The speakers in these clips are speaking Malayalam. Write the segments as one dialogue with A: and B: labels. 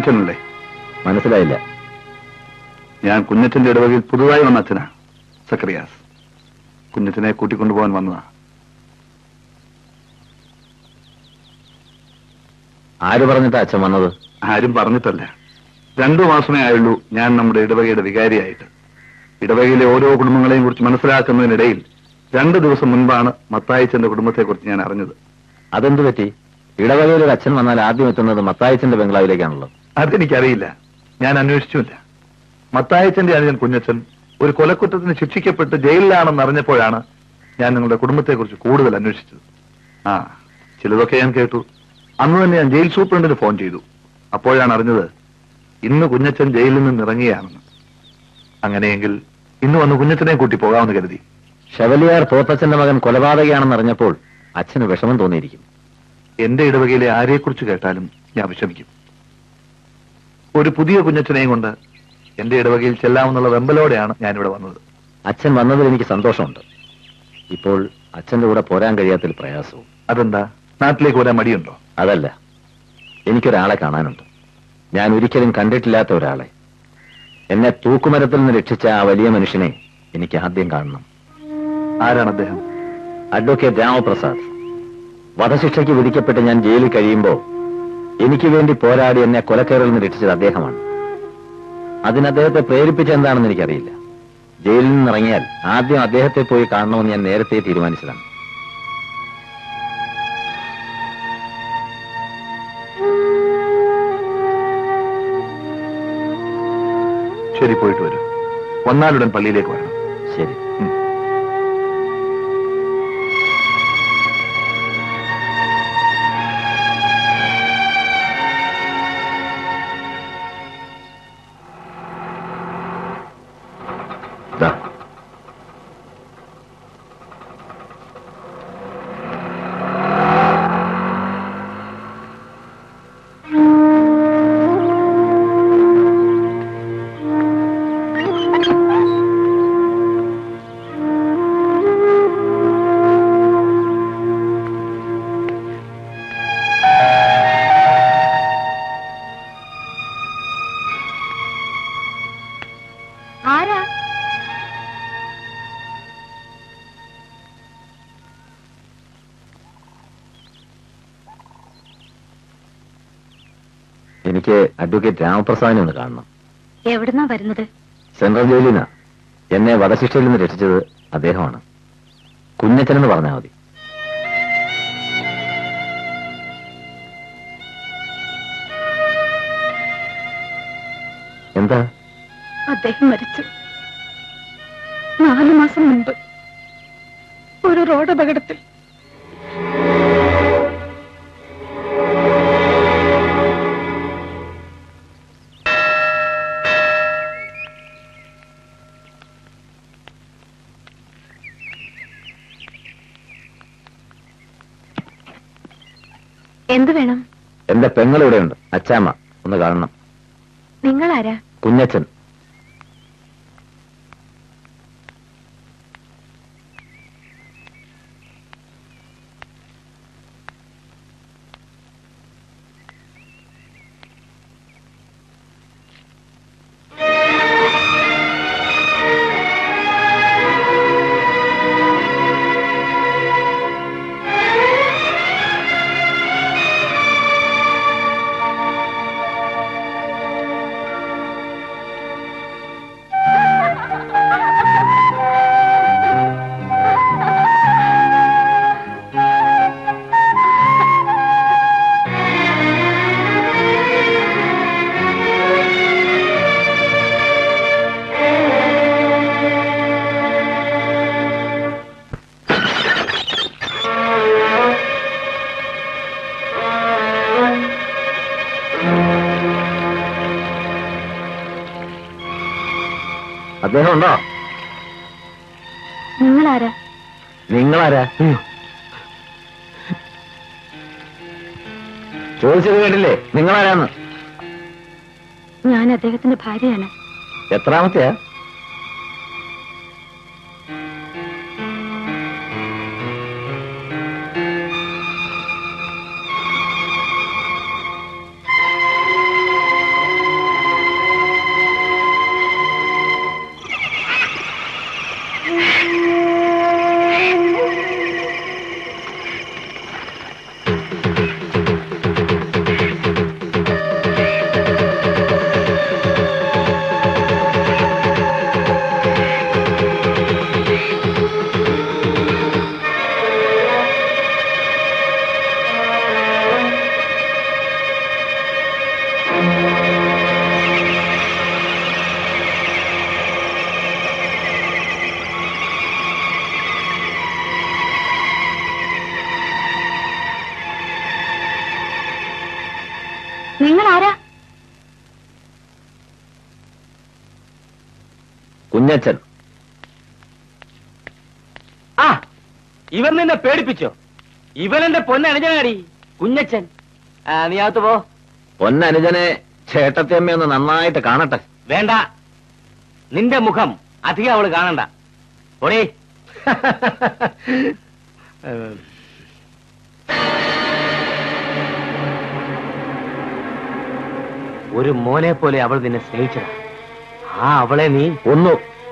A: കുഞ്ഞച്ചനല്ലേ
B: മനസ്സിലായില്ല
A: ഞാൻ കുഞ്ഞച്ചന്റെ ഇടവകയിൽ പുതുതായി വന്ന അച്ഛനാ സക്രിയാസ് കുഞ്ഞച്ചനെ കൂട്ടിക്കൊണ്ടുപോകാൻ വന്നതാ
B: ആര് പറഞ്ഞിട്ടാ അച്ഛൻ വന്നത്
A: ആരും പറഞ്ഞിട്ടല്ല രണ്ടു മാസമേ ആയുള്ളൂ ഞാൻ നമ്മുടെ ഇടവകയുടെ വികാരിയായിട്ട് ഇടവകയിലെ ഓരോ കുടുംബങ്ങളെയും കുറിച്ച് മനസ്സിലാക്കുന്നതിനിടയിൽ രണ്ടു ദിവസം മുൻപാണ് മത്തായിച്ചന്റെ കുടുംബത്തെക്കുറിച്ച് ഞാൻ അറിഞ്ഞത്
B: അതെന്ത് പറ്റി ഇടവകയിൽ ഒരു അച്ഛൻ വന്നാൽ ആദ്യം എത്തുന്നത് മത്തായച്ചന്റെ ബംഗ്ലാവിലേക്കാണല്ലോ
A: അതെനിക്കറിയില്ല ഞാൻ അന്വേഷിച്ചുമില്ല മത്തായച്ചന്റെ അനുജൻ കുഞ്ഞച്ചൻ ഒരു കൊലക്കുറ്റത്തിന് ശിക്ഷിക്കപ്പെട്ട് ജയിലിലാണെന്ന് അറിഞ്ഞപ്പോഴാണ് ഞാൻ നിങ്ങളുടെ കുടുംബത്തെക്കുറിച്ച് കൂടുതൽ അന്വേഷിച്ചത് ആ ചിലതൊക്കെ ഞാൻ കേട്ടു അന്ന് തന്നെ ഞാൻ ജയിൽ സൂപ്രണ്ടിന് ഫോൺ ചെയ്തു അപ്പോഴാണ് അറിഞ്ഞത് ഇന്ന് കുഞ്ഞച്ചൻ ജയിലിൽ നിന്ന് ഇറങ്ങിയാണെന്ന് അങ്ങനെയെങ്കിൽ ഇന്ന് വന്ന് കുഞ്ഞച്ചനെ കൂട്ടി പോകാമെന്ന് കരുതി
B: ഷെവലിയാർ തോത്തച്ഛന്റെ മകൻ കൊലപാതകയാണെന്ന് അറിഞ്ഞപ്പോൾ അച്ഛന് വിഷമം തോന്നിയിരിക്കും
A: എന്റെ ഇടവകയിലെ ആരെക്കുറിച്ച് കേട്ടാലും ഞാൻ വിഷമിക്കും ഒരു പുതിയ കുഞ്ഞച്ചനെയും കൊണ്ട് എന്റെ ഇടവകയിൽ ചെല്ലാമെന്നുള്ള വെമ്പലോടെയാണ് ഞാനിവിടെ വന്നത്
B: അച്ഛൻ വന്നതിൽ എനിക്ക് സന്തോഷമുണ്ട് ഇപ്പോൾ അച്ഛന്റെ കൂടെ പോരാൻ കഴിയാത്തതിൽ പ്രയാസവും
A: അതെന്താ നാട്ടിലേക്ക് വരാൻ മടിയുണ്ടോ
B: അതല്ല എനിക്കൊരാളെ കാണാനുണ്ട് ഞാൻ ഒരിക്കലും കണ്ടിട്ടില്ലാത്ത ഒരാളെ എന്നെ തൂക്കുമരത്തിൽ നിന്ന് രക്ഷിച്ച ആ വലിയ മനുഷ്യനെ എനിക്ക് ആദ്യം കാണണം
A: ആരാണ് അദ്ദേഹം
B: അഡ്വക്കേറ്റ് രാമപ്രസാദ് വധശിക്ഷയ്ക്ക് വിധിക്കപ്പെട്ട് ഞാൻ ജയിലിൽ കഴിയുമ്പോൾ എനിക്ക് വേണ്ടി പോരാടി എന്നെ കൊലക്കേറിൽ നിന്ന് രക്ഷിച്ചത് അദ്ദേഹമാണ് അതിന് അദ്ദേഹത്തെ പ്രേരിപ്പിച്ച എന്താണെന്ന് എനിക്കറിയില്ല ജയിലിൽ നിന്നിറങ്ങിയാൽ ആദ്യം അദ്ദേഹത്തെ പോയി കാണണമെന്ന് ഞാൻ നേരത്തെ തീരുമാനിച്ചതാണ്
A: ശരി പോയിട്ട് വരൂ വന്നാലുടൻ പള്ളിയിലേക്ക് വരണം
B: ശരി
A: ഉം.
B: ദാ.
C: ആരാ
B: എനിക്ക് അഡ്വക്കേറ്റ് രാമപ്രസാദിനെ ഒന്ന് കാണണം
C: എവിടുന്നാ വരുന്നത്
B: സെൻട്രൽ ജയിലിൽ നിന്നാ എന്നെ വധശിക്ഷയിൽ നിന്ന് രക്ഷിച്ചത് അദ്ദേഹമാണ് കുഞ്ഞച്ചനെന്ന് പറഞ്ഞാൽ മതി എന്താ
C: അദ്ദേഹം മരിച്ചു നാലു മാസം മുൻപ് ഒരു റോഡ് അപകടത്തിൽ എന്തു വേണം
B: എന്റെ പെങ്ങൾ ഇവിടെയുണ്ട് അച്ചാമ്മ ഒന്ന് കാണണം
C: നിങ്ങളാരാ
B: കുഞ്ഞച്ചൻ അദ്ദേഹം ഉണ്ടോ
C: നിങ്ങളാരാ
B: നിങ്ങളാരാ ചോദിച്ചത് കേട്ടില്ലേ നിങ്ങളാരാന്ന്
C: ഞാൻ അദ്ദേഹത്തിന്റെ ഭാര്യയാണ്
B: എത്രാമത്തെയാ കുഞ്ഞച്ചൻ
D: ആ ഇവൻ നിന്നെ പേടിപ്പിച്ചോ ഇവൻ എന്റെ പൊന്നനുജനാടി കുഞ്ഞച്ചൻ ആ നീ അകത്ത് പോ
B: പൊന്നനുജനെ ചേട്ടത്തിയമ്മ ഒന്ന് നന്നായിട്ട് കാണട്ടെ
D: വേണ്ട നിന്റെ മുഖം അധികം അവള് കാണണ്ട ഓടേ ഒരു മോനെ പോലെ അവൾ നിന്നെ സ്നേഹിച്ചതാ ആ അവളെ നീ
B: ഒന്നു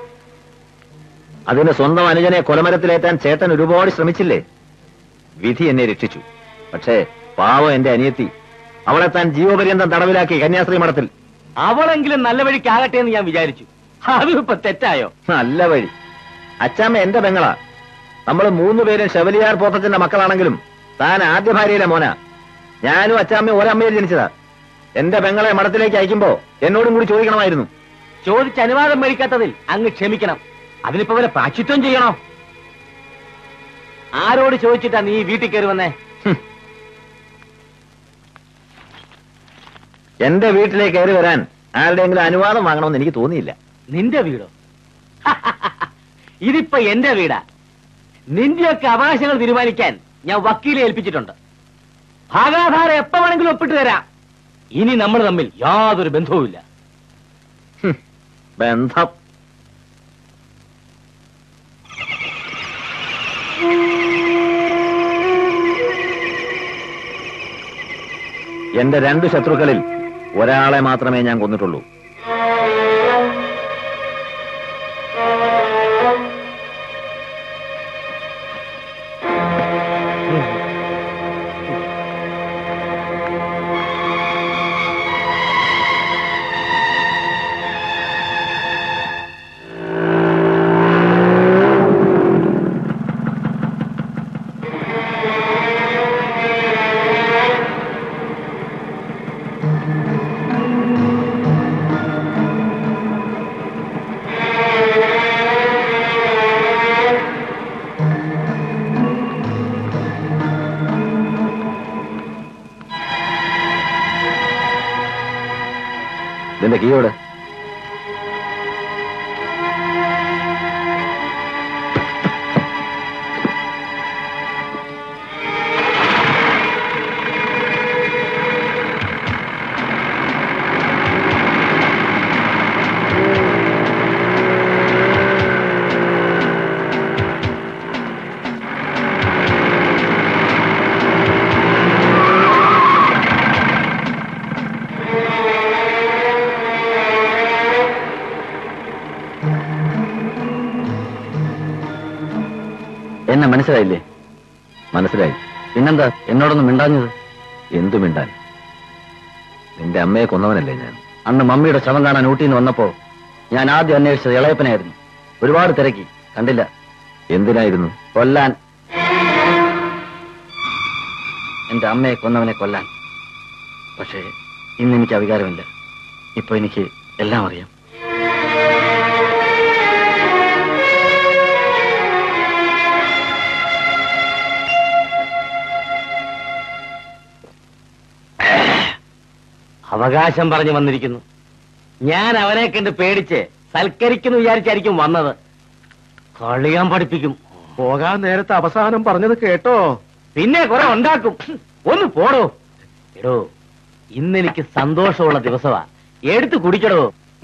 B: അതിന് സ്വന്തം അനുജനെ കൊലമരത്തിലേറ്റാൻ ചേട്ടൻ ഒരുപാട് ശ്രമിച്ചില്ലേ വിധി എന്നെ രക്ഷിച്ചു പക്ഷേ പാവം എന്റെ അനിയത്തി അവളെ താൻ ജീവപര്യന്തം തടവിലാക്കി കന്യാസ്ത്രീ മഠത്തിൽ
D: അവളെങ്കിലും നല്ല വഴിക്കാകട്ടെ എന്ന് ഞാൻ വിചാരിച്ചു അതും ഇപ്പൊ തെറ്റായോ
B: നല്ല വഴി അച്ചാമ്മ എന്റെ പെങ്ങളാ നമ്മൾ മൂന്നുപേരും ശബലിയാർ പോത്തച്ഛന്റെ മക്കളാണെങ്കിലും താൻ ആദ്യ ഭാര്യയിലെ മോന ഞാനും അച്ചാമ്മയും ഒരമ്മയിൽ ജനിച്ചതാ എന്റെ പെങ്ങളെ മഠത്തിലേക്ക് അയക്കുമ്പോ എന്നോടും കൂടി ചോദിക്കണമായിരുന്നു
D: ചോദിച്ച് അനുവാദം മേടിക്കാത്തതിൽ അങ്ങ് ക്ഷമിക്കണം അതിനിപ്പോ വല്ല പ്രാച്ചിത്വം ചെയ്യണോ ആരോട് ചോദിച്ചിട്ടാ നീ വീട്ടിൽ കയറി വന്നേ
B: ഹും. എന്റെ വീട്ടിലേക്ക് കയറി വരാൻ ആരുടെയെങ്കിലും അനുവാദം വാങ്ങണമെന്ന് എനിക്ക് തോന്നിയില്ല
D: നിന്റെ വീടോ ഇതിപ്പോ എന്റെ വീടാ നിന്റെയൊക്കെ അവകാശങ്ങൾ തീരുമാനിക്കാൻ ഞാൻ വക്കീലെ ഏൽപ്പിച്ചിട്ടുണ്ട് ഭാഗാധാരം എപ്പോ വേണമെങ്കിലും ഒപ്പിട്ട് തരാം ഇനി നമ്മൾ തമ്മിൽ യാതൊരു ബന്ധവുമില്ല
B: ഹും. ബന്ധം എന്റെ രണ്ട് ശത്രുക്കളിൽ ഒരാളെ മാത്രമേ ഞാൻ കൊന്നിട്ടുള്ളൂ ഇതിന്റെ കീയോട് എന്നെ മനസ്സിലായില്ലേ മനസ്സിലായി പിന്നെന്താ എന്നോടൊന്ന് മിണ്ടാഞ്ഞത് എന്തു മിണ്ടാൻ നിന്റെ അമ്മയെ കൊന്നവനല്ലേ ഞാൻ അന്ന് മമ്മിയുടെ ശവം കാണാൻ ഊട്ടിയിൽ നിന്ന് വന്നപ്പോ ഞാൻ ആദ്യം അന്വേഷിച്ചത് ഇളയപ്പനായിരുന്നു ഒരുപാട് തിരക്കി കണ്ടില്ല എന്തിനായിരുന്നു കൊല്ലാൻ എന്റെ അമ്മയെ കൊന്നവനെ കൊല്ലാൻ പക്ഷേ ഇന്ന് എനിക്ക് അധികാരമില്ല ഇപ്പൊ എനിക്ക് എല്ലാം അറിയാം
D: അവകാശം പറഞ്ഞു വന്നിരിക്കുന്നു ഞാൻ അവനെ കണ്ട് പേടിച്ച് സൽക്കരിക്കുന്നു വിചാരിച്ചായിരിക്കും വന്നത് കളിയാൻ പഠിപ്പിക്കും
E: പോകാൻ നേരത്തെ അവസാനം പറഞ്ഞത് കേട്ടോ
D: പിന്നെ കുറെ ഉണ്ടാക്കും ഒന്ന് പോടോ എടോ ഇന്നെനിക്ക് സന്തോഷമുള്ള ദിവസമാ എടുത്ത് കുടിക്കടോ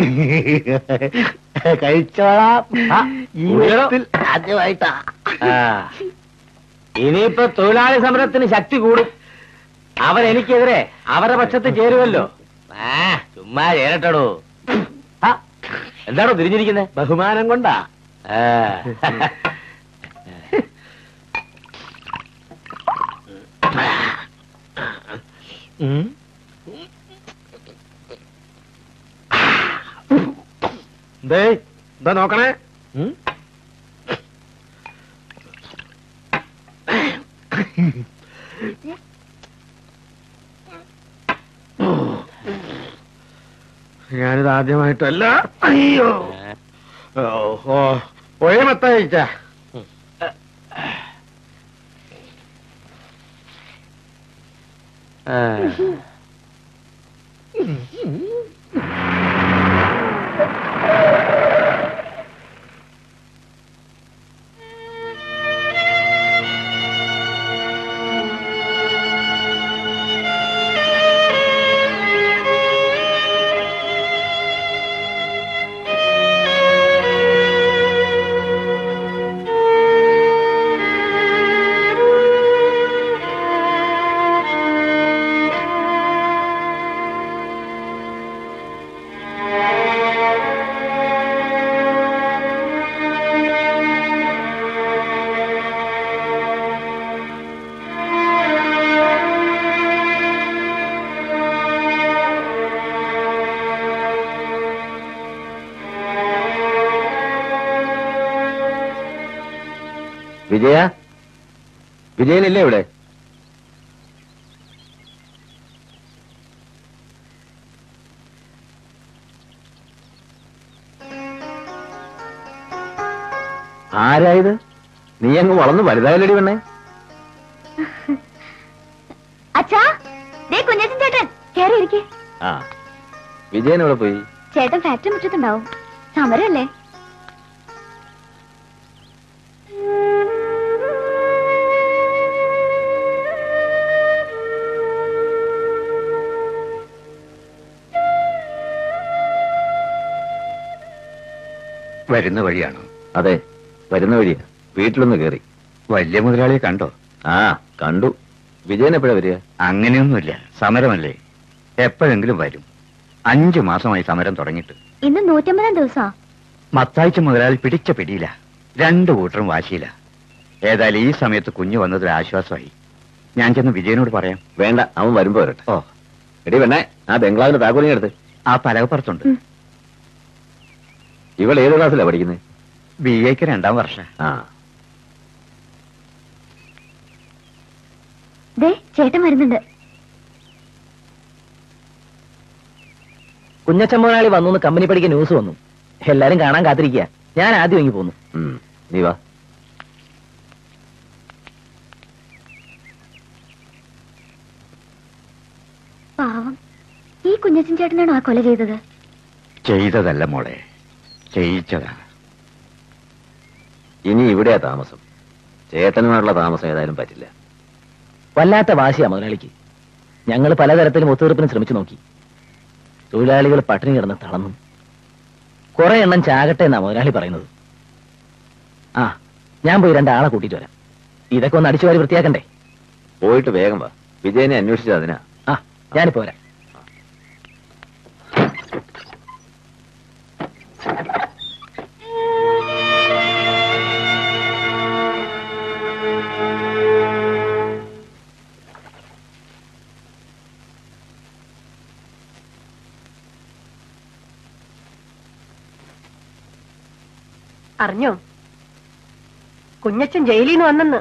E: കഴിച്ചോളാം
D: ആ,
E: ജീവിതത്തിൽ ആദ്യമായിട്ടാ
D: ആ. ഇനിയിപ്പോ തൊഴിലാളി സമരത്തിന് ശക്തി കൂടും അവൻ എനിക്കെതിരെ അവരുടെ പക്ഷത്ത് ചേരുമല്ലോ ആ ചുമ്മാ ചേരട്ടടോ ആ, എന്താണോ തിരിഞ്ഞിരിക്കുന്നത്
E: ബഹുമാനം കൊണ്ടാ ഉം. ദേ എന്താ നോക്കണേ ഉം? ഞാനിത് ആദ്യമായിട്ടല്ല അയ്യോ ഓ ഒഴമത്തയച്ച
B: വിജയ വിജയനില്ലേ ഇവിടെ ആരായത് നീ അങ്ങ് വളർന്നു വലുതായല്ലടി പെണ്ണേ
C: അച്ഛാ ദേ കുഞ്ഞച്ചൻ ചേട്ടൻ കേറി ഇരിക്കേ
B: ആ വിജയൻ ഇവിടെ പോയി
C: ചേട്ടൻ ഫാക്ടറി മുറ്റത്തുണ്ടാവും സമരല്ലേ
F: വരുന്ന വഴിയാണോ
B: അതെ വരുന്ന വഴിയാ വീട്ടിലൊന്ന് കയറി
F: വലിയ മുതലാളിയെ കണ്ടോ
B: ആ കണ്ടു വിജയൻ എപ്പോഴാ വരിക
F: അങ്ങനെയൊന്നുമില്ല സമരമല്ലേ എപ്പോഴെങ്കിലും വരും അഞ്ചു മാസമായി സമരം തുടങ്ങിയിട്ട്
C: ഇന്ന് നൂറ്റമ്പതാം ദിവസാ
F: മത്താഴ്ച മുതലാളി പിടിച്ച പിടിയില്ല രണ്ടു കൂട്ടരും വാശിയില്ല ഏതായാലും ഈ സമയത്ത് കുഞ്ഞു വന്നതൊരു ആശ്വാസമായി ഞാൻ ചെന്ന് വിജയനോട് പറയാം
B: വേണ്ട അവൻ വരുമ്പോ വരട്ടെ
F: ഓ
B: എടി പെണ്ണേ ആ ബംഗ്ലാവിന്റെ താക്കോലിങ് എടുത്ത്
F: ആ പലകപ്പുറത്തുണ്ട്
C: ഉം.
B: ഇവൾ ഏത് ക്ലാസ്സിലാ പഠിക്കുന്നത്
F: ബി എക്ക് രണ്ടാം വർഷം
B: ആ
C: ദേ ചേട്ടൻ വരുന്നുണ്ട്
D: കുഞ്ഞച്ചമ്മനാളി വന്നു കമ്പനി പഠിക്കാൻ ന്യൂസ് വന്നു എല്ലാരും കാണാൻ കാത്തിരിക്കുക ഞാൻ ആദ്യം ഇങ്ങി പോന്നു
B: ഉം. നീ വാ
C: പാവം ഈ കുഞ്ഞച്ചൻ ചേട്ടനാണോ ആ കൊല ചെയ്തത്
F: ചെയ്തതല്ല മോളെ ചെയ്യിച്ചതാ
B: ഇനി ഇവിടെയാ താമസം ചേട്ടനുമായിട്ടുള്ള താമസം ഏതായാലും പറ്റില്ല
D: വല്ലാത്ത വാശിയാ മുതലാളിക്ക് ഞങ്ങൾ പലതരത്തിലും ഒത്തുതീർപ്പിന് ശ്രമിച്ചു നോക്കി തൊഴിലാളികൾ പട്ടിണി കിടന്ന് തളർന്നു കുറെ എണ്ണം ചാകട്ടെ എന്നാ മുതലാളി പറയുന്നത് ആ ഞാൻ പോയി രണ്ടാളെ കൂട്ടിയിട്ട് വരാം ഇതൊക്കെ ഒന്ന് അടിച്ചു വാരി വൃത്തിയാക്കണ്ടേ
B: പോയിട്ട് വേഗം വാ വിജയനെ അന്വേഷിച്ചത് അതിനാ
D: ആ ഞാനിപ്പോ വരാം
G: അറിഞ്ഞോ കുഞ്ഞച്ചൻ ജയിലിൽ നിന്ന് വന്നെന്ന്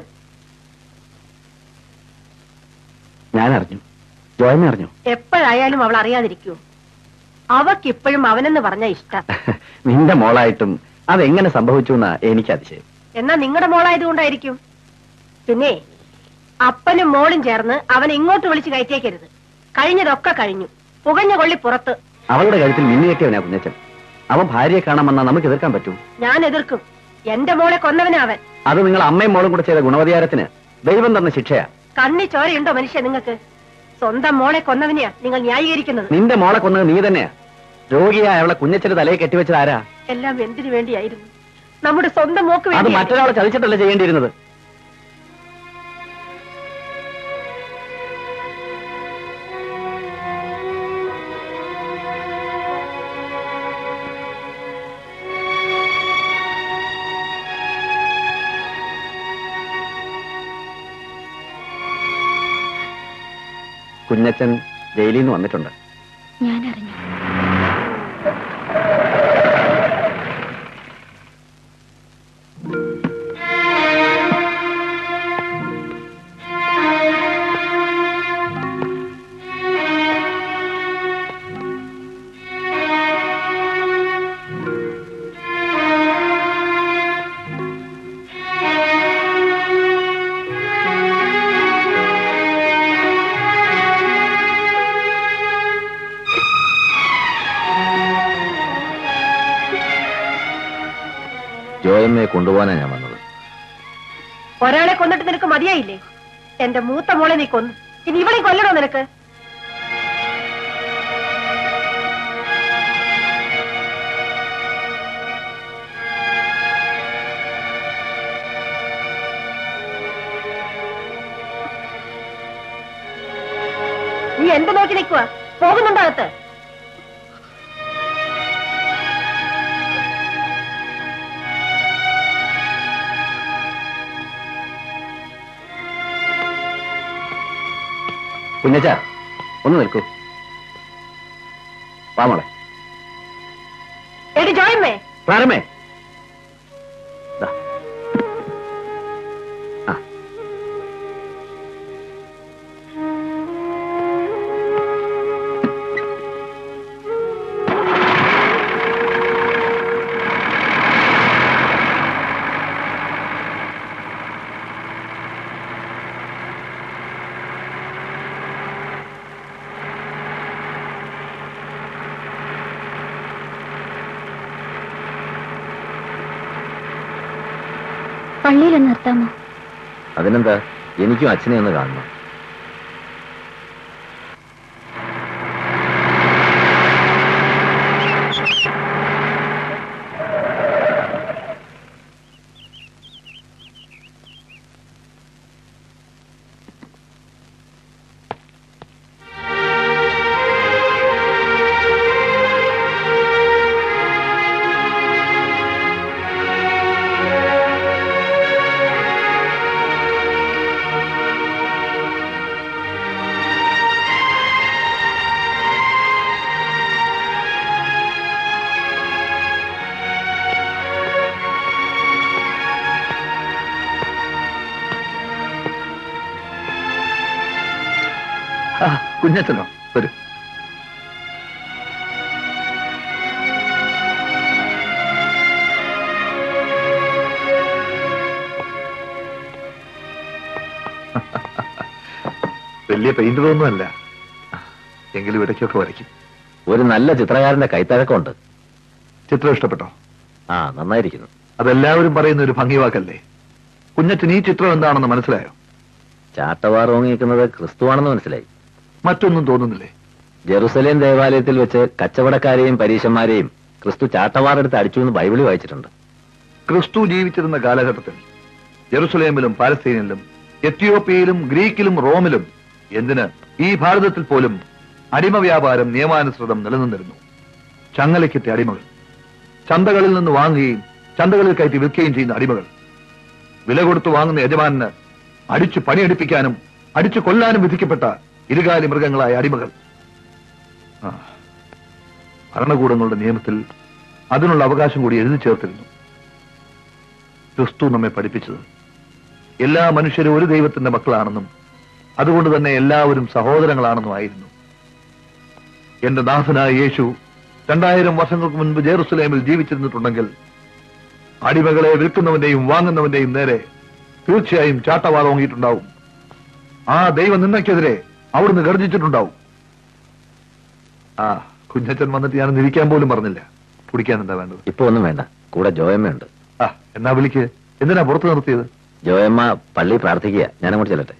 B: ഞാൻ അറിഞ്ഞു ജോയമ്മ അറിഞ്ഞു
G: എപ്പോഴായാലും അവൾ അറിയാതിരിക്കൂ അവക്കിപ്പോഴും അവനെന്ന് പറഞ്ഞ ഇഷ്ടം
B: നിന്റെ മോളായിട്ടും അതെങ്ങനെ സംഭവിച്ചു എന്നാ എനിക്ക് അതിശയം
G: എന്നാ നിങ്ങളുടെ മോളായതുകൊണ്ടായിരിക്കും പിന്നെ അപ്പനും മോളും ചേർന്ന് അവനെ ഇങ്ങോട്ട് വിളിച്ച് കയറ്റിയേക്കരുത് കഴിഞ്ഞതൊക്കെ കഴിഞ്ഞു പുകഞ്ഞ കൊള്ളി പുറത്ത്
B: അവളുടെ കഴുത്തിൽ മിന്നിയേക്കവനാ കുഞ്ഞച്ചൻ അവൻ ഭാര്യയെ കാണാൻ വന്നാൽ നമുക്ക് എതിർക്കാൻ പറ്റും
G: ഞാൻ എതിർക്കും എന്റെ മോളെ കൊന്നവനാ അവൻ
B: അത് നിങ്ങൾ അമ്മയും മോളും കൂടെ ചെയ്ത ഗുണവധികാരത്തിന് ദൈവം തന്ന ശിക്ഷയാ
G: കണ്ണി ചോരയുണ്ടോ മനുഷ്യ നിങ്ങൾക്ക് സ്വന്തം മോളെ കൊന്നവനെയാ നിങ്ങൾ ന്യായീകരിക്കുന്നത്
B: നിന്റെ മോളെ കൊന്നത് നീ തന്നെയാ രോഗിയായ അവളെ കുഞ്ഞച്ചന്റെ തലയെ കെട്ടിവെച്ചത് ആരാ
G: എല്ലാം എന്തിനു വേണ്ടിയായിരുന്നു നമ്മുടെ സ്വന്തം മോക്ക്
B: അത്
G: വേണ്ടി
B: മറ്റൊരാളെ ചതിച്ചിട്ടല്ല ചെയ്യേണ്ടിയിരുന്നത് കുഞ്ഞച്ചൻ ജയിലിൽ നിന്ന് വന്നിട്ടുണ്ട്
C: ഞാൻ അറിഞ്ഞു
B: ജോയമ്മയെ കൊണ്ടുപോകാനാ ഞാൻ വന്നത്
G: ഒരാളെ കൊന്നിട്ട് നിനക്ക് മതിയായില്ലേ എന്റെ മൂത്ത മോളെ നീ കൊന്നു ഇനി ഇവളെ കൊല്ലണോ നിനക്ക് നീ എന്ത് നോക്കി നിൽക്കുക പോകുന്നുണ്ടോ അകത്ത്
B: കുഞ്ഞച്ച ഒന്ന് നിൽക്കൂ വാ മോളെ
G: എടി ജോയമ്മേ
B: പ്രാരമേ ദാ.
C: പള്ളിയിലൊന്ന് നിർത്താമോ
B: അതിനെന്താ എനിക്കും അച്ഛനെ ഒന്ന് കാണണം
A: ആ കുഞ്ഞച്ചനോ വരൂ വലിയ പെയിന്ററൊന്നും അല്ല എങ്കിലും ഇടയ്ക്കൊക്കെ വരയ്ക്കും
B: ഒരു നല്ല ചിത്രകാരന്റെ കൈത്തഴക്കമുണ്ട്
A: ചിത്രം ഇഷ്ടപ്പെട്ടോ
B: ആ നന്നായിരിക്കുന്നു
A: അതെല്ലാവരും പറയുന്ന ഒരു ഭംഗി വാക്കല്ലേ കുഞ്ഞച്ചൻ ഈ ചിത്രം എന്താണെന്ന് മനസ്സിലായോ
B: ചാട്ടവാർ ഓങ്ങിയിരിക്കുന്നത് ക്രിസ്തുവാണെന്ന് മനസ്സിലായി
A: മറ്റൊന്നും തോന്നുന്നില്ലേ
B: ജെറുസലേം ദേവാലയത്തിൽ വെച്ച് കച്ചവടക്കാരെയും പരീശന്മാരെയും ക്രിസ്തു ചാട്ടവാറെടുത്ത് അടിച്ചു എന്ന് ബൈബിളിൽ വായിച്ചിട്ടുണ്ട്
A: ക്രിസ്തു ജീവിച്ചിരുന്ന കാലഘട്ടത്തിൽ ജെറുസലേമിലും പാലസ്തീനിലും എത്യോപ്യയിലും ഗ്രീക്കിലും റോമിലും എന്തിന് ഈ ഭാരതത്തിൽ പോലും അടിമ വ്യാപാരം നിയമാനുസൃതം നിലനിന്നിരുന്നു ചങ്ങലയ്ക്കെത്തിയ അടിമകൾ ചന്തകളിൽ നിന്ന് വാങ്ങുകയും ചന്തകളിൽ കയറ്റി വിൽക്കുകയും ചെയ്യുന്ന അടിമകൾ വില കൊടുത്തു വാങ്ങുന്ന യജമാനന് അടിച്ചു പണിയെടുപ്പിക്കാനും അടിച്ചു കൊല്ലാനും വിധിക്കപ്പെട്ട ഇരുകാലി മൃഗങ്ങളായ അടിമകൾ ആ. ഭരണകൂടങ്ങളുടെ നിയമത്തിൽ അതിനുള്ള അവകാശം കൂടി എഴുതി ചേർത്തിരുന്നു ക്രിസ്തു നമ്മെ പഠിപ്പിച്ചത് എല്ലാ മനുഷ്യരും ഒരു ദൈവത്തിന്റെ മക്കളാണെന്നും അതുകൊണ്ട് തന്നെ എല്ലാവരും സഹോദരങ്ങളാണെന്നും ആയിരുന്നു എന്റെ ദാസനായ യേശു രണ്ടായിരം വർഷങ്ങൾക്ക് മുൻപ് ജെറുസലേമിൽ ജീവിച്ചിരുന്നിട്ടുണ്ടെങ്കിൽ അടിമകളെ വിൽക്കുന്നവന്റെയും വാങ്ങുന്നവന്റെയും നേരെ തീർച്ചയായും ചാട്ടവാർ ഓങ്ങിയിട്ടുണ്ടാവും ആ ദൈവ നിന്നയ്ക്കെതിരെ അവിടുന്ന് ഗർജിച്ചിട്ടുണ്ടാവും ആ കുഞ്ഞച്ചൻ വന്നിട്ട് ഞാൻ ഇരിക്കാൻ പോലും പറഞ്ഞില്ല കുടിക്കാൻ എന്താ വേണ്ടത്
B: ഇപ്പൊ ഒന്നും വേണ്ട കൂടെ ജോയമ്മയുണ്ട്
A: ആ എന്നാ വിളിക്ക് എന്തിനാ പുറത്ത് നിർത്തിയത്
B: ജോയമ്മ പള്ളി പ്രാർത്ഥിക്കുക ഞാൻ അങ്ങോട്ട് ചെല്ലട്ടെ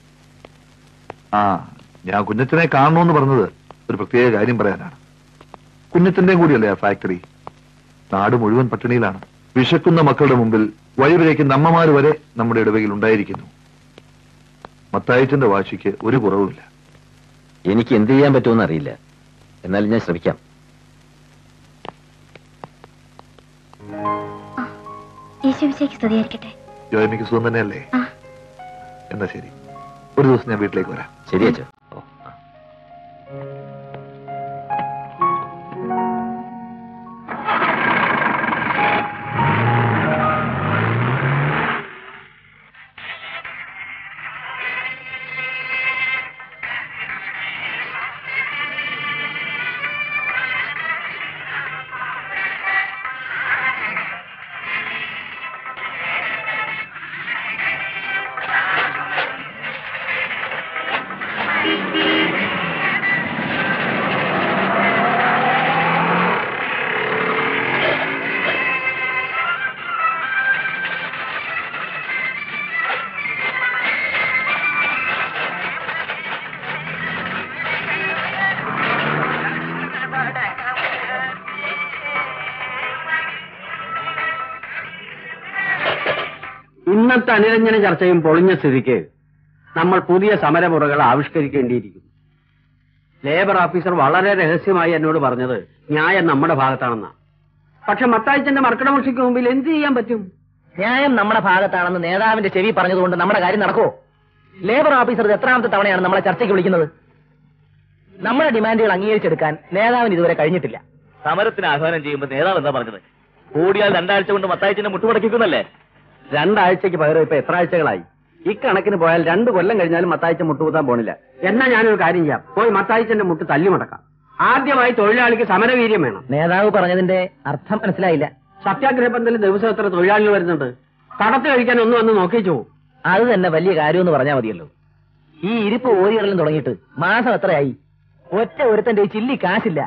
A: ആ ഞാൻ കുഞ്ഞച്ചനെ കാണണമെന്ന് പറഞ്ഞത് ഒരു പ്രത്യേക കാര്യം പറയാനാണ് കുഞ്ഞച്ചന്റെയും കൂടിയല്ലേ ആ ഫാക്ടറി നാട് മുഴുവൻ പട്ടിണിയിലാണ് വിശക്കുന്ന മക്കളുടെ മുമ്പിൽ വഴിവിഴയ്ക്കുന്ന അമ്മമാര് വരെ നമ്മുടെ ഇടവകയിൽ ഉണ്ടായിരിക്കുന്നു മത്തായച്ചന്റെ വാശിക്ക് ഒരു കുറവുമില്ല
B: എനിക്ക് എന്ത് ചെയ്യാൻ പറ്റുമെന്ന് അറിയില്ല എന്നാലും ഞാൻ ശ്രമിക്കാം
C: യേശുവിശേക്ക് സ്തുതിയായിരിക്കട്ടെ
A: ജോയമ്മയ്ക്ക് സുഖം തന്നെയല്ലേ
C: ആ
A: എന്നാ ശരി ഒരു ദിവസം ഞാൻ വീട്ടിലേക്ക് വരാം
B: ശരി അച്ഛൻ
A: ഓ, ആ.
E: ഇന്നത്തെ അനുരഞ്ജന ചർച്ചയും പൊളിഞ്ഞ സ്ഥിതിക്ക് നമ്മൾ പുതിയ സമരമുറകൾ ആവിഷ്കരിക്കേണ്ടിയിരിക്കുന്നു ലേബർ ഓഫീസർ വളരെ രഹസ്യമായി എന്നോട് പറഞ്ഞത് ന്യായം നമ്മുടെ ഭാഗത്താണെന്നാ പക്ഷെ മത്തായിച്ചന്റെ മർക്കടമുഷിക്ക് മുമ്പിൽ എന്ത് ചെയ്യാൻ പറ്റും
D: ന്യായം നമ്മുടെ ഭാഗത്താണെന്ന് നേതാവിന്റെ ചെവി പറഞ്ഞതുകൊണ്ട് നമ്മുടെ കാര്യം നടക്കുമോ ലേബർ ഓഫീസർ ഇത് എത്രാമത്തെ തവണയാണ് നമ്മളെ ചർച്ചയ്ക്ക് വിളിക്കുന്നത് നമ്മുടെ ഡിമാൻഡുകൾ അംഗീകരിച്ചെടുക്കാൻ നേതാവിന് ഇതുവരെ കഴിഞ്ഞിട്ടില്ല
B: സമരത്തിന് ആഹ്വാനം ചെയ്യുമ്പോൾ നേതാവ് എന്താ പറഞ്ഞത് കൂടിയാൽ രണ്ടാഴ്ച കൊണ്ട് മത്തായച്ചിന്റെ മുട്ടുമുടക്കിക്കുന്നല്ലേ
E: രണ്ടാഴ്ചക്ക് പകരം ഇപ്പൊ എത്ര ആഴ്ചകളായി ഇക്കണക്കിന് പോയാൽ രണ്ട് കൊല്ലം കഴിഞ്ഞാലും മത്തായിച്ച മുട്ടുകുത്താൻ പോണില്ല എന്നാ ഞാനൊരു കാര്യം ചെയ്യാം പോയി മത്തായിച്ചന്റെ മുട്ട് തല്ലി മുടക്കാം ആദ്യമായി തൊഴിലാളിക്ക് സമരവീര്യം വേണം
D: നേതാവ് പറഞ്ഞതിന്റെ അർത്ഥം മനസ്സിലായില്ല
E: സത്യാഗ്രഹ പന്തലിൽ ദിവസം എത്ര തൊഴിലാളികൾ വരുന്നുണ്ട് കടത്ത് കഴിക്കാൻ ഒന്നും വന്ന് നോക്കിച്ചു
D: അത് തന്നെ വലിയ കാര്യമെന്ന് പറഞ്ഞാൽ മതിയല്ലോ ഈ ഇരിപ്പ് ഓരിയിടലും തുടങ്ങിയിട്ട് മാസം എത്രയായി ഒറ്റ ഒരുത്തന്റെ ഈ ചില്ലി കാശില്ല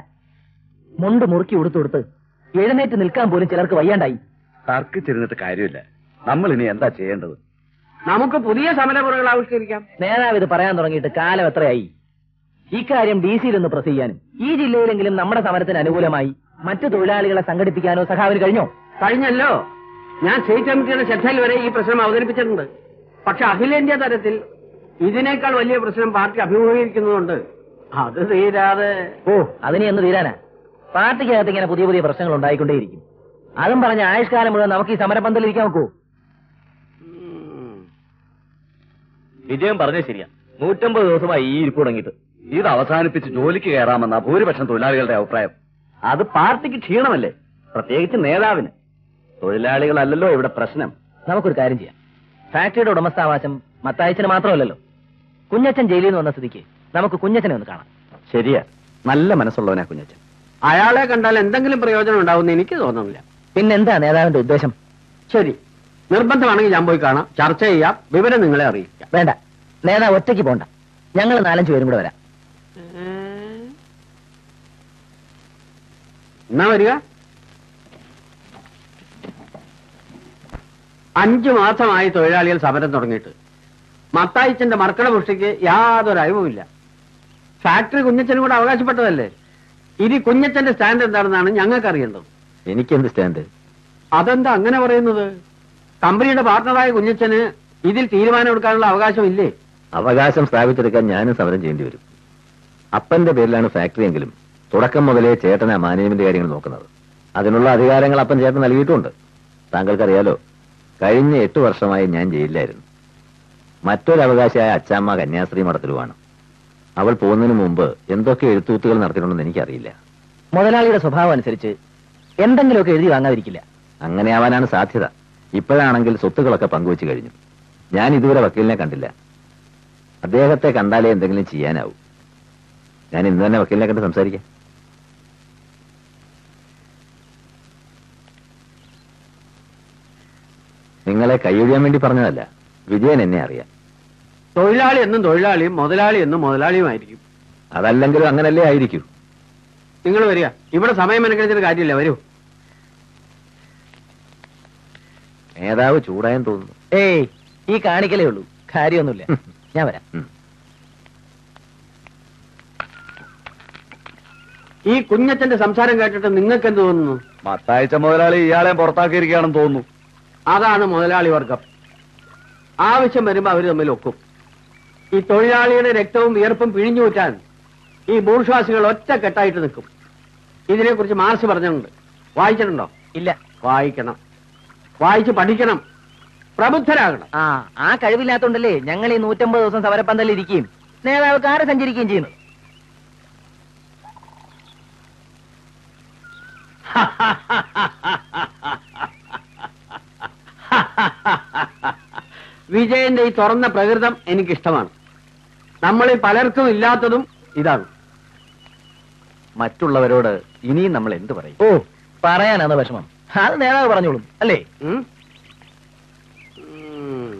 D: മുണ്ട് മുറുക്കി ഉടുത്തു കൊടുത്ത് എഴുന്നേറ്റ് നിൽക്കാൻ പോലും ചിലർക്ക് വയ്യാണ്ടായി
F: തർക്കിച്ചിരുന്നിട്ട് കാര്യമില്ല
B: നമ്മൾ ഇനി എന്താ ചെയ്യേണ്ടത്
E: നമുക്ക് പുതിയ സമരമുറകൾ ആവിഷ്കരിക്കാം
D: നേതാവ് ഇത് പറയാൻ തുടങ്ങിയിട്ട് കാലം എത്രയായി ഇക്കാര്യം ഡി സിയിൽ ഒന്ന് പ്രസ് ചെയ്യാനും ഈ ജില്ലയിലെങ്കിലും നമ്മുടെ സമരത്തിന് അനുകൂലമായി മറ്റു തൊഴിലാളികളെ സംഘടിപ്പിക്കാനോ സഖാവിന് കഴിഞ്ഞോ
E: കഴിഞ്ഞല്ലോ ഞാൻ സ്റ്റേറ്റ് കമ്മിറ്റിയുടെ ശ്രദ്ധയിൽ വരെ ഈ പ്രശ്നം അവതരിപ്പിച്ചിട്ടുണ്ട് പക്ഷെ അഖിലേന്ത്യാ തലത്തിൽ ഇതിനേക്കാൾ വലിയ പ്രശ്നം പാർട്ടി അഭിമുഖീകരിക്കുന്നതുകൊണ്ട് അത് തീരാതെ
D: ഓ അതിനെ എന്ന് തീരാനാ പാർട്ടിക്കകത്ത് ഇങ്ങനെ പുതിയ പുതിയ പ്രശ്നങ്ങൾ ഉണ്ടായിക്കൊണ്ടേയിരിക്കും അതും പറഞ്ഞ ആയുഷ്കാലം മുഴുവൻ നമുക്ക് ഈ സമരപന്തലിൽ ഇരിക്കാൻ നോക്കൂ
E: ഉം.
B: വിജയം പറഞ്ഞത് ശരിയാ നൂറ്റമ്പത് ദിവസമായി ഈ ഇരിപ്പ് തുടങ്ങിയിട്ട് ഇത് അവസാനിപ്പിച്ച് ജോലിക്ക് കയറാമെന്ന ഭൂരിപക്ഷം തൊഴിലാളികളുടെ അഭിപ്രായം അത് പാർട്ടിക്ക് ക്ഷീണമല്ലേ പ്രത്യേകിച്ച് നേതാവിന് തൊഴിലാളികളല്ലല്ലോ ഇവിടെ പ്രശ്നം
D: നമുക്കൊരു കാര്യം ചെയ്യാം ഫാക്ടറിയുടെ ഉടമസ്ഥാവകാശം മത്തായച്ചന് മാത്രമല്ലല്ലോ കുഞ്ഞച്ചൻ ജയിലിൽ നിന്ന് വന്ന സ്ഥിതിക്ക് നമുക്ക് കുഞ്ഞച്ചനെ ഒന്ന് കാണാം
B: ശരിയാ നല്ല മനസ്സുള്ളവനാ കുഞ്ഞച്ചൻ
E: അയാളെ കണ്ടാൽ എന്തെങ്കിലും പ്രയോജനം ഉണ്ടാവുമെന്ന് എനിക്ക് തോന്നുന്നില്ല
D: പിന്നെന്താ നേതാവിന്റെ ഉദ്ദേശം
E: ശരി നിർബന്ധമാണെങ്കിൽ ഞാൻ പോയി കാണാം ചർച്ച ചെയ്യാം വിവരം നിങ്ങളെ അറിയിക്കാം
D: വേണ്ട നേതാവ് ഒറ്റയ്ക്ക് പോണ്ട ഞങ്ങൾ നാലഞ്ചു പേരും കൂടെ വരാം
E: എന്നാ വരിക അഞ്ചു മാസമായി തൊഴിലാളികൾ സമരം തുടങ്ങിയിട്ട് മത്തായിച്ചന്റെ മർക്കട പുഷ്ടിക്ക് യാതൊരു അയവുമില്ല ഫാക്ടറി കുഞ്ഞച്ചനും കൂടെ അവകാശപ്പെട്ടതല്ലേ ഇനി കുഞ്ഞച്ചന്റെ സ്റ്റാൻഡ് എന്താണെന്നാണ് ഞങ്ങൾക്ക് അറിയേണ്ടത്
B: എനിക്കെന്ത് സ്റ്റാൻഡ്
E: അതെന്താ അങ്ങനെ പറയുന്നത് കമ്പനിയുടെ പാർട്ണറായ കുഞ്ഞച്ചന് ഇതിൽ തീരുമാനമെടുക്കാനുള്ള അവകാശമില്ലേ
B: അവകാശം സ്ഥാപിച്ചെടുക്കാൻ ഞാനും സമരം ചെയ്യേണ്ടി വരും അപ്പന്റെ പേരിലാണ് ഫാക്ടറി എങ്കിലും തുടക്കം മുതലേ ചേട്ടനാ മാനേജ്മെന്റ് കാര്യങ്ങൾ നോക്കുന്നത് അതിനുള്ള അധികാരങ്ങൾ അപ്പൻ ചേട്ടൻ നൽകിയിട്ടുണ്ട് താങ്കൾക്കറിയാലോ കഴിഞ്ഞ എട്ട് വർഷമായി ഞാൻ ജയിലിലായിരുന്നു മറ്റൊരു അവകാശിയായ അച്ചാമ്മ കന്യാസ്ത്രീ മഠത്തിലുമാണ് അവൾ പോകുന്നതിന് മുമ്പ് എന്തൊക്കെ എഴുത്തുകുത്തുകൾ നടത്തിയിട്ടുണ്ടെന്ന് എനിക്കറിയില്ല
D: മുതലാളിയുടെ സ്വഭാവം അനുസരിച്ച് എന്തെങ്കിലുമൊക്കെ എഴുതി വാങ്ങാതിരിക്കില്ല
B: അങ്ങനെ ആവാനാണ് സാധ്യത ഇപ്പോഴാണെങ്കിൽ സ്വത്തുക്കളൊക്കെ പങ്കുവച്ചു കഴിഞ്ഞു ഞാൻ ഇതുവരെ വക്കീലിനെ കണ്ടില്ല അദ്ദേഹത്തെ കണ്ടാലേ എന്തെങ്കിലും ചെയ്യാനാവൂ ഞാൻ ഇന്ന് തന്നെ വക്കീലിനെ കണ്ട് സംസാരിക്കാം നിങ്ങളെ കൈയൊഴിയാൻ വേണ്ടി പറഞ്ഞതല്ല വിജയൻ എന്നെ അറിയാം
E: തൊഴിലാളി എന്നും തൊഴിലാളിയും മുതലാളി എന്നും മുതലാളിയുമായിരിക്കും
B: അതല്ലെങ്കിലും അങ്ങനല്ലേ ആയിരിക്കൂ
E: നിങ്ങൾ വരിക ഇവിടെ സമയം മെനക്കെടുത്തിട്ട് കാര്യമില്ല വരൂ
B: നേതാവ് ചൂടായെന്ന് തോന്നുന്നു
D: ഏയ് ഈ കാണിക്കലേ ഉള്ളൂ കാര്യമൊന്നുമില്ല ഞാൻ വരാം
B: ഉം.
E: ഈ കുഞ്ഞച്ചന്റെ സംസാരം കേട്ടിട്ട് നിങ്ങൾക്ക് എന്ത് തോന്നുന്നു
B: മത്താഴ്ച മുതലാളി ഇയാളെ പുറത്താക്കിയിരിക്കുകയാണെന്ന് തോന്നുന്നു
E: അതാണ് മുതലാളി വർഗം ആവശ്യം വരുമ്പോ അവര് തമ്മിൽ ഒക്കും ഈ തൊഴിലാളിയുടെ രക്തവും വിയർപ്പും പിഴിഞ്ഞുകൂറ്റാൻ ഈ ബൂർഷ്വാസികൾ ഒറ്റക്കെട്ടായിട്ട് നിൽക്കും ഇതിനെക്കുറിച്ച് മാർസ് പറഞ്ഞിട്ടുണ്ട് വായിച്ചിട്ടുണ്ടോ
D: ഇല്ല
E: വായിക്കണം വായിച്ച് പഠിക്കണം പ്രബുദ്ധരാകണം
D: ആ ആ കഴിവില്ലാത്തോണ്ടല്ലേ ഞങ്ങൾ ഈ നൂറ്റമ്പത് ദിവസം സമരപ്പന്തലിൽ ഇരിക്കുകയും നേതാവ് കാറ് സഞ്ചരിക്കുകയും ചെയ്യുന്നു
E: വിജയന്റെ ഈ തുറന്ന പ്രകൃതം എനിക്കിഷ്ടമാണ് നമ്മളിൽ പലർക്കും ഇല്ലാത്തതും ഇതാണ്
B: മറ്റുള്ളവരോട് ഇനിയും നമ്മൾ എന്ത് പറയും
D: ഓ പറയാനാണ് വിഷമം അത് നേതാവ് പറഞ്ഞോളും അല്ലേ
E: ഉം? ഉം.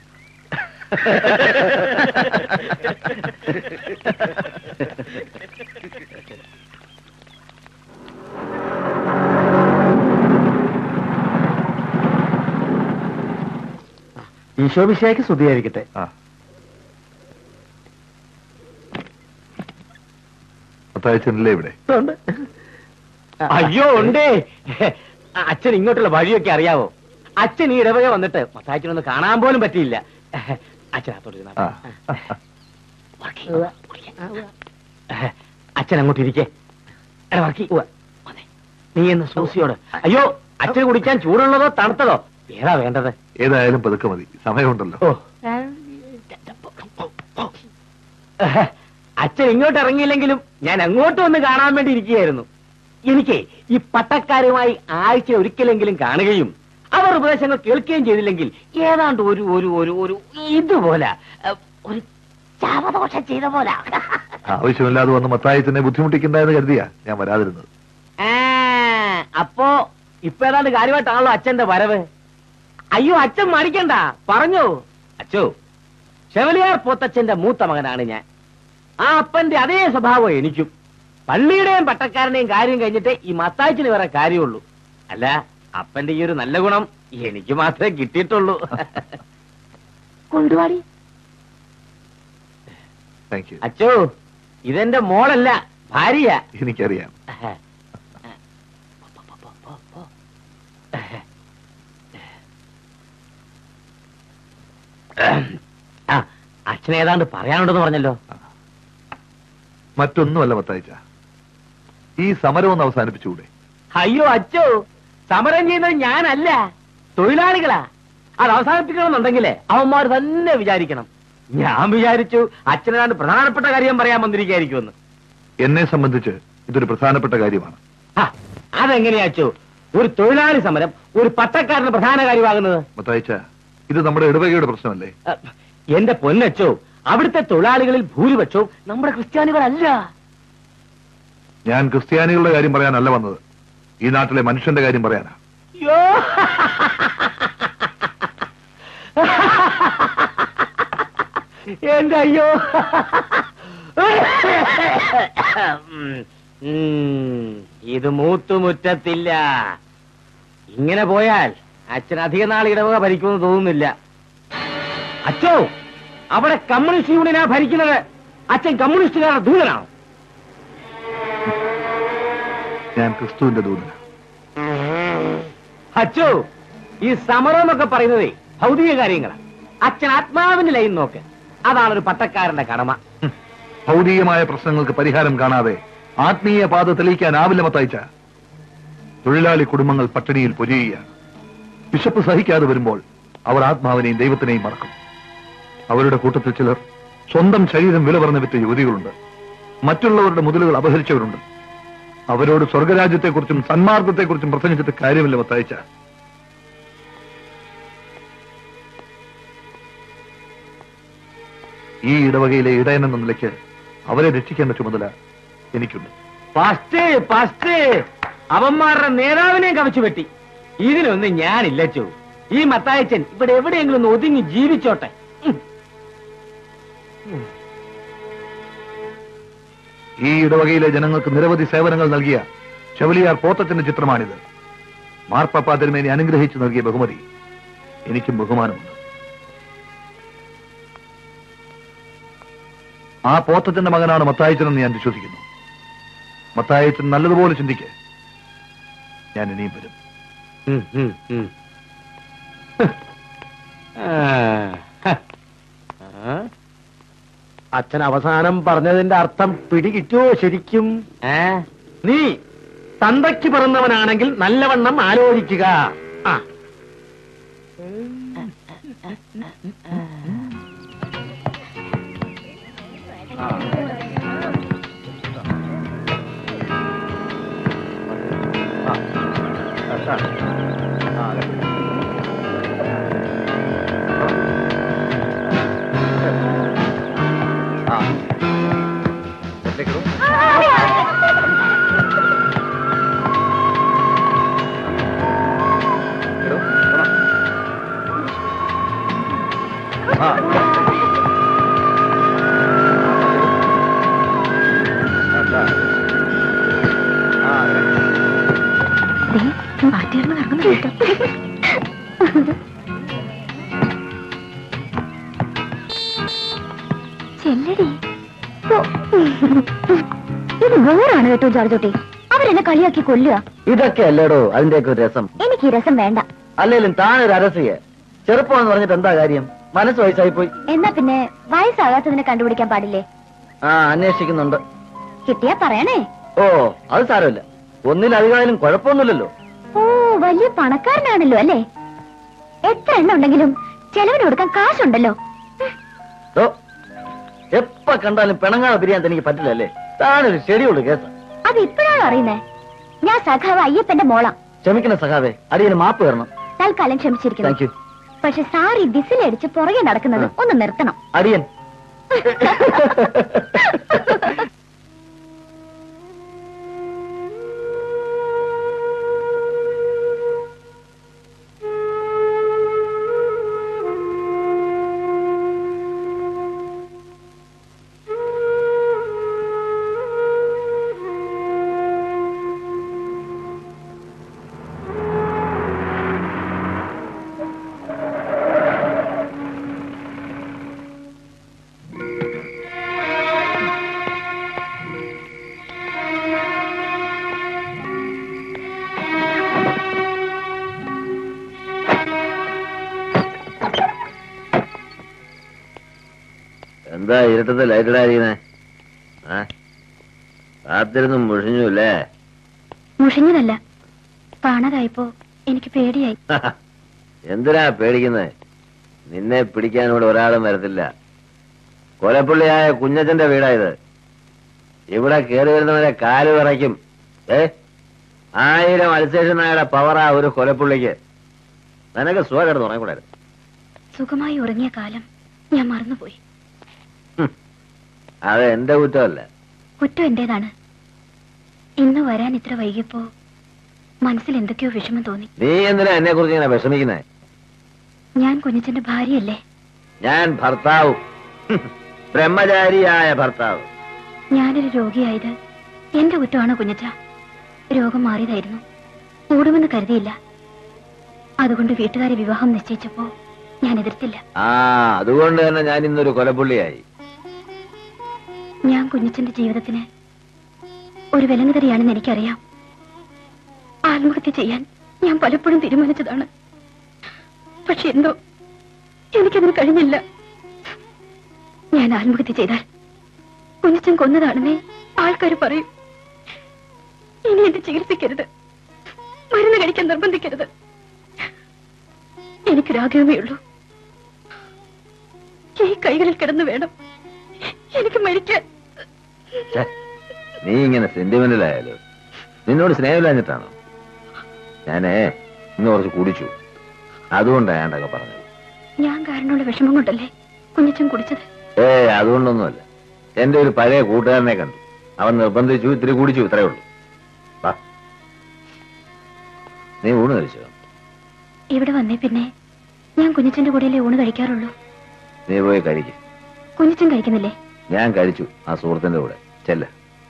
B: ഈശോഭിഷേക്ക് സ്തുതിയായിരിക്കട്ടെ
A: ആ മത്തായച്ചനല്ലേ ഇവിടെ
E: അയ്യോ ഉണ്ടേ അച്ഛൻ ഇങ്ങോട്ടുള്ള വഴിയൊക്കെ അറിയാവോ അച്ഛൻ ഈ ഇടവക വന്നിട്ട് മത്താച്ചനൊന്ന് കാണാൻ പോലും പറ്റിയില്ല അച്ഛൻ അകത്തോട്ട്
A: ആ
E: അച്ഛൻ അങ്ങോട്ട് ഇരിക്കേ എടാ വർക്കി വന്നേ. നീ എന്ന് സൂസിയോട് അയ്യോ അച്ഛന് കുടിക്കാൻ ചൂടുള്ളതോ തണുത്തതോ ഏതാ വേണ്ടത്
A: ഏതായാലും പതുക്കെ മതി സമയമുണ്ടല്ലോ
E: ഓ അച്ഛൻ ഇങ്ങോട്ട് ഇറങ്ങിയില്ലെങ്കിലും ഞാൻ അങ്ങോട്ട് വന്ന് കാണാൻ വേണ്ടി ഇരിക്കുകയായിരുന്നു എനിക്ക് ഈ പട്ടക്കാരുമായി ആഴ്ച ഒരിക്കലെങ്കിലും കാണുകയും അവർ ഉപദേശങ്ങൾ കേൾക്കുകയും ചെയ്തില്ലെങ്കിൽ ഏതാണ്ട് ഒരു ഒരു ഒരു ഒരു ഇതുപോലെ അഹ്, ഒരു ചാവദോഷം ചെയ്ത പോലെ
A: ആവശ്യമില്ലാതെ വന്ന് മത്തായച്ചനെ ബുദ്ധിമുട്ടിക്കണ്ട എന്ന് കരുതിയാ ഞാൻ വരാതിരുന്നത്
E: ആ, അപ്പോ ഇപ്പൊ ഏതാണ്ട് കാര്യമായിട്ടാണല്ലോ അച്ഛന്റെ വരവ് അയ്യോ അച്ഛൻ മടിക്കണ്ട പറഞ്ഞു അച്ചോ ചെവലിയാർ പോത്തച്ഛന്റെ മൂത്ത മകനാണ് ഞാൻ ആ അപ്പന്റെ അതേ സ്വഭാവം എനിക്കും പള്ളിയുടെയും പട്ടക്കാരന്റെയും കാര്യം കഴിഞ്ഞിട്ട് ഈ മത്താച്ചിന് വേറെ കാര്യമുള്ളൂ അല്ല അപ്പന്റെ ഈ ഒരു നല്ല ഗുണം
D: എനിക്ക് മാത്രമേ കിട്ടിയിട്ടുള്ളൂ
C: കൊണ്ടുവാടി
A: താങ്ക് യു
D: അച്ചോ ഇതെന്റെ മോളല്ല ഭാര്യ
A: എനിക്കറിയാം
D: ആ അച്ഛൻ ഏതാണ്ട് പറയാനുണ്ടെന്ന് പറഞ്ഞല്ലോ
A: മറ്റൊന്നുമല്ല മത്തായിച്ച ഈ സമരം ഒന്ന് അവസാനിപ്പിച്ചുകൂടെ
D: അയ്യോ അച്ചോ സമരം ചെയ്യുന്നത് ഞാനല്ല തൊഴിലാളികളാ അത് അവസാനിപ്പിക്കണമെന്നുണ്ടെങ്കിലേ അവന്മാർ തന്നെ വിചാരിക്കണം ഞാൻ വിചാരിച്ചു അച്ഛനാണ്ട് പ്രധാനപ്പെട്ട കാര്യം പറയാൻ വന്നിരിക്കായിരിക്കുമെന്ന്
A: എന്നെ സംബന്ധിച്ച് ഇതൊരു പ്രധാനപ്പെട്ട കാര്യമാണ്
D: ആ, അതെങ്ങനെയാ അച്ചോ ഒരു തൊഴിലാളി സമരം ഒരു പട്ടക്കാരന് പ്രധാന കാര്യമാകുന്നത്
A: മത്തായിച്ച ഇത് നമ്മുടെ ഇടവകയുടെ പ്രശ്നമല്ലേ
D: അ, എന്റെ പൊന്നച്ചോ അവിടുത്തെ തൊഴിലാളികളിൽ ഭൂരിപക്ഷവും നമ്മുടെ ക്രിസ്ത്യാനികളല്ല
A: ഞാൻ ക്രിസ്ത്യാനികളുടെ കാര്യം പറയാനല്ല വന്നത് ഈ നാട്ടിലെ മനുഷ്യന്റെ കാര്യം പറയാനാ
D: യോ എന്റെ അയ്യോ ഉം, ഇത് മൂത്തുമുറ്റത്തില്ല ഇങ്ങനെ പോയാൽ അച്ഛൻ അധിക നാൾ ഇടവക ഭരിക്കുമെന്ന് തോന്നുന്നില്ല അച്ഛോ അവിടെ കമ്മ്യൂണിസ്റ്റ് യൂണിയനാ ഭരിക്കുന്നത് അച്ഛൻ കമ്മ്യൂണിസ്റ്റുകാരുടെ ദൂതനാണോ
A: ഞാൻ ക്രിസ്തുവിന്റെ ദൂതന
D: അച്ചോ ഈ സമരം എന്നൊക്കെ പറയുന്നതേ ഭൗതിക കാര്യങ്ങളാണ് അച്ഛൻ ആത്മാവിന്റെ ലൈൻ നോക്ക് അതാണ് ഒരു പട്ടക്കാരന്റെ കടമ
A: ഭൗതികമായ പ്രശ്നങ്ങൾക്ക് പരിഹാരം കാണാതെ ആത്മീയ പാത തെളിയിക്കാനാവില്ല മത്തായിച്ച തൊഴിലാളി കുടുംബങ്ങൾ പട്ടിണിയിൽ പൊരിയുകയാണ് വിശപ്പ് സഹിക്കാതെ വരുമ്പോൾ അവർ ആത്മാവിനെയും ദൈവത്തിനെയും മറക്കും അവരുടെ കൂട്ടത്തിൽ ചിലർ സ്വന്തം ശരീരം വില പറഞ്ഞ വിറ്റ യുവതികളുണ്ട് മറ്റുള്ളവരുടെ മുതലുകൾ അപഹരിച്ചവരുണ്ട് അവരോട് സ്വർഗരാജ്യത്തെക്കുറിച്ചും സന്മാർഗത്തെക്കുറിച്ചും പ്രസംഗിച്ചിട്ട് കാര്യമില്ല മത്തായിച്ച ഈ ഇടവകയിലെ ഇടയൻ എന്ന നിലയ്ക്ക് അവരെ രക്ഷിക്കേണ്ട ചുമതല എനിക്കുണ്ട്
D: ഫസ്റ്റ് ഫസ്റ്റ് അവന്മാരുടെ നേതാവിനെയും കവച്ചു വെട്ടി ഇതിനൊന്നും ഞാനില്ലച്ചോ ഈ മത്തായച്ചൻ ഇവിടെ എവിടെയെങ്കിലും ഒന്ന് ഒതുങ്ങി ജീവിച്ചോട്ടെ ഉം.
A: ഈ ഇടവകയിലെ ജനങ്ങൾക്ക് നിരവധി സേവനങ്ങൾ നൽകിയ ചെവലിയാർ പോത്തച്ചന്റെ ചിത്രമാണിത് മാർപ്പാപ്പ തിരുമേനി അനുഗ്രഹിച്ചു നൽകിയ ബഹുമതി എനിക്കും ബഹുമാനമുണ്ട് ആ പോത്തച്ചന്റെ മകനാണ് മത്തായച്ചനെന്ന് ഞാൻ വിശ്വസിക്കുന്നു മത്തായച്ചൻ നല്ലതുപോലെ ചിന്തിക്ക് ഞാൻ ഇനിയും വരും
D: ഉം, ഉം, ഉം. ആ, ഹ. ആ. അച്ഛൻ അവസാനം പറഞ്ഞതിന്റെ അർത്ഥം പിടികിട്ടുവോ ശരിക്കും ഏ നീ തന്തയ്ക്ക് പിറന്നവനാണെങ്കിൽ നല്ലവണ്ണം ആലോചിക്കുക ആ
C: പാട്ടിയാർന്ന് നടന്നു കേട്ടോ ചെല്ലടി ഓ. ഇത് വേറാണ് കേട്ടോ ജോർജോട്ടി അവരെന്നെ കളിയാക്കി കൊല്ലുക
D: ഇതൊക്കെ അല്ലേടോ അതിന്റെയൊക്കെ ഒരു രസം
C: എനിക്ക് ഈ രസം വേണ്ട
D: അല്ലേലും താനൊരു അരസിയെ ചെറുപ്പമെന്ന് പറഞ്ഞിട്ട് എന്താ കാര്യം മനസ്സ് വയസ്സായി പോയി
C: എന്നാ പിന്നെ വയസ്സാകാത്തതിനെ കണ്ടുപിടിക്കാൻ പാടില്ലേ
D: ആ അന്വേഷിക്കുന്നുണ്ട്
C: കിട്ടിയാ പറയണേ
D: ഓ അത് സാരമില്ല ഒന്നിലധികമായാലും കുഴപ്പമൊന്നുമില്ലല്ലോ
C: ഓ വലിയ പണക്കാരനാണല്ലോ അല്ലേ എത്ര എണ്ണം ഉണ്ടെങ്കിലും ചെലവിന് കൊടുക്കാൻ കാശുണ്ടല്ലോ
D: ഓ എപ്പ കണ്ടാലും പിണങ്ങാതെ പിരിയാൻ എനിക്ക് പറ്റില്ലല്ലേ താനൊരു ഷെഡ്യൂള് കേസ്
C: അത് ഇപ്പോഴാണോ അറിയുന്നേ ഞാൻ സഖാവ് അയ്യപ്പന്റെ മോളാ
D: ക്ഷമിക്കണം സഖാവേ അടിയന് മാപ്പ് തരണം
C: തൽക്കാലം ക്ഷമിച്ചിരിക്കുന്നു
D: താങ്ക് യു
C: പക്ഷെ സാർ ഈ ബിസിലടിച്ച് പുറകെ നടക്കുന്നത് ഒന്ന് നിർത്തണം
D: അടിയൻ
B: എന്താ ഇരുട്ടത്ത് ലൈറ്റിടാതിരിക്കുന്നേ ആ കാത്തിരുന്ന് മുഷിഞ്ഞു അല്ലേ
C: മുഷിഞ്ഞതല്ല കാണാതായപ്പോ എനിക്ക് പേടിയായി
B: എന്തിനാ പേടിക്കുന്നത് നിന്നെ പിടിക്കാൻ ഇവിടെ ഒരാളും വരത്തില്ല കൊലപ്പുള്ളിയായ കുഞ്ഞച്ചന്റെ വീടായത് ഇവിടെ കയറി വരുന്നവരെ കാല് വിറയ്ക്കും ഏ ആയിരം അൽസേഷൻ നായുടെ പവറാ ഒരു കൊലപ്പുള്ളിക്ക് നിനക്ക് സുഖം കിടന്ന് ഉറങ്ങിക്കൂടായിരുന്നു
C: സുഖമായി ഉറങ്ങിയ കാലം ഞാൻ മറന്നുപോയി
B: അത് എന്റെ കുറ്റമല്ല
C: കുറ്റം എന്റേതാണ് ഇന്ന് വരാൻ ഇത്ര വൈകിയപ്പോ മനസ്സിൽ എന്തൊക്കെയോ വിഷമം തോന്നി
B: നീ എന്തിനാ എന്നെ കുറിച്ച് ഇങ്ങനെ വിഷമിക്കുന്നേ
C: ഞാൻ കുഞ്ഞച്ചന്റെ ഭാര്യയല്ലേ
B: ഞാൻ ഭർത്താവും ബ്രഹ്മചാരിയായ ഭർത്താവ്
C: ഞാനൊരു രോഗിയായത് എന്റെ കുറ്റമാണോ കുഞ്ഞച്ച രോഗം മാറിയതായിരുന്നു കൂടുമെന്ന് കരുതിയില്ല അതുകൊണ്ട് വീട്ടുകാരെ വിവാഹം നിശ്ചയിച്ചപ്പോ ഞാൻ എതിർത്തില്ല
B: ആ അതുകൊണ്ട് തന്നെ ഞാൻ ഇന്നൊരു കൊലപ്പുള്ളിയായി
C: ഞാൻ കുഞ്ഞച്ചന്റെ ജീവിതത്തിന് ഒരു വിലങ്ങുതറിയാണെന്ന് എനിക്കറിയാം ആത്മഹത്യ ചെയ്യാൻ ഞാൻ പലപ്പോഴും തീരുമാനിച്ചതാണ് പക്ഷെ എന്തോ എനിക്കതിന് കഴിഞ്ഞില്ല ഞാൻ ആത്മഹത്യ ചെയ്താൽ കുഞ്ഞച്ചൻ കൊന്നതാണെന്നേ ആൾക്കാർ പറയും ഇനി എന്നെ ചികിത്സിക്കരുത് മരുന്ന് കഴിക്കാൻ നിർബന്ധിക്കരുത് എനിക്കൊരാഗ്രഹമേ ഉള്ളൂ ഈ കൈകളിൽ കിടന്നു വേണം എനിക്ക് മരിക്കാൻ
B: ഛെ, നീ ഇങ്ങനെ സെന്റിമെന്റൽ ആയാലോ നിന്നോട് സ്നേഹമില്ലാഞ്ഞിട്ടാണോ ഞാനേ ഇന്ന് കുറച്ച് കുടിച്ചു അതുകൊണ്ടാണ് ഞാണ്ടൊക്കെ പറഞ്ഞത്
C: ഞാൻ കാരണമുള്ള വിഷമം കൊണ്ടല്ലേ കുഞ്ഞച്ചൻ കുടിച്ചത്
B: ഏ അതുകൊണ്ടൊന്നുമല്ല എന്റെ ഒരു പഴയ കൂട്ടുകാരനെ കണ്ടു അവൻ നിർബന്ധിച്ചു ഇത്തിരി കുടിച്ചു ഇത്രേ ഉള്ളൂ വാ നീ ഊണ് കഴിച്ചോ
C: ഇവിടെ വന്നേ പിന്നെ ഞാൻ കുഞ്ഞച്ചന്റെ കൂടെയല്ലേ ഊണ് കഴിക്കാറുള്ളൂ
B: നീ പോയി കഴിക്കും
C: കുഞ്ഞച്ചൻ കഴിക്കുന്നില്ലേ
B: ഞാൻ കഴിച്ചു ആ സുഹൃത്തിന്റെ കൂടെ ചെല്ല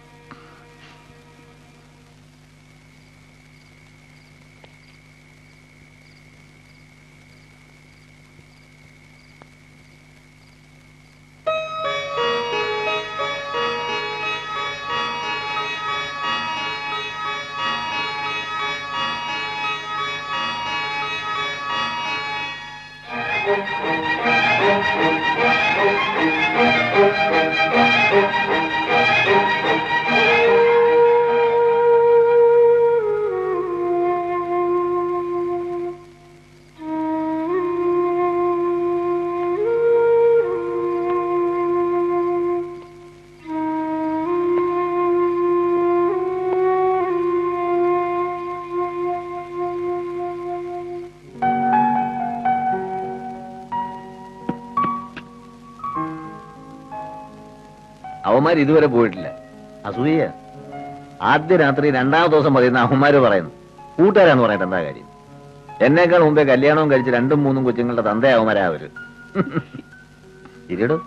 B: അവന്മാർ ഇതുവരെ പോയിട്ടില്ല അസൂയ ആദ്യ രാത്രി രണ്ടാമത്തെ ദിവസം പറയുന്ന അവന്മാര് പറയുന്നു കൂട്ടുകാരാന്ന് പറയട്ടെ എന്താ കാര്യം എന്നേക്കാൾ മുമ്പേ കല്യാണവും കഴിച്ച് രണ്ടും മൂന്നും കൊച്ചുങ്ങളുടെ തന്ത അവന്മാരാ അവര് ഇരിടോ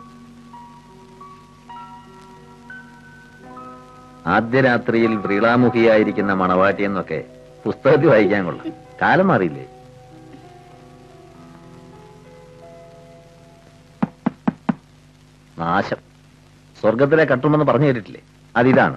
B: ആദ്യ രാത്രിയിൽ വ്രീളാമുഖിയായിരിക്കുന്ന മണവാട്ടി എന്നൊക്കെ പുസ്തകത്തിൽ വായിക്കാൻ കൊള്ളാം കാലം മാറിയില്ലേ നാശം സ്വർഗത്തിലെ കട്ടുമെന്ന് പറഞ്ഞു കേട്ടിട്ടില്ലേ അതിതാണ്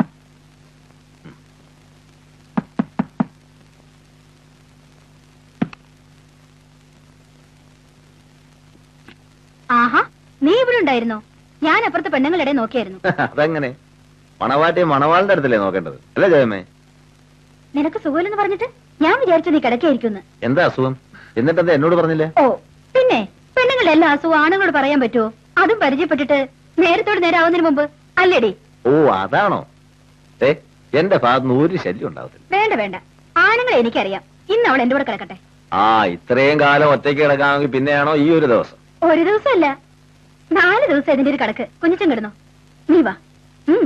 C: ആഹാ നീ ഇവിടെ ഉണ്ടായിരുന്നോ ഞാൻ അപ്പുറത്തെ പെണ്ണുങ്ങളുടെ നോക്കിയായിരുന്നു
B: അതെങ്ങനെ മണവാട്ടിയെ മണവാളിന്റെ അടുത്തല്ലേ നോക്കേണ്ടത് അല്ലേ ജയമേ
C: നിനക്ക് സുഖമില്ലെന്ന് പറഞ്ഞിട്ട് ഞാൻ വിചാരിച്ചു നീ കിടക്കായിരിക്കും
B: എന്താ അസുഖം എന്നിട്ടെന്താ എന്നോട് പറഞ്ഞില്ലേ
C: ഓ പിന്നെ പെണ്ണുങ്ങളുടെ എല്ലാ അസുഖം ആണുങ്ങളോട് പറയാൻ പറ്റുമോ അതും പരിചയപ്പെട്ടിട്ട് നേരത്തോട് നേരെ ആവുന്നതിന് മുമ്പ് അല്ലേടി
B: ഓ അതാണോ ഏ എന്റെ ഭാഗത്തുനിന്ന് ഒരു ശല്യം ഉണ്ടാവത്തില്ല
C: വേണ്ട വേണ്ട ആണുങ്ങളെ എനിക്കറിയാം ഇന്ന് അവൾ എന്റെ കൂടെ കിടക്കട്ടെ
B: ആ ഇത്രയും കാലം ഒറ്റയ്ക്ക് കിടക്കാമെങ്കിൽ പിന്നെയാണോ ഈ ഒരു ദിവസം
C: ഒരു ദിവസമല്ല നാല് ദിവസം ഇതിന്റെ ഒരു കണക്ക് കുഞ്ഞിച്ചൻ കിടന്നോ നീ വാ ഉം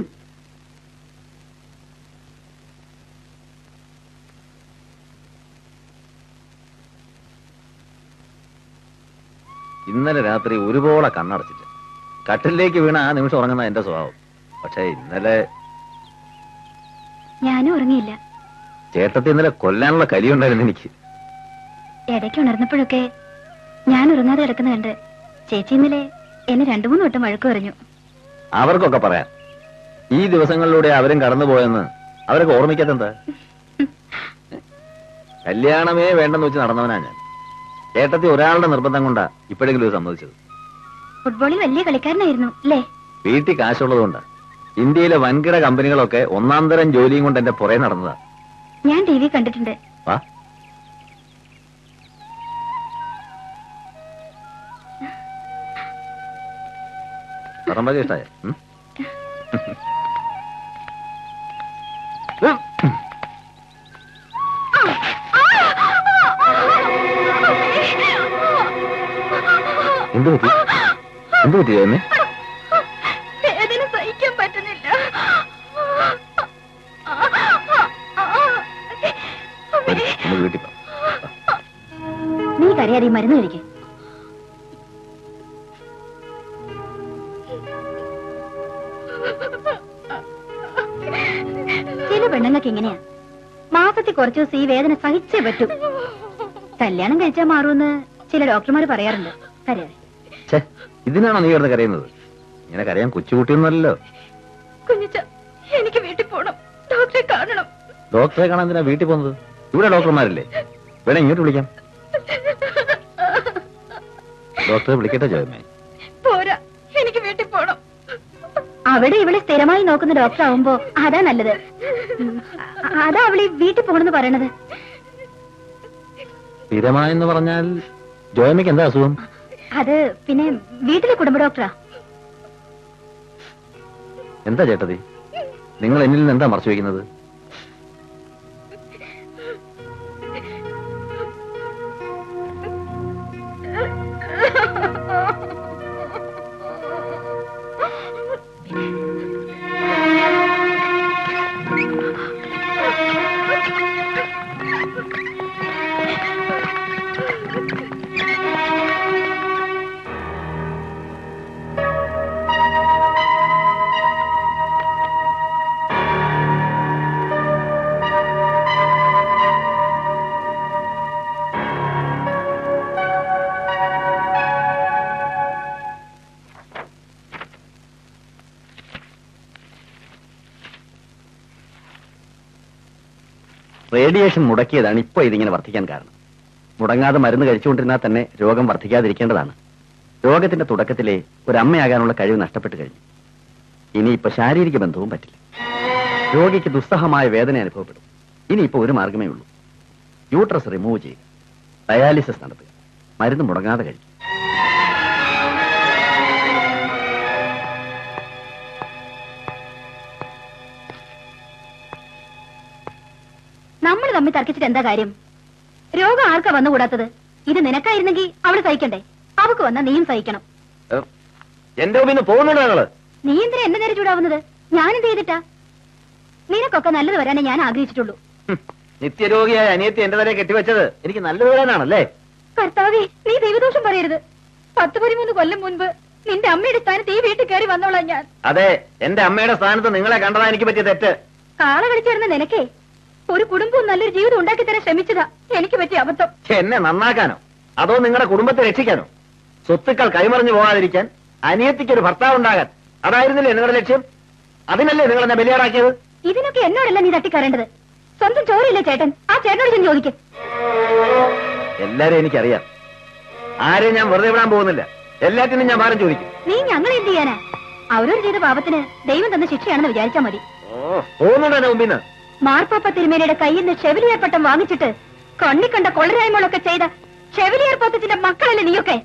B: ഇന്നലെ രാത്രി ഒരുപോലെ കണ്ണടച്ചിട്ട് കട്ടിലേക്ക് വീണ ആ നിമിഷം ഉറങ്ങുന്ന എന്റെ സ്വഭാവം പക്ഷെ ഇന്നലെ
C: ഞാനും ഉറങ്ങിയില്ല
B: ചേട്ടത്തി ഇന്നലെ കൊല്ലാനുള്ള കലിയുണ്ടായിരുന്നു എനിക്ക്
C: ഇടയ്ക്ക് ഉണർന്നപ്പോഴൊക്കെ ഞാൻ ഉറങ്ങാതെ കിടക്കുന്ന കണ്ട് ചേച്ചി ഇന്നലെ എന്നെ രണ്ടു മൂന്ന് വട്ടം വഴക്ക് പറഞ്ഞു
B: അവർക്കൊക്കെ പറയാം ഈ ദിവസങ്ങളിലൂടെ അവരും കടന്നുപോയെന്ന് അവരൊക്കെ ഓർമ്മിക്കാത്തെന്താ കല്യാണമേ വേണ്ടെന്ന് വെച്ച് നടന്നവനാ ഞാൻ ചേട്ടത്തി ഒരാളുടെ നിർബന്ധം കൊണ്ടാ ഇപ്പോഴെങ്കിലും ഇത് സമ്മതിച്ചത്
C: ഫുട്ബോളിൽ വലിയ കളിക്കാരനായിരുന്നു അല്ലേ
B: വീട്ടിൽ കാശുള്ളതുകൊണ്ട് ഇന്ത്യയിലെ വൻകിട കമ്പനികളൊക്കെ ഒന്നാം തരം ജോലിയും കൊണ്ട് എന്റെ പുറകെ നടന്നതാ
C: ഞാൻ ടി വി കണ്ടിട്ടുണ്ട്
B: വാ പറമ്പൊക്കെ ഇഷ്ടായ എന്ത് പറ്റി എന്ത് പറ്റി എന്നെ
C: വേദന സഹിക്കാൻ പറ്റുന്നില്ല
B: നമുക്ക് വീട്ടിൽ പോവാം
C: നീ കരയാതെ ഈ മരുന്ന് കഴിക്കും ചില പെണ്ണുങ്ങൾക്ക് ഇങ്ങനെയാ മാസത്തിൽ കുറച്ചു ദിവസം ഈ വേദന സഹിച്ചേ പറ്റൂ കല്യാണം കഴിച്ചാൽ മാറുമെന്ന് ചില ഡോക്ടർമാർ പറയാറുണ്ട് കരയാതെ
B: ഛേ ഇതിനാണോ നീ കിടന്ന് കരയുന്നത് ഇങ്ങനെ കരയാൻ കൊച്ചുകുട്ടിയൊന്നുമല്ലല്ലോ
C: കുഞ്ഞിച്ച എനിക്ക് വീട്ടിൽ പോണം ഡോക്ടറെ കാണണം
B: ഡോക്ടറെ കാണാൻ എന്തിനാ വീട്ടിൽ പോകുന്നത് ഇവിടെ ഡോക്ടർമാരില്ലേ വേണേ ഇങ്ങോട്ട് വിളിക്കാം ഡോക്ടറെ വിളിക്കട്ടെ ജോയമ്മേ
C: പോരാ എനിക്ക് വീട്ടിൽ പോണം അവിടെ ഇവളെ സ്ഥിരമായി നോക്കുന്ന ഡോക്ടർ ആവുമ്പോ അതാ നല്ലത് ഉം, അ- അതാ അവള് ഈ വീട്ടിൽ പോണെന്ന് പറയണത്
B: സ്ഥിരമായെന്ന് പറഞ്ഞാൽ ജോയമ്മയ്ക്ക് എന്താ അസുഖം
C: അത് പിന്നെ വീട്ടിലെ കുടുംബ ഡോക്ടറാ
B: എന്താ ചേട്ടതി നിങ്ങൾ എന്നിൽ നിന്ന് എന്താ മറച്ചു വയ്ക്കുന്നത് റേഡിയേഷൻ മുടക്കിയതാണ് ഇപ്പൊ ഇതിങ്ങനെ വർദ്ധിക്കാൻ കാരണം മുടങ്ങാതെ മരുന്ന് കഴിച്ചുകൊണ്ടിരുന്നാൽ തന്നെ രോഗം വർദ്ധിക്കാതിരിക്കേണ്ടതാണ് രോഗത്തിന്റെ തുടക്കത്തിലെ ഒരു അമ്മയാകാനുള്ള കഴിവ് നഷ്ടപ്പെട്ടു കഴിഞ്ഞു ഇനിയിപ്പോ ശാരീരിക ബന്ധവും പറ്റില്ല രോഗിക്ക് ദുസ്സഹമായ വേദന അനുഭവപ്പെടും ഇനിയിപ്പോ ഒരു മാർഗമേ ഉള്ളൂ യൂട്രസ് റിമൂവ് ചെയ്യുക ഡയാലിസിസ് നടത്തുക മരുന്ന് മുടങ്ങാതെ കഴിക്കും
C: നമ്മൾ തമ്മിൽ തർക്കിച്ചിട്ട് എന്താ കാര്യം രോഗം ആർക്കാ വന്നുകൂടാത്തത് ഇത് നിനക്കായിരുന്നെങ്കിൽ അവള് സഹിക്കണ്ടേ അവക്ക് വന്നാ നീയും സഹിക്കണം
B: ഏ, എന്റെ മുമ്പിൽ നിന്ന് പോകുന്നുണ്ടോ നിങ്ങള്
C: നീ എന്തിനാ എന്നെ നേരെ ചൂടാവുന്നത് ഞാൻ എന്ത് ചെയ്തിട്ടാ നിനക്കൊക്കെ നല്ലത് വരാനേ ഞാൻ ആഗ്രഹിച്ചിട്ടുള്ളൂ
B: ഹും, നിത്യരോഗിയായ അനിയത്തി എന്റെ തലയെ കെട്ടിവെച്ചത് എനിക്ക് നല്ലത് വരാനാണല്ലേ
C: കർത്താവേ നീ ദൈവദോഷം പറയരുത് പത്ത് പതിമൂന്ന് കൊല്ലം മുൻപ് നിന്റെ അമ്മയുടെ സ്ഥാനത്ത് ഈ വീട്ടിൽ കയറി വന്നോളാം ഞാൻ
B: അതെ എന്റെ അമ്മയുടെ സ്ഥാനത്ത് നിങ്ങളെ കണ്ടതാ എനിക്ക് പറ്റിയ തെറ്റ്
C: കാള കളിച്ചിരുന്ന നിനക്കേ ഒരു കുടുംബവും നല്ലൊരു ജീവിതം ഉണ്ടാക്കി തരാൻ ശ്രമിച്ചതാ എനിക്ക് പറ്റിയ അബദ്ധം
B: ഛെ, എന്നെ നന്നാക്കാനോ അതോ നിങ്ങളുടെ കുടുംബത്തെ രക്ഷിക്കാനോ സ്വത്തുക്കൾ കൈമറിഞ്ഞു പോകാതിരിക്കാൻ അനിയത്തിക്ക് ഒരു ഭർത്താവ് ഉണ്ടാകാൻ അതായിരുന്നില്ലേ നിങ്ങളുടെ ലക്ഷ്യം അതിനല്ലേ നിങ്ങൾ എന്നെ ബലിയാടാക്കിയത്
C: ഇതിനൊക്കെ എന്നോടല്ല നീ തട്ടിക്കറേണ്ടത് സ്വന്തം ചോരയില്ലേ ചേട്ടൻ ആ ചേട്ടനോട് ചെന്ന് ചോദിക്കും
B: എല്ലാരും എനിക്കറിയാം ആരെയും ഞാൻ വെറുതെ വിടാൻ പോകുന്നില്ല എല്ലാറ്റിനും ഞാൻ ഭാരം ചോദിക്കും
C: നീ ഞങ്ങൾ എന്ത് ചെയ്യാനാ അവരോട് ചെയ്ത പാപത്തിന് ദൈവം തന്ന ശിക്ഷയാണെന്ന് വിചാരിച്ചാ മതി
B: ഓ പോകുന്നുണ്ടോ എന്റെ മുമ്പിൽ നിന്ന്
C: മാർപ്പാപ്പ തിരുമേനയുടെ കയ്യിൽ നിന്ന് ഷെവിലിയർ പട്ടം വാങ്ങിച്ചിട്ട് കണ്ണി കണ്ട കൊള്ളരായ്മകളൊക്കെ ചെയ്ത ഷെവിലിയർ പത്തത്തിന്റെ മക്കളല്ലേ നീയൊക്കെ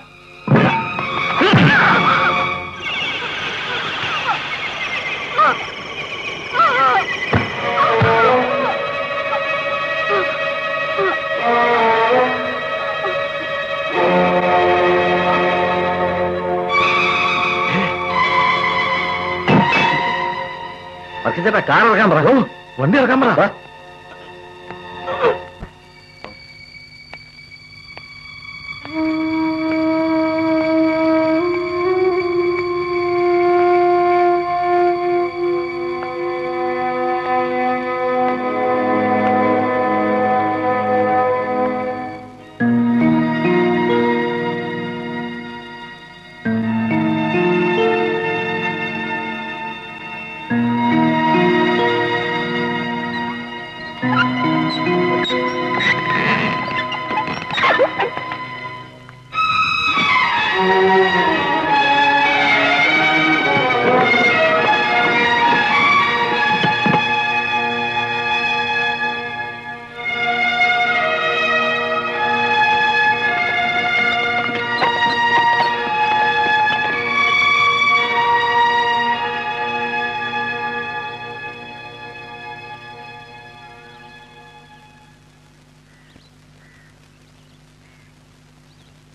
B: വർക്കിച്ചേട്ടാ കാർ ഇറക്കാൻ പറ ഓ,
A: വണ്ടി ഇറക്കാൻ പറ
B: വാ.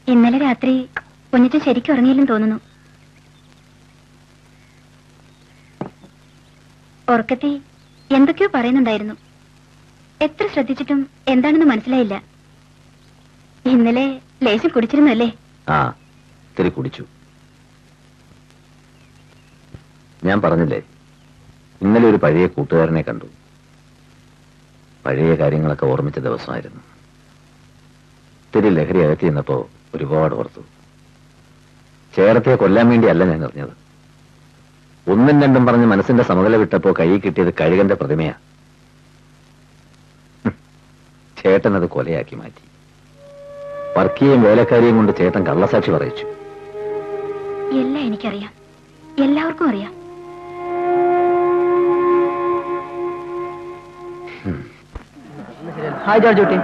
C: ഇന്നലെ രാത്രി കുഞ്ഞിട്ട് ശരിക്കും ഉറങ്ങിയില്ലെന്ന് തോന്നുന്നു ഉറക്കത്തി എന്തൊക്കെയോ പറയുന്നുണ്ടായിരുന്നു എത്ര ശ്രദ്ധിച്ചിട്ടും എന്താണെന്ന് മനസ്സിലായില്ല ഇന്നലെ ലേശം കുടിച്ചിരുന്നു അല്ലേ
B: ആ ഇത്തിരി കുടിച്ചു ഞാൻ പറഞ്ഞില്ലേ ഇന്നലെ ഒരു പഴയ കൂട്ടുകാരനെ കണ്ടു പഴയ കാര്യങ്ങളൊക്കെ ഓർമ്മിച്ച ദിവസമായിരുന്നു ഇത്തിരി ലഹരി അകറ്റി ചെന്നപ്പോ ഒരുപാട് ഓർത്തു ചേർത്തയെ കൊല്ലാൻ വേണ്ടിയല്ല ഞാൻ അറിഞ്ഞത് ഒന്നും രണ്ടും പറഞ്ഞ് മനസ്സിന്റെ സമനില വിട്ടപ്പോ കൈ കിട്ടിയത് കഴുകന്റെ പ്രതിമയാ ഹും. ചേട്ടൻ അത് കൊലയാക്കി മാറ്റി വർക്കിയെയും വേലക്കാരിയും കൊണ്ട് ചേട്ടൻ കള്ളസാക്ഷി പറയിച്ചു
C: എല്ലാം എനിക്കറിയാം എല്ലാവർക്കും അറിയാം
D: ഹായ് ജോർജ് കുട്ടി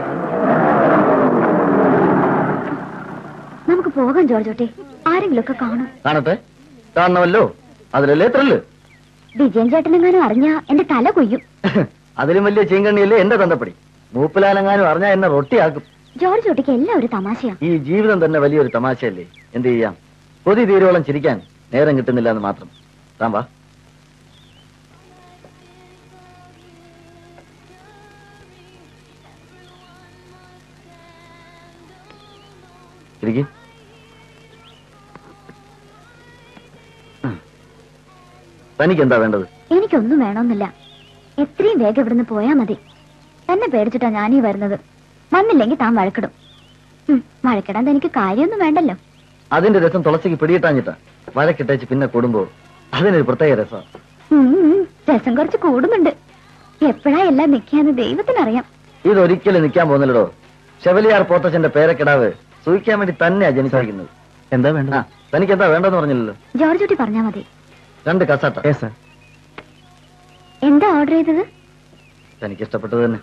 C: നമുക്ക് പോകാം ജോർജോട്ടെ ആരെങ്കിലും ഒക്കെ കാണും
D: കാണട്ടെ കാണണമല്ലോ അതിലല്ലേ ത്രില്ല്
C: വിജയൻ ചേട്ടനെങ്ങാനും അറിഞ്ഞ എന്റെ തല കൊയ്യും
D: അതിലും വലിയ ചീങ്കണ്ണിയല്ലേ എന്റെ തന്തപ്പടി മൂപ്പിലാലെങ്ങാനും അറിഞ്ഞാൽ എന്നെ റൊട്ടിയാക്കും
C: ജോർജ് കുട്ടിക്ക് എല്ലാം ഒരു തമാശയാ
D: ഈ ജീവിതം തന്നെ വലിയൊരു തമാശയല്ലേ എന്ത് ചെയ്യാം കൊതി തീരോളം ചിരിക്കാൻ നേരം കിട്ടുന്നില്ല എന്ന് മാത്രം താൻ വാ ഇരിക്ക്. തനിക്ക് എന്താ വേണ്ടത്
C: എനിക്കൊന്നും വേണമെന്നില്ല എത്രയും വേഗം ഇവിടുന്ന് പോയാ മതി തന്നെ പേടിച്ചിട്ടാ ഞാനീ വരുന്നത് വന്നില്ലെങ്കിൽ താൻ വഴക്കിടും ഉം, വഴക്കിടാൻ തനിക്ക് കാര്യമൊന്നും വേണ്ടല്ലോ
D: അതിന്റെ രസം തുളസിക്ക് പിടിയിട്ടാഞ്ഞിട്ടാ വഴക്കിട്ടേച്ച് പിന്നെ കൂടുമ്പോ അതിനൊരു പ്രത്യേക രസം
C: ഉം, ഉം, രസം കുറച്ച് കൂടുന്നുണ്ട് എപ്പോഴാ എല്ലാം നിൽക്കാന്ന് ദൈവത്തിനറിയാം
D: ഇതൊരിക്കലും നിൽക്കാൻ പോകുന്നില്ലടോ ശവലിയാർ പോത്തച്ഛന്റെ പേരക്കിടാവ് സൂഹിക്കാൻ വേണ്ടി തന്നെയാ ജനിച്ചിരിക്കുന്നത് എന്താ വേണ്ട തനിക്ക് എന്താ വേണ്ടെന്ന് പറഞ്ഞില്ലല്ലോ
C: ജോർജ് കുട്ടി പറഞ്ഞാ മതി
D: രണ്ട് കസാട്ട
C: എന്താ ഓർഡർ ചെയ്തത്
D: തനിക്ക് ഇഷ്ടപ്പെട്ടത് തന്നെ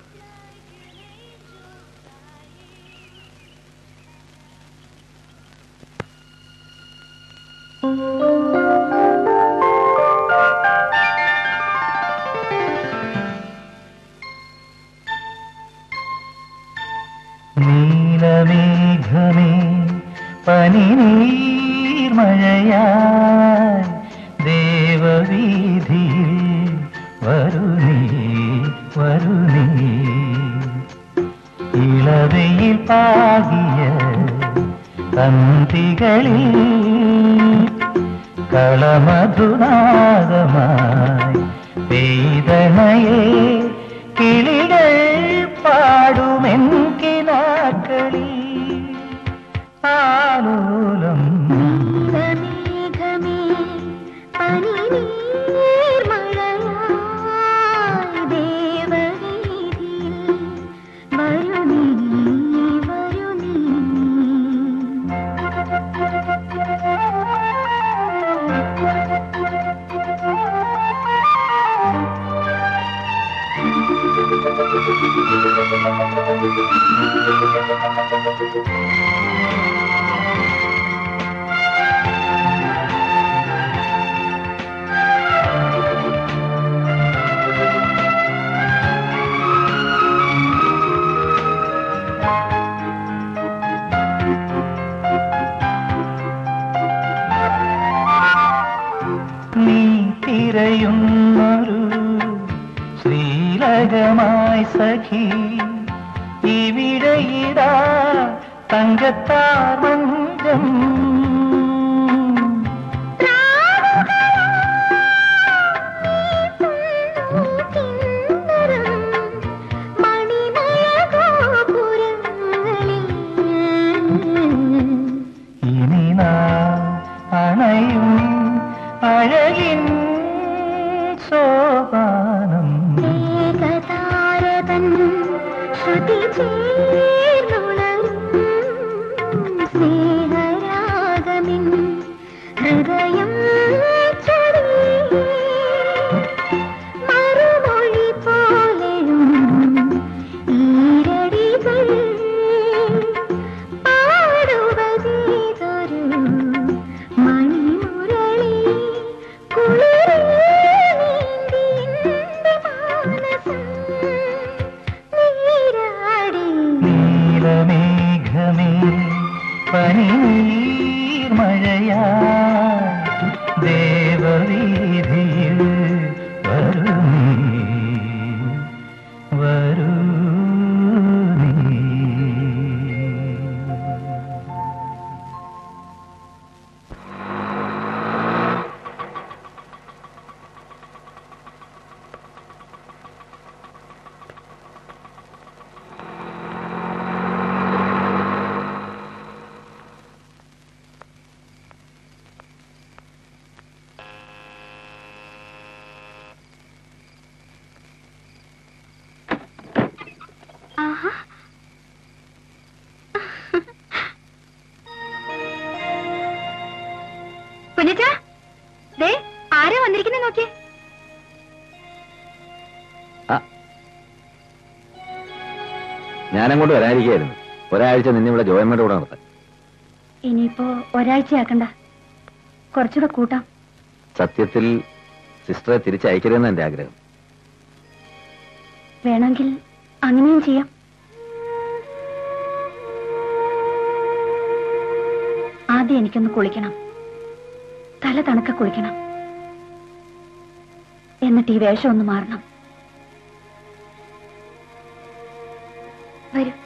H: നീലമേഘമേ പനിനീർമഴയായി ദേവവീതിയിൽ വരുനീ വരുനീ ഇളവയിൽ പാകിയ തന്തികളിൽ കളമധുനാദമായി പെയ്തണയെ കിളികൾ പാടുമെൻ കിനാക്കളി ആലോലം നീ തിരയുന്നൊരു ശ്രീലകമായി സഖി ഇവിടെയിടാ തങ്കത്താർ മഞ്ചം ഇനി നാം അണയും അഴകിൻ സോപാനം
C: ശ്രുതി ചേർന്നുണരും സ്നേഹരാഗമിൻ ഹൃദയം ചൊരിയേ. മറുമൊഴി പോലെയും ഈരടികൾ പാടുവതേതൊരു മണിമുരളി കുളിരേ നീന്തി എന്റെ മാനസം നീരാടി
H: നീലമേഘമേ പനിനീർമഴയാ ദേവവീതിയിൽ വരൂ നീ, വരൂ നീ
C: ആഹാ കുഞ്ഞച്ചാ ദേ ആരാ വന്നിരിക്കുന്നത് നോക്കിയേ
B: ഞാനങ്ങോട്ട് വരാനിരിക്കുകയായിരുന്നു ഒരാഴ്ച നിന്നെ ഇവിടെ ജോയമ്മയുടെ കൂടെ നടത്താൻ
C: ഇനിയിപ്പോ ഒരാഴ്ചയാക്കണ്ട കുറച്ചുകൂടെ കൂട്ടാം
B: സത്യത്തിൽ സിസ്റ്ററെ തിരിച്ചയക്കരുതെന്ന് എന്റെ ആഗ്രഹം
C: വേണമെങ്കിൽ അങ്ങനെയും ചെയ്യാം ആദ്യം എനിക്കൊന്ന് കുളിക്കണം തല തണുക്ക കുളിക്കണം എന്നിട്ട് ഈ വേഷം ഒന്ന് മാറണം വരൂ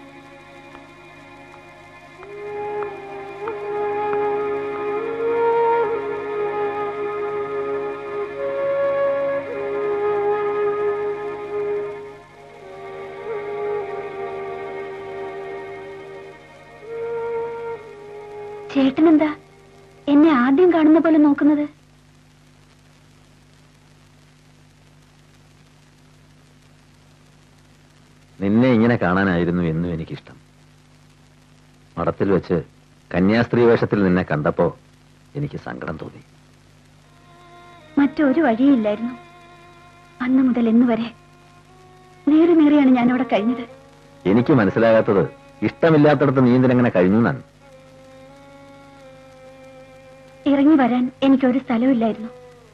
C: ചേട്ടനെന്താ എന്നെ ആദ്യം കാണുന്ന പോലെ നോക്കുന്നത്
B: നിന്നെ ഇങ്ങനെ കാണാനായിരുന്നു എന്നും എനിക്കിഷ്ടം മഠത്തിൽ വെച്ച് കന്യാസ്ത്രീ വേഷത്തിൽ നിന്നെ കണ്ടപ്പോ എനിക്ക് സങ്കടം തോന്നി
C: മറ്റൊരു വഴിയില്ലായിരുന്നു അന്ന് മുതൽ ഇന്ന് വരെ നേറി നേറിയാണ് ഞാൻ അവിടെ കഴിഞ്ഞത്
B: എനിക്ക് മനസ്സിലാകാത്തത് ഇഷ്ടമില്ലാത്തടത്ത് നീ എന്തിനെങ്ങനെ കഴിഞ്ഞു എന്നാണ്
C: ഇറങ്ങി വരാൻ എനിക്കൊരു സ്ഥലമില്ലായിരുന്നു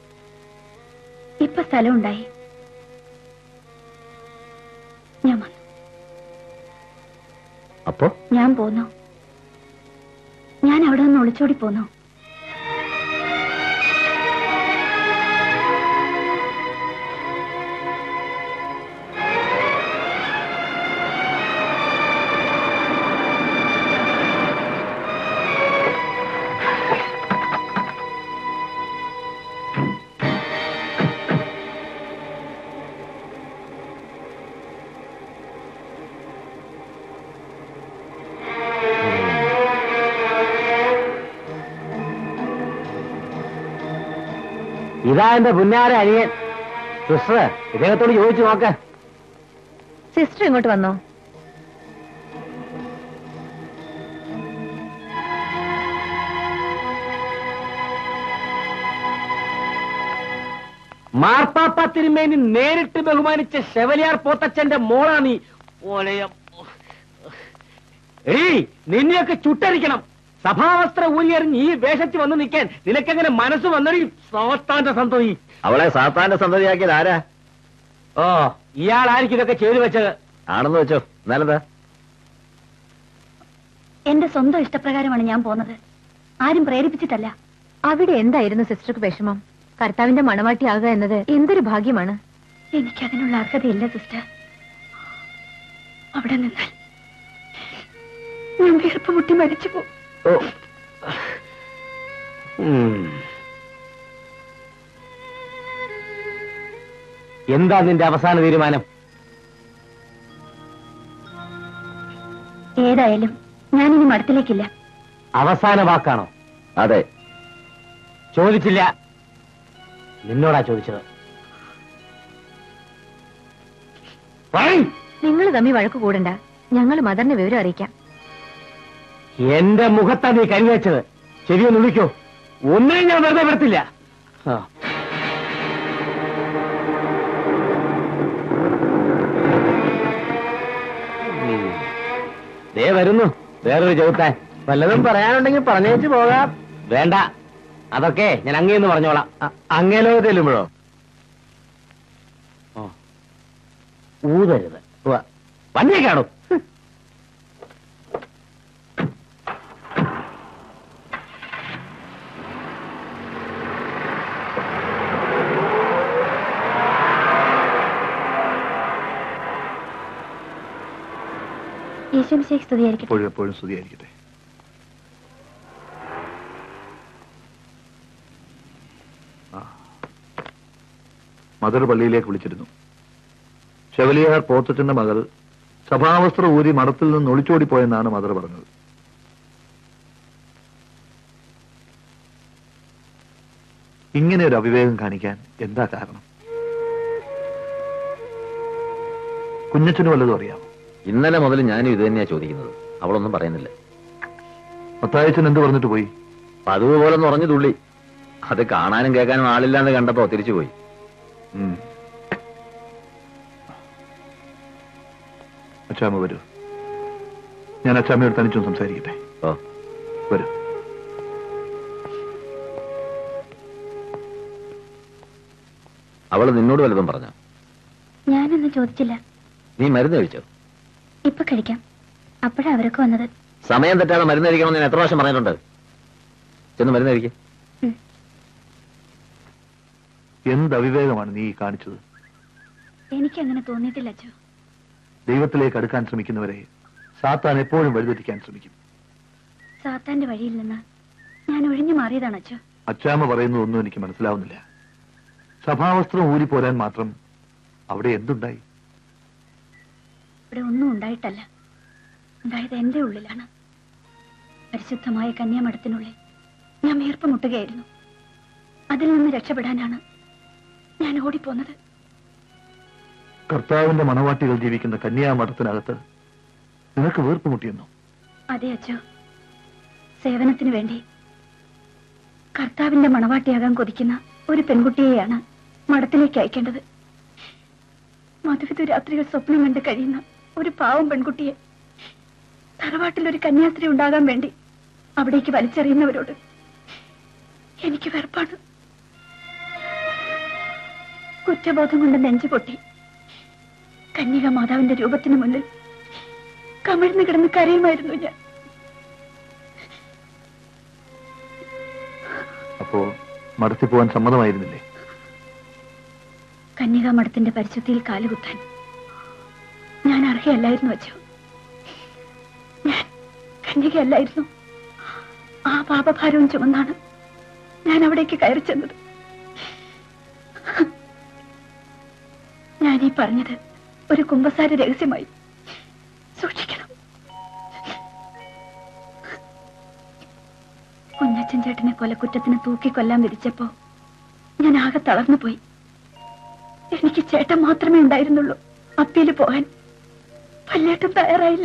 C: ഇപ്പൊ സ്ഥലമുണ്ടായി ഞാൻ വന്നു
B: അപ്പോ
C: ഞാൻ പോന്നു ഞാൻ അവിടെ നിന്ന് ഒളിച്ചോടി പോന്നു
D: ഇതാ എന്റെ പുന്നാര അനിയൻ സിസ്റ്റർ ഇദ്ദേഹത്തോട് ചോദിച്ചു നോക്ക
C: സിസ്റ്റർ ഇങ്ങോട്ട് വന്നോ
D: മാർപ്പാപ്പ തിരുമേനി നേരിട്ട് ബഹുമാനിച്ച ഷെവലിയാർ പോത്തച്ഛന്റെ മോളാ നീ ഓലയം ഏയ് നിന്നെയൊക്കെ ചുട്ടരിക്കണം സഭാവസ്ത്ര ഊരിയെറിഞ്ഞ് ഈ വേഷത്തിൽ വന്ന് നിൽക്കാൻ നിനക്കെങ്ങനെ മനസ്സ് വന്നൊരു സാത്താന്റെ സന്തോഷി
B: അവളെ സാത്താന്റെ സന്തതിയാക്കിയത് ആരാ
D: ഓ ഇയാളായിരിക്കും ഇതൊക്കെ ചെയ്തു വെച്ചത്
B: ആണെന്ന് വെച്ചോ എന്നാലെന്താ
C: എന്റെ സ്വന്തം ഇഷ്ടപ്രകാരമാണ് ഞാൻ പോന്നത് ആരും പ്രേരിപ്പിച്ചിട്ടല്ല
I: അവിടെ എന്തായിരുന്നു സിസ്റ്റർക്ക് വിഷമം കർത്താവിന്റെ മണവാട്ടിയാകുക എന്നത് എന്തൊരു ഭാഗ്യമാണ്
C: എനിക്കതിനുള്ള അർഹതയില്ല സിസ്റ്റർ അവിടെ നിന്നാൽ ഞാൻ വീർപ്പ് മുട്ടി മരിച്ചു പോകും
D: ഓ ഉം. എന്താ നിന്റെ അവസാന തീരുമാനം
C: ഏതായാലും ഞാനിനി മഠത്തിലേക്കില്ല
D: അവസാന വാക്കാണോ
B: അതെ
D: ചോദിച്ചില്ല നിന്നോടാ ചോദിച്ചത് പറയ്.
I: നിങ്ങൾ തമ്മി വഴക്ക് കൂടണ്ട ഞങ്ങൾ മദറിനെ വിവരം അറിയിക്കാം
D: എന്റെ മുഖത്താ നീ കരുവച്ചത് ശരിയൊന്ന് വിളിക്കോ ഒന്നിനും ഞാൻ വെറുതെ വരത്തില്ല ആ. ഉം. ദേ വരുന്നു വേറൊരു ചെറുത്താൻ വല്ലതും പറയാനുണ്ടെങ്കിൽ പറഞ്ഞേച്ച് പോകാം വേണ്ട അതൊക്കെ ഞാൻ അങ്ങേന്ന് പറഞ്ഞോളാം അങ്ങേലോ ചെല്ലുമ്പോഴോ ഊതരുത് വണ്ടിയെ കാണും
C: ഈശ്വമിശേഖ് സ്തുതിയായിരിക്കട്ടെ
A: എപ്പോഴും എപ്പോഴും സ്തുതിയായിരിക്കട്ടെ ആ. മദർ പള്ളിയിലേക്ക് വിളിച്ചിരുന്നു ചെവലിയാർ പോത്തച്ചന്റെ മകൾ സഭാവസ്ത്രം ഊരി മഠത്തിൽ നിന്ന് ഒളിച്ചോടിപ്പോയെന്നാണ് മദർ പറഞ്ഞത് ഇങ്ങനെ ഒരു അവിവേകം കാണിക്കാൻ എന്താ കാരണം കുഞ്ഞച്ചന് വല്ലതും അറിയാമോ
B: ഇന്നലെ മുതൽ ഞാനും ഇത് തന്നെയാ ചോദിക്കുന്നത് അവളൊന്നും പറയുന്നില്ല
A: മത്തായച്ചൻ എന്ത് പറഞ്ഞിട്ട് പോയി
B: പതിവ് പോലെ ഉറഞ്ഞു തുള്ളി അത് കാണാനും കേൾക്കാനും ആളില്ലാന്ന് കണ്ടപ്പോ തിരിച്ചു പോയി
A: ഉം. അച്ചാമ്മ വരൂ ഞാൻ അച്ചാമ്മയോട് തനിച്ചും സംസാരിക്കട്ടെ
B: ഓ
A: വരൂ
B: അവള് നിന്നോട് വല്ലതും പറഞ്ഞോ
C: ഞാനൊന്നും ചോദിച്ചില്ല
B: നീ മരുന്ന് കഴിച്ചോ
C: ഇപ്പൊ കഴിക്കാം അപ്പോഴാ അവരൊക്കെ വന്നത്
B: സമയം തെറ്റാതെ മരുന്ന് കഴിക്കണമെന്ന് ഞാൻ എത്ര പ്രാവശ്യം പറഞ്ഞിട്ടുണ്ട് ചെന്ന് മരുന്ന് കഴിക്കും
A: എന്ത് അവിവേകമാണ് നീ ഈ കാണിച്ചത്
C: എനിക്ക് അങ്ങനെ തോന്നിയിട്ടില്ല അച്ഛോ
A: ദൈവത്തിലേക്ക് അടുക്കാൻ ശ്രമിക്കുന്നവരെ സാത്താൻ എപ്പോഴും വഴിതെറ്റിക്കാൻ ശ്രമിക്കും
C: സാത്താന്റെ വഴിയിൽ നിന്ന് ഞാൻ ഒഴിഞ്ഞു മാറിയതാണ് അച്ഛോ
A: അച്ചാമ്മ പറയുന്നതൊന്നും എനിക്ക് മനസ്സിലാവുന്നില്ല സഭാവസ്ത്രം ഊരിപ്പോരാൻ മാത്രം അവിടെ എന്തുണ്ടായി
C: ഇവിടെ ഒന്നും ഉണ്ടായിട്ടല്ല ഉണ്ടായത് എന്റെ ഉള്ളിലാണ് പരിശുദ്ധമായ കന്യാമഠത്തിനുള്ളിൽ ഞാൻ വീർപ്പ് മുട്ടുകയായിരുന്നു അതിൽ നിന്ന് രക്ഷപ്പെടാനാണ് ഞാൻ ഓടിപ്പോന്നത്
A: കർത്താവിന്റെ മണവാട്ടികൾ ജീവിക്കുന്ന കന്യാമഠത്തിനകത്ത് നിനക്ക് വീർപ്പ് മുട്ടിയെന്നു
C: അതെ അച്ഛോ സേവനത്തിന് വേണ്ടി കർത്താവിന്റെ മണവാട്ടിയാകാൻ കൊതിക്കുന്ന ഒരു പെൺകുട്ടിയെയാണ് മഠത്തിലേക്ക് അയക്കേണ്ടത് മധുവിധ രാത്രികൾ സ്വപ്നം കണ്ട് കഴിയുന്ന ഒരു പാവം പെൺകുട്ടിയെ തറവാട്ടിൽ ഒരു കന്യാസ്ത്രീ ഉണ്ടാകാൻ വേണ്ടി അവിടേക്ക് വലിച്ചെറിയുന്നവരോട് എനിക്ക് വെറുപ്പാണ് കുറ്റബോധം കൊണ്ട് നെഞ്ചു പൊട്ടി കന്യക മാതാവിന്റെ രൂപത്തിന് മുന്നിൽ കമിഴ്ന്നു കിടന്ന് കരയുമായിരുന്നു ഞാൻ
A: അപ്പോ മടത്തി പോവാൻ സമ്മതമായിരുന്നില്ലേ
C: കന്യകാ മഠത്തിന്റെ പരിശുദ്ധിയിൽ കാലുകുത്താൻ ഞാൻ അർഹയല്ലായിരുന്നു അച്ഛോ ഞാൻ കന്യകയല്ലായിരുന്നു ആ പാപഭാരവും ചുമന്നാണ് ഞാൻ അവിടേക്ക് കയറി ചെന്നത് ഞാൻ ഈ പറഞ്ഞത് ഒരു കുമ്പസാര രഹസ്യമായി സൂക്ഷിക്കണം കുഞ്ഞച്ചൻ ചേട്ടനെ കൊലക്കുറ്റത്തിന് തൂക്കിക്കൊല്ലാൻ വിധിച്ചപ്പോ ഞാൻ ആകെ തളർന്നു പോയി എനിക്ക് ചേട്ടൻ മാത്രമേ ഉണ്ടായിരുന്നുള്ളൂ അപ്പീല് പോകാൻ പല്ലേട്ടൻ തയ്യാറായില്ല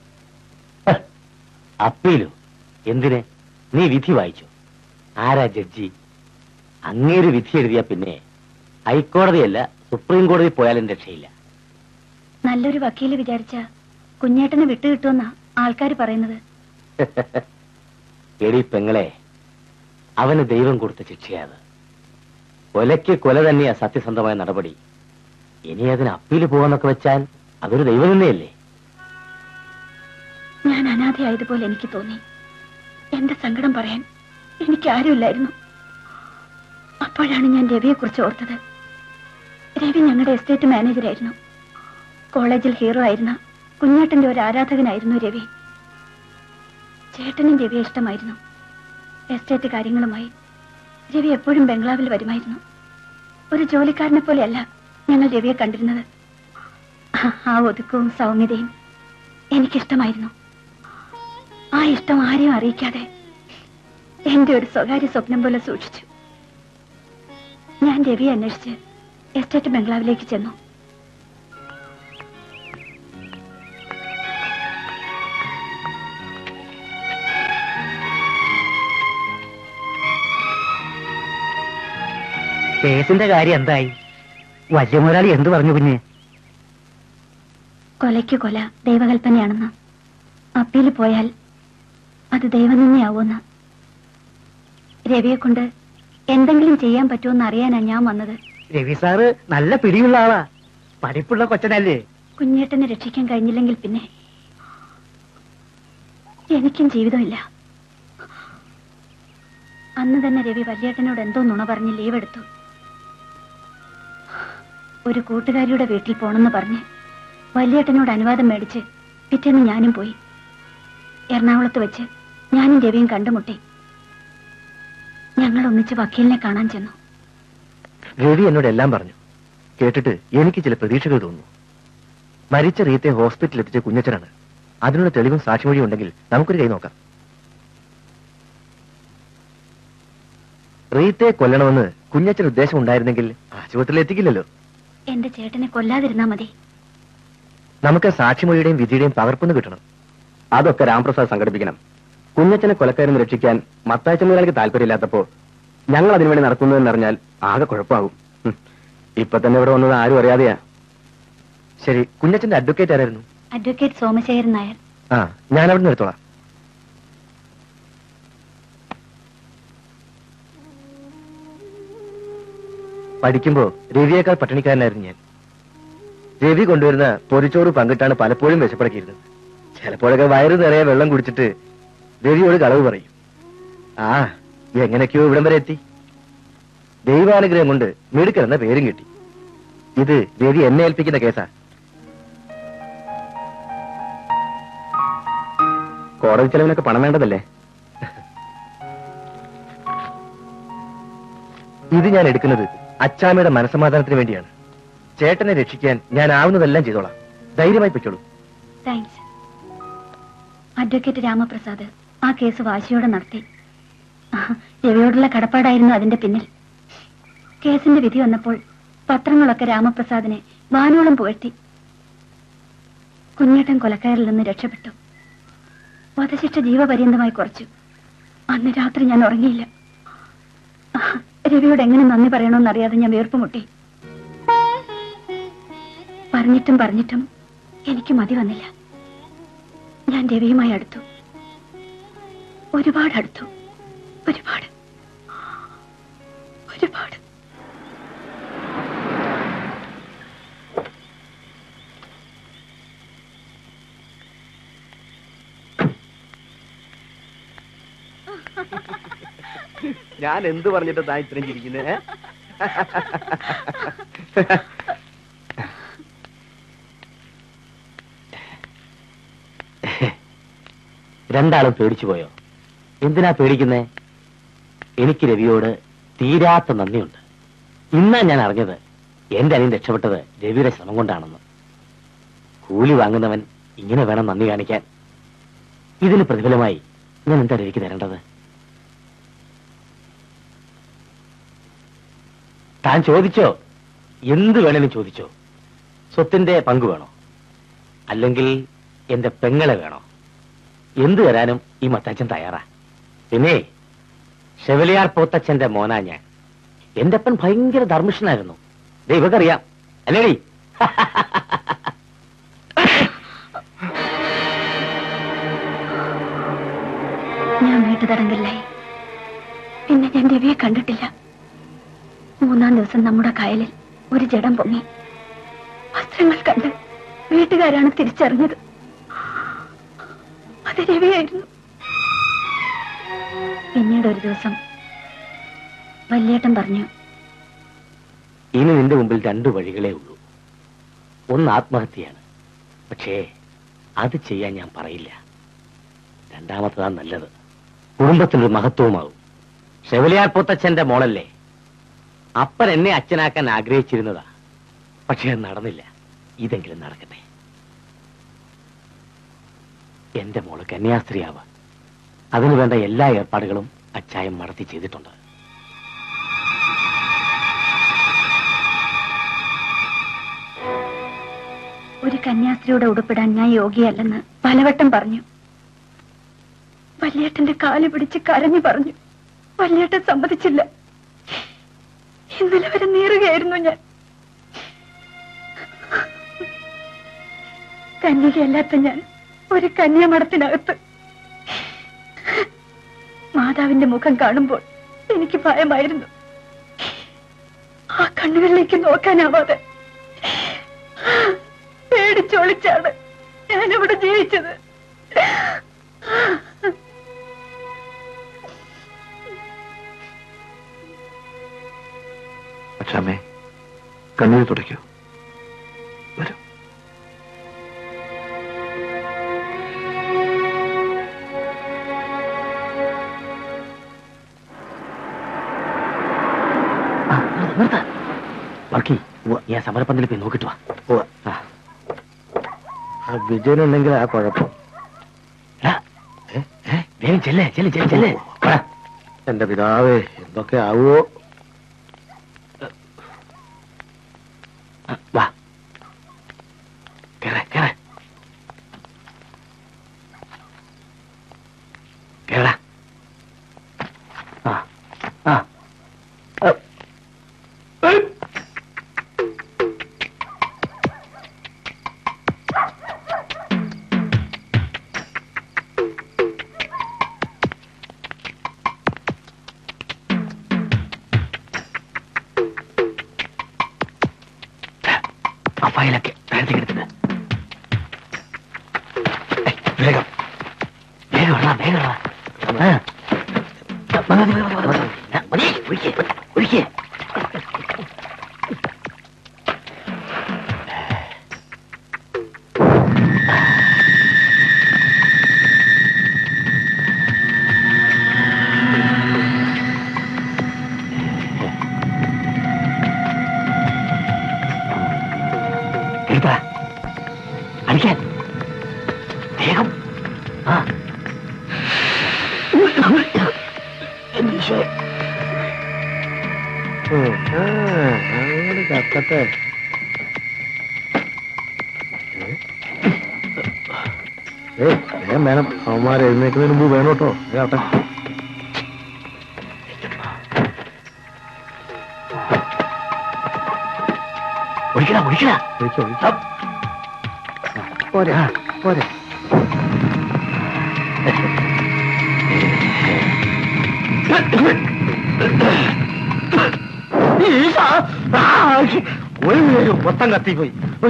D: അപ്പീലോ എന്തിന് നീ വിധി വായിച്ചു ആരാ ജഡ്ജി അങ്ങേര് വിധി എഴുതിയ പിന്നെ ഹൈക്കോടതിയല്ല സുപ്രീം കോടതി പോയാലും രക്ഷയില്ല
C: നല്ലൊരു വക്കീല് വിചാരിച്ച കുഞ്ഞേട്ടനെ വിട്ടുകിട്ടുമെന്നാ ആൾക്കാർ പറയുന്നത്
D: എടി പെങ്ങളെ അവന് ദൈവം കൊടുത്ത ശിക്ഷയത് കൊലയ്ക്ക് കൊല തന്നെയാ സത്യസന്ധമായ നടപടി ഇനി അതിന് അപ്പീല് പോവാന്നൊക്കെ വെച്ചാൽ അതൊരു ദൈവം തന്നെയല്ലേ
C: ഞാൻ അനാഥയായതുപോലെ എനിക്ക് തോന്നി എന്റെ സങ്കടം പറയാൻ എനിക്ക് ആരുമില്ലായിരുന്നു അപ്പോഴാണ് ഞാൻ രവിയെ കുറിച്ച് ഓർത്തത് രവി ഞങ്ങളുടെ എസ്റ്റേറ്റ് മാനേജരായിരുന്നു കോളേജിൽ ഹീറോ ആയിരുന്ന കുഞ്ഞേട്ടന്റെ ഒരു ആരാധകനായിരുന്നു രവി ചേട്ടനും രവിയെ ഇഷ്ടമായിരുന്നു എസ്റ്റേറ്റ് കാര്യങ്ങളുമായി രവി എപ്പോഴും ബംഗ്ലാവിൽ വരുമായിരുന്നു ഒരു ജോലിക്കാരനെ പോലെയല്ല ഞങ്ങൾ രവിയെ കണ്ടിരുന്നത് ആ- ആ ഒതുക്കവും സൗമ്യതയും എനിക്കിഷ്ടമായിരുന്നു ആ ഇഷ്ടം ആരെയും അറിയിക്കാതെ എന്റെ ഒരു സ്വകാര്യ സ്വപ്നം പോലെ സൂക്ഷിച്ചു ഞാൻ രവിയെ അന്വേഷിച്ച് എസ്റ്റേറ്റ് ബംഗ്ലാവിലേക്ക് ചെന്നു
J: കേസിന്റെ കാര്യം എന്തായി വലിയ മുതലാളി എന്ത് പറഞ്ഞു കുഞ്ഞ്
C: കൊലയ്ക്ക് കൊല ദൈവകൽപ്പനയാണെന്ന് അപ്പീൽ പോയാൽ അത് ദൈവനിന്ദയാവുമെന്ന് രവിയെ കൊണ്ട് എന്തെങ്കിലും ചെയ്യാൻ പറ്റുമെന്ന് അറിയാനാണ് ഞാൻ വന്നത്
J: രവി സാറ് നല്ല പിടിയുള്ള ആളാ പഠിപ്പുള്ള കൊച്ചനല്ലേ
C: കുഞ്ഞേട്ടനെ രക്ഷിക്കാൻ കഴിഞ്ഞില്ലെങ്കിൽ പിന്നെ എനിക്കും ജീവിതമില്ല അന്ന് തന്നെ രവി വല്യേട്ടനോട് എന്തോ നുണ പറഞ്ഞ് ലീവ് എടുത്തു ഒരു കൂട്ടുകാരിയുടെ വീട്ടിൽ പോണെന്ന് പറഞ്ഞ് വല്യേട്ടനോട് അനുവാദം മേടിച്ച് പിറ്റേന്ന് ഞാനും പോയി എറണാകുളത്ത് വെച്ച് ഞാനും രവിയും കണ്ടുമുട്ടി ഞങ്ങൾ ഒന്നിച്ച് വക്കീലിനെ കാണാൻ ചെന്നു
D: രവി എന്നോട് എല്ലാം പറഞ്ഞു കേട്ടിട്ട് എനിക്ക് ചില പ്രതീക്ഷകൾ തോന്നുന്നു മരിച്ച റീത്തെ ഹോസ്പിറ്റലിൽ എത്തിച്ച കുഞ്ഞച്ചനാണ് അതിനുള്ള തെളിവും സാക്ഷിമൊഴിയും ഉണ്ടെങ്കിൽ നമുക്കൊരു കൈ നോക്കാം റീത്തെ കൊല്ലണമെന്ന് കുഞ്ഞച്ചൻ ഉദ്ദേശം ഉണ്ടായിരുന്നെങ്കിൽ ആശുപത്രിയിൽ എത്തിക്കില്ലല്ലോ
C: എന്റെ ചേട്ടനെ കൊല്ലാതിരുന്നാ മതി
D: നമുക്ക് സാക്ഷിമൊഴിയുടെയും വിധിയുടെയും പകർപ്പൊന്ന് കിട്ടണം
B: അതൊക്കെ രാംപ്രസാദ് സംഘടിപ്പിക്കണം കുഞ്ഞച്ചനെ കൊലക്കാരെന്ന് രക്ഷിക്കാൻ മത്തായച്ച മുതലാളിക്ക് താല്പര്യമില്ലാത്തപ്പോ ഞങ്ങൾ അതിനുവേണ്ടി നടക്കുന്നതെന്നറിഞ്ഞാൽ ആകെ കുഴപ്പമാകും ഹും. ഇപ്പൊ തന്നെ ഇവിടെ വന്നത് ആരും അറിയാതെയാ
D: ശരി കുഞ്ഞച്ചന്റെ അഡ്വക്കേറ്റ് ആരായിരുന്നു
C: അഡ്വക്കേറ്റ് സോമശേഖരൻ നായർ
D: ആ ഞാൻ അവിടെ നിന്ന് എടുത്തോളാം പഠിക്കുമ്പോ രവിയേക്കാൾ പട്ടിണിക്കാരനായിരുന്നു ഞാൻ രവി കൊണ്ടുവരുന്ന പൊരിച്ചോറ് പങ്കിട്ടാണ് പലപ്പോഴും വിശപ്പടക്കിയിരുന്നത് ചിലപ്പോഴൊക്കെ വയറ് നിറയെ വെള്ളം കുടിച്ചിട്ട് രവിയോട് കളവ് പറയും ആ എങ്ങനെയൊക്കെയോ ഇവിടം വരെ എത്തി ദൈവാനുഗ്രഹം കൊണ്ട് മിടുക്കൻ എന്ന പേരും കിട്ടി ഇത് രവി എന്നെ ഏൽപ്പിക്കുന്ന കേസാ
B: കോടതി ചെലവിനൊക്കെ പണം വേണ്ടതല്ലേ
D: ഇത് ഞാൻ എടുക്കുന്നത് അച്ചാമ്മയുടെ മനസമാധാനത്തിന് വേണ്ടിയാണ് ചേട്ടനെ രക്ഷിക്കാൻ ഞാൻ ആവുന്നതെല്ലാം ചെയ്തോളാം ധൈര്യമായി പൊയ്ക്കോളൂ
C: താങ്ക്സ് അഡ്വക്കേറ്റ് രാമപ്രസാദ് ആ കേസ് വാശിയോടെ നടത്തി രവിയോടുള്ള കടപ്പാടായിരുന്നു അതിന്റെ പിന്നിൽ കേസിന്റെ വിധി വന്നപ്പോൾ പത്രങ്ങളൊക്കെ രാമപ്രസാദിനെ വാനോളം പുകഴ്ത്തി കുഞ്ഞേട്ടൻ കൊലക്കയറിൽ നിന്ന് രക്ഷപ്പെട്ടു വധശിക്ഷ ജീവപര്യന്തമായി കുറച്ചു അന്ന് രാത്രി ഞാൻ ഉറങ്ങിയില്ല രവിയോട് എങ്ങനെ നന്ദി പറയണമെന്നറിയാതെ ഞാൻ വീർപ്പ് മുട്ടി പറഞ്ഞിട്ടും പറഞ്ഞിട്ടും എനിക്ക് മതി വന്നില്ല ഞാൻ രവിയുമായി അടുത്തു ഒരുപാട് അടുത്തു ഒരുപാട് ഒരുപാട്
D: ഞാൻ എന്ത് പറഞ്ഞിട്ട് താൻ ഇത്രയും ചിരിക്കുന്നേ
B: രണ്ടാളും പേടിച്ചു പോയോ എന്തിനാ പേടിക്കുന്നേ എനിക്ക് രവിയോട് തീരാത്ത നന്ദിയുണ്ട് ഇന്നാ ഞാൻ അറിഞ്ഞത് എന്റെ അനിയൻ രക്ഷപ്പെട്ടത് രവിയുടെ ശ്രമം കൊണ്ടാണെന്ന് കൂലി വാങ്ങുന്നവൻ ഇങ്ങനെ വേണം നന്ദി കാണിക്കാൻ ഇതിന് പ്രതിഫലമായി ഞാൻ എന്താ രവിക്ക് തരേണ്ടത് താൻ ചോദിച്ചോ എന്ത് വേണേലും ചോദിച്ചോ സ്വത്തിന്റെ പങ്ക് വേണോ അല്ലെങ്കിൽ എന്റെ പെങ്ങളെ വേണോ എന്തു തരാനും ഈ മത്തച്ഛൻ തയ്യാറാ പിന്നെ ഷെവലിയാർ പോത്തച്ഛന്റെ മോനാ ഞാൻ എന്റെ അപ്പൻ ഭയങ്കര ധർമ്മിഷ്ഠനായിരുന്നു ദേ ഇവക്കറിയാം അല്ലേടി
C: ഞാൻ വീട്ടുതടങ്കലിലായി പിന്നെ ഞാൻ രവിയെ കണ്ടിട്ടില്ല മൂന്നാം ദിവസം നമ്മുടെ കായലിൽ ഒരു ജഡം പൊങ്ങി വസ്ത്രങ്ങൾ കണ്ട് വീട്ടുകാരാണ് തിരിച്ചറിഞ്ഞത് അത് രവിയായിരുന്നു പിന്നീട് ഒരു ദിവസം വല്യേട്ടൻ പറഞ്ഞു
B: ഇനി നിന്റെ മുമ്പിൽ രണ്ടു വഴികളേ ഉള്ളൂ ഒന്ന് ആത്മഹത്യയാണ് പക്ഷേ അത് ചെയ്യാൻ ഞാൻ പറയില്ല രണ്ടാമത്തതാണ് നല്ലത് കുടുംബത്തിനൊരു മഹത്വമാവും ഷെവലിയാർ പോത്തച്ഛന്റെ മോളല്ലേ അപ്പൻ എന്നെ അച്ഛനാക്കാൻ ആഗ്രഹിച്ചിരുന്നതാ പക്ഷേ അത് നടന്നില്ല ഇതെങ്കിലും നടക്കട്ടെ എന്റെ മോള് കന്യാസ്ത്രീയാവ് അതിനു വേണ്ട എല്ലാ ഏർപ്പാടുകളും അച്ചായം നടത്തി ചെയ്തിട്ടുണ്ട്
C: ഒരു കന്യാസ്ത്രീയുടെ ഉടുപ്പിടാൻ ഞാൻ യോഗ്യയല്ലെന്ന് പലവട്ടം പറഞ്ഞു വല്യേട്ടന്റെ കാല് പിടിച്ച് കരഞ്ഞു പറഞ്ഞു വല്യേട്ടൻ സമ്മതിച്ചില്ല ഇന്നലെ വരെ നീറുകയായിരുന്നു ഞാൻ കന്യകയല്ലാത്ത ഞാൻ ഒരു കന്യാമഠത്തിനകത്ത് മാതാവിന്റെ മുഖം കാണുമ്പോൾ എനിക്ക് ഭയമായിരുന്നു ആ കണ്ണുകളിലേക്ക് നോക്കാനാവാതെ പേടിച്ചൊളിച്ചാണ് ഞാനിവിടെ ജീവിച്ചത്
A: അച്ഛാമ്മേ കണ്ണീര് തുടയ്ക്കൂ വരൂ
D: നിർത്ത വർക്കി ഞാൻ സമരപ്പന്തലിൽ പോയി നോക്കിട്ട് വാ
E: വിജയനുണ്ടെങ്കിൽ ആ കുഴപ്പം
D: എടാ, ഏ, ഏ, വേഗം ചെല്ലേ ചെല്ലേ ചെല്ലേ ചെല്ലേ വാ.
E: എന്റെ പിതാവേ എന്തൊക്കെ ആവുമോ
D: ആ, വാ കേറ കേറ കേറ ആ ആ ആ. ഏയ്. ആ ഫയലൊക്കെ നേരത്തെ എടുത്തിട്ട് ഏയ്, വേഗം വേഗം ഇടണം, വേഗം ഇടണം. ആ. മതി, മതി, മതി, മതി, മതി. ആ, മതി, ഒഴിക്ക്, ഒഴിക്ക്. എടുത്താ അടിക്കാൻ വേഗം ആ എന്റെ ഈശോയെ.
E: കത്തട്ടെ ഏയ് വേഗം വേണം അവന്മാർ എഴുന്നേക്കുന്നതിന് മുമ്പ് വേണം കേട്ടോ വേട്ടെ
D: ഒഴിക്കടാ ഒഴിക്കടാ
E: ഒഴിച്ചോ ഒഴിച്ചോ പോരെ ആ, പോരെ
D: ഈശോ. ആ, ഒരു നേരം മൊത്തം കത്തിപ്പോയി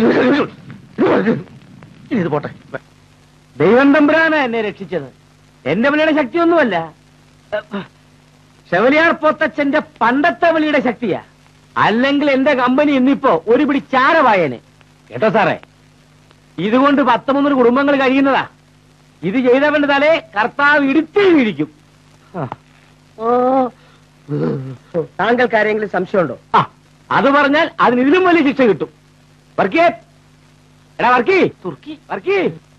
D: ഇനി ഇത് പോട്ടെ
E: ദൈവം തമ്പുരാണ് എന്നെ രക്ഷിച്ചത് എന്റെ വിളിയുടെ ശക്തിയൊന്നുമല്ല ശവലിയാർ പോത്തച്ഛന്റെ പണ്ടത്തെ വിളിയുടെ ശക്തിയാ അല്ലെങ്കിൽ എന്റെ കമ്പനി ഇന്നിപ്പോ ഒരു പിടി ചാരവായനെ കേട്ടോ സാറേ ഇതുകൊണ്ട് പത്ത് മുന്നൂറ് കുടുംബങ്ങൾ കഴിയുന്നതാ ഇത് ചെയ്തവന്റെ തലേ കർത്താവ് ഇടുത്തി വീഴിക്കും ഓ താങ്കൾക്ക് ആരെങ്കിലും സംശയമുണ്ടോ ആ അത് പറഞ്ഞാൽ അതിന് ഇതിലും വലിയ ശിക്ഷ കിട്ടും വർക്കിയേ എടാ വർക്കി തുർക്കി വർക്കി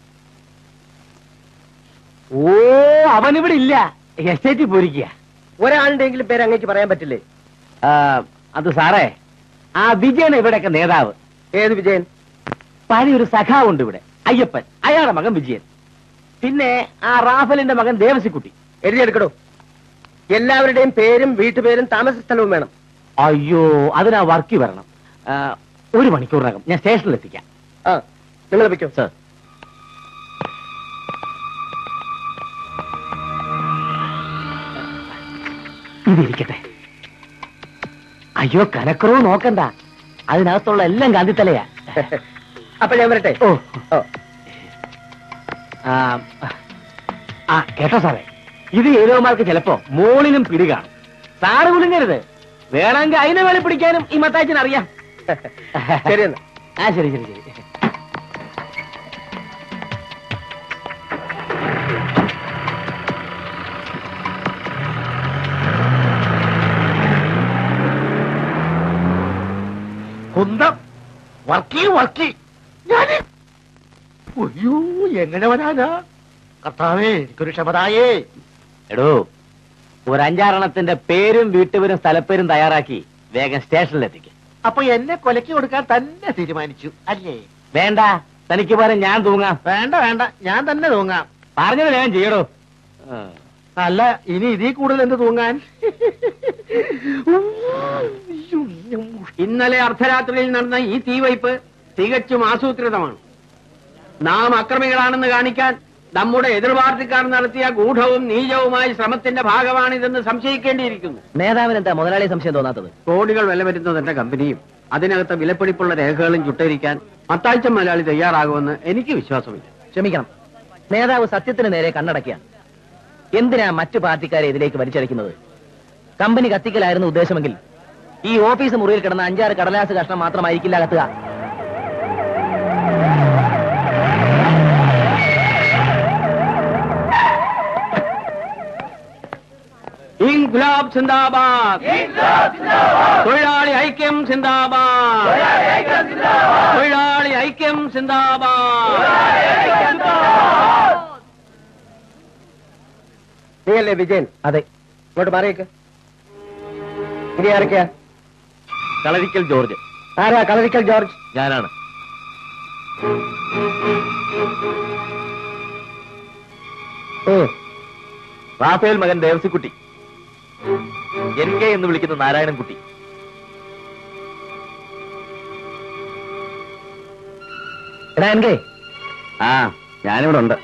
E: ഓ അവനിവിടെ ഇല്ല എസ്റ്റേറ്റിൽ പോയിരിക്കുക ഒരാളുടെയെങ്കിലും പേര് അങ്ങേക്ക് പറയാൻ പറ്റില്ലേ അത് സാറേ ആ വിജയൻ ഇവിടെയൊക്കെ നേതാവ് ഏത് വിജയൻ പഴയൊരു സഖാവുണ്ട് ഇവിടെ അയ്യപ്പൻ അയാളുടെ മകൻ വിജയൻ പിന്നെ ആ റാഫലിന്റെ മകൻ ദേവസിക്കുട്ടി എഴുതിയെടുക്കടോ എല്ലാവരുടെയും പേരും വീട്ടുപേരും താമസ സ്ഥലവും വേണം അയ്യോ അതിനാ വർക്കി വരണം ആ, ഒരു മണിക്കൂറിനകം ഞാൻ സ്റ്റേഷനിൽ എത്തിക്കാം ആ നിങ്ങൾ വെക്കോ സാർ ഇതിരിക്കട്ടെ അയ്യോ കനക്കുറവ് നോക്കണ്ട അതിനകത്തുള്ള എല്ലാം കാന്തിത്തലയാ അപ്പൊ ഞാൻ വരട്ടെ ഓ ഓ ആ, ആ കേട്ടോ സാറേ ഇത് ഏതോമാർക്ക് ചിലപ്പോ മോളിലും പിടി കാണും സാറ് കുലുങ്ങരുത് വേണമെങ്കിൽ അതിനെ വേളി പിടിക്കാനും ഈ മത്താച്ചൻ അറിയാം ശരി എന്നാ ആ ശരി ശരി ശരി കുന്തം വർക്കി വർക്കി ഞാൻ അയ്യോ എങ്ങനെ വരാനാ കർത്താവേ എനിക്കൊരു ക്ഷമതായേ എടോ ഒരു അഞ്ചാറെണ്ണത്തിന്റെ പേരും വീട്ടുപേരും സ്ഥലപ്പേരും തയ്യാറാക്കി വേഗം സ്റ്റേഷനിലെത്തിക്കും അപ്പൊ എന്നെ കൊലക്കി കൊടുക്കാൻ തന്നെ തീരുമാനിച്ചു അല്ലേ വേണ്ട തനിക്ക് പകരം ഞാൻ തൂങ്ങാം വേണ്ട വേണ്ട ഞാൻ തന്നെ തൂങ്ങാം പറഞ്ഞത് ഞാൻ ചെയ്യടോ അല്ല ഇനി ഇതിൽ കൂടുതൽ എന്ത് തൂങ്ങാൻ
K: ഇന്നലെ അർദ്ധരാത്രിയിൽ നടന്ന ഈ തീവയ്പ് തികച്ചും ആസൂത്രിതമാണ് നാം അക്രമികളാണെന്ന് കാണിക്കാൻ നമ്മുടെ എതിർ പാർട്ടിക്കാർ നടത്തിയ ഗൂഢവും നീചവുമായ ശ്രമത്തിന്റെ ഭാഗമാണിതെന്ന് സംശയിക്കേണ്ടിയിരിക്കുന്നു
D: നേതാവിന് എന്താ മുതലാളി സംശയം തോന്നാത്തത്
K: കോടികൾ വില വരുന്നത് എന്റെ കമ്പനിയും അതിനകത്ത് വിലപിടിപ്പുള്ള രേഖകളും ചുട്ടരിക്കാൻ മത്താഴ്ച മലയാളി തയ്യാറാകുമെന്ന് എനിക്ക് വിശ്വാസമില്ല
D: ക്ഷമിക്കണം നേതാവ് സത്യത്തിന് നേരെ കണ്ണടക്കിയാണ് എന്തിനാ മറ്റു പാർട്ടിക്കാരെ ഇതിലേക്ക് വലിച്ചടിക്കുന്നത് കമ്പനി കത്തിക്കലായിരുന്നു ഉദ്ദേശമെങ്കിൽ ഈ ഓഫീസ് മുറിയിൽ കിടന്ന അഞ്ചാറ് കടലാസ് കഷ്ണം മാത്രമായിരിക്കില്ല കത്തുക
K: ഇൻകുലാബ് സിന്ദാബാദ് തൊഴിലാളി ഐക്യം സിന്ദാബാദ് തൊഴിലാളി ഐക്യം സിന്ദാബാദ്
J: നീയല്ലേ വിജയൻ അതെ ഇങ്ങോട്ട് മാറിയേക്ക് ഇനി ആരൊക്കെയാ
B: കളരിക്കൽ ജോർജ്
J: ആരാ കളരിക്കൽ ജോർജ്
B: ഞാനാണ്
J: ഉം.
B: റാഫേൽ മകൻ ദേവസിക്കുട്ടി എൻ കെ എന്ന് വിളിക്കുന്ന നാരായണൻകുട്ടി
J: എടാ എൻകെ
B: ആ ഞാനിവിടെ ഉണ്ട്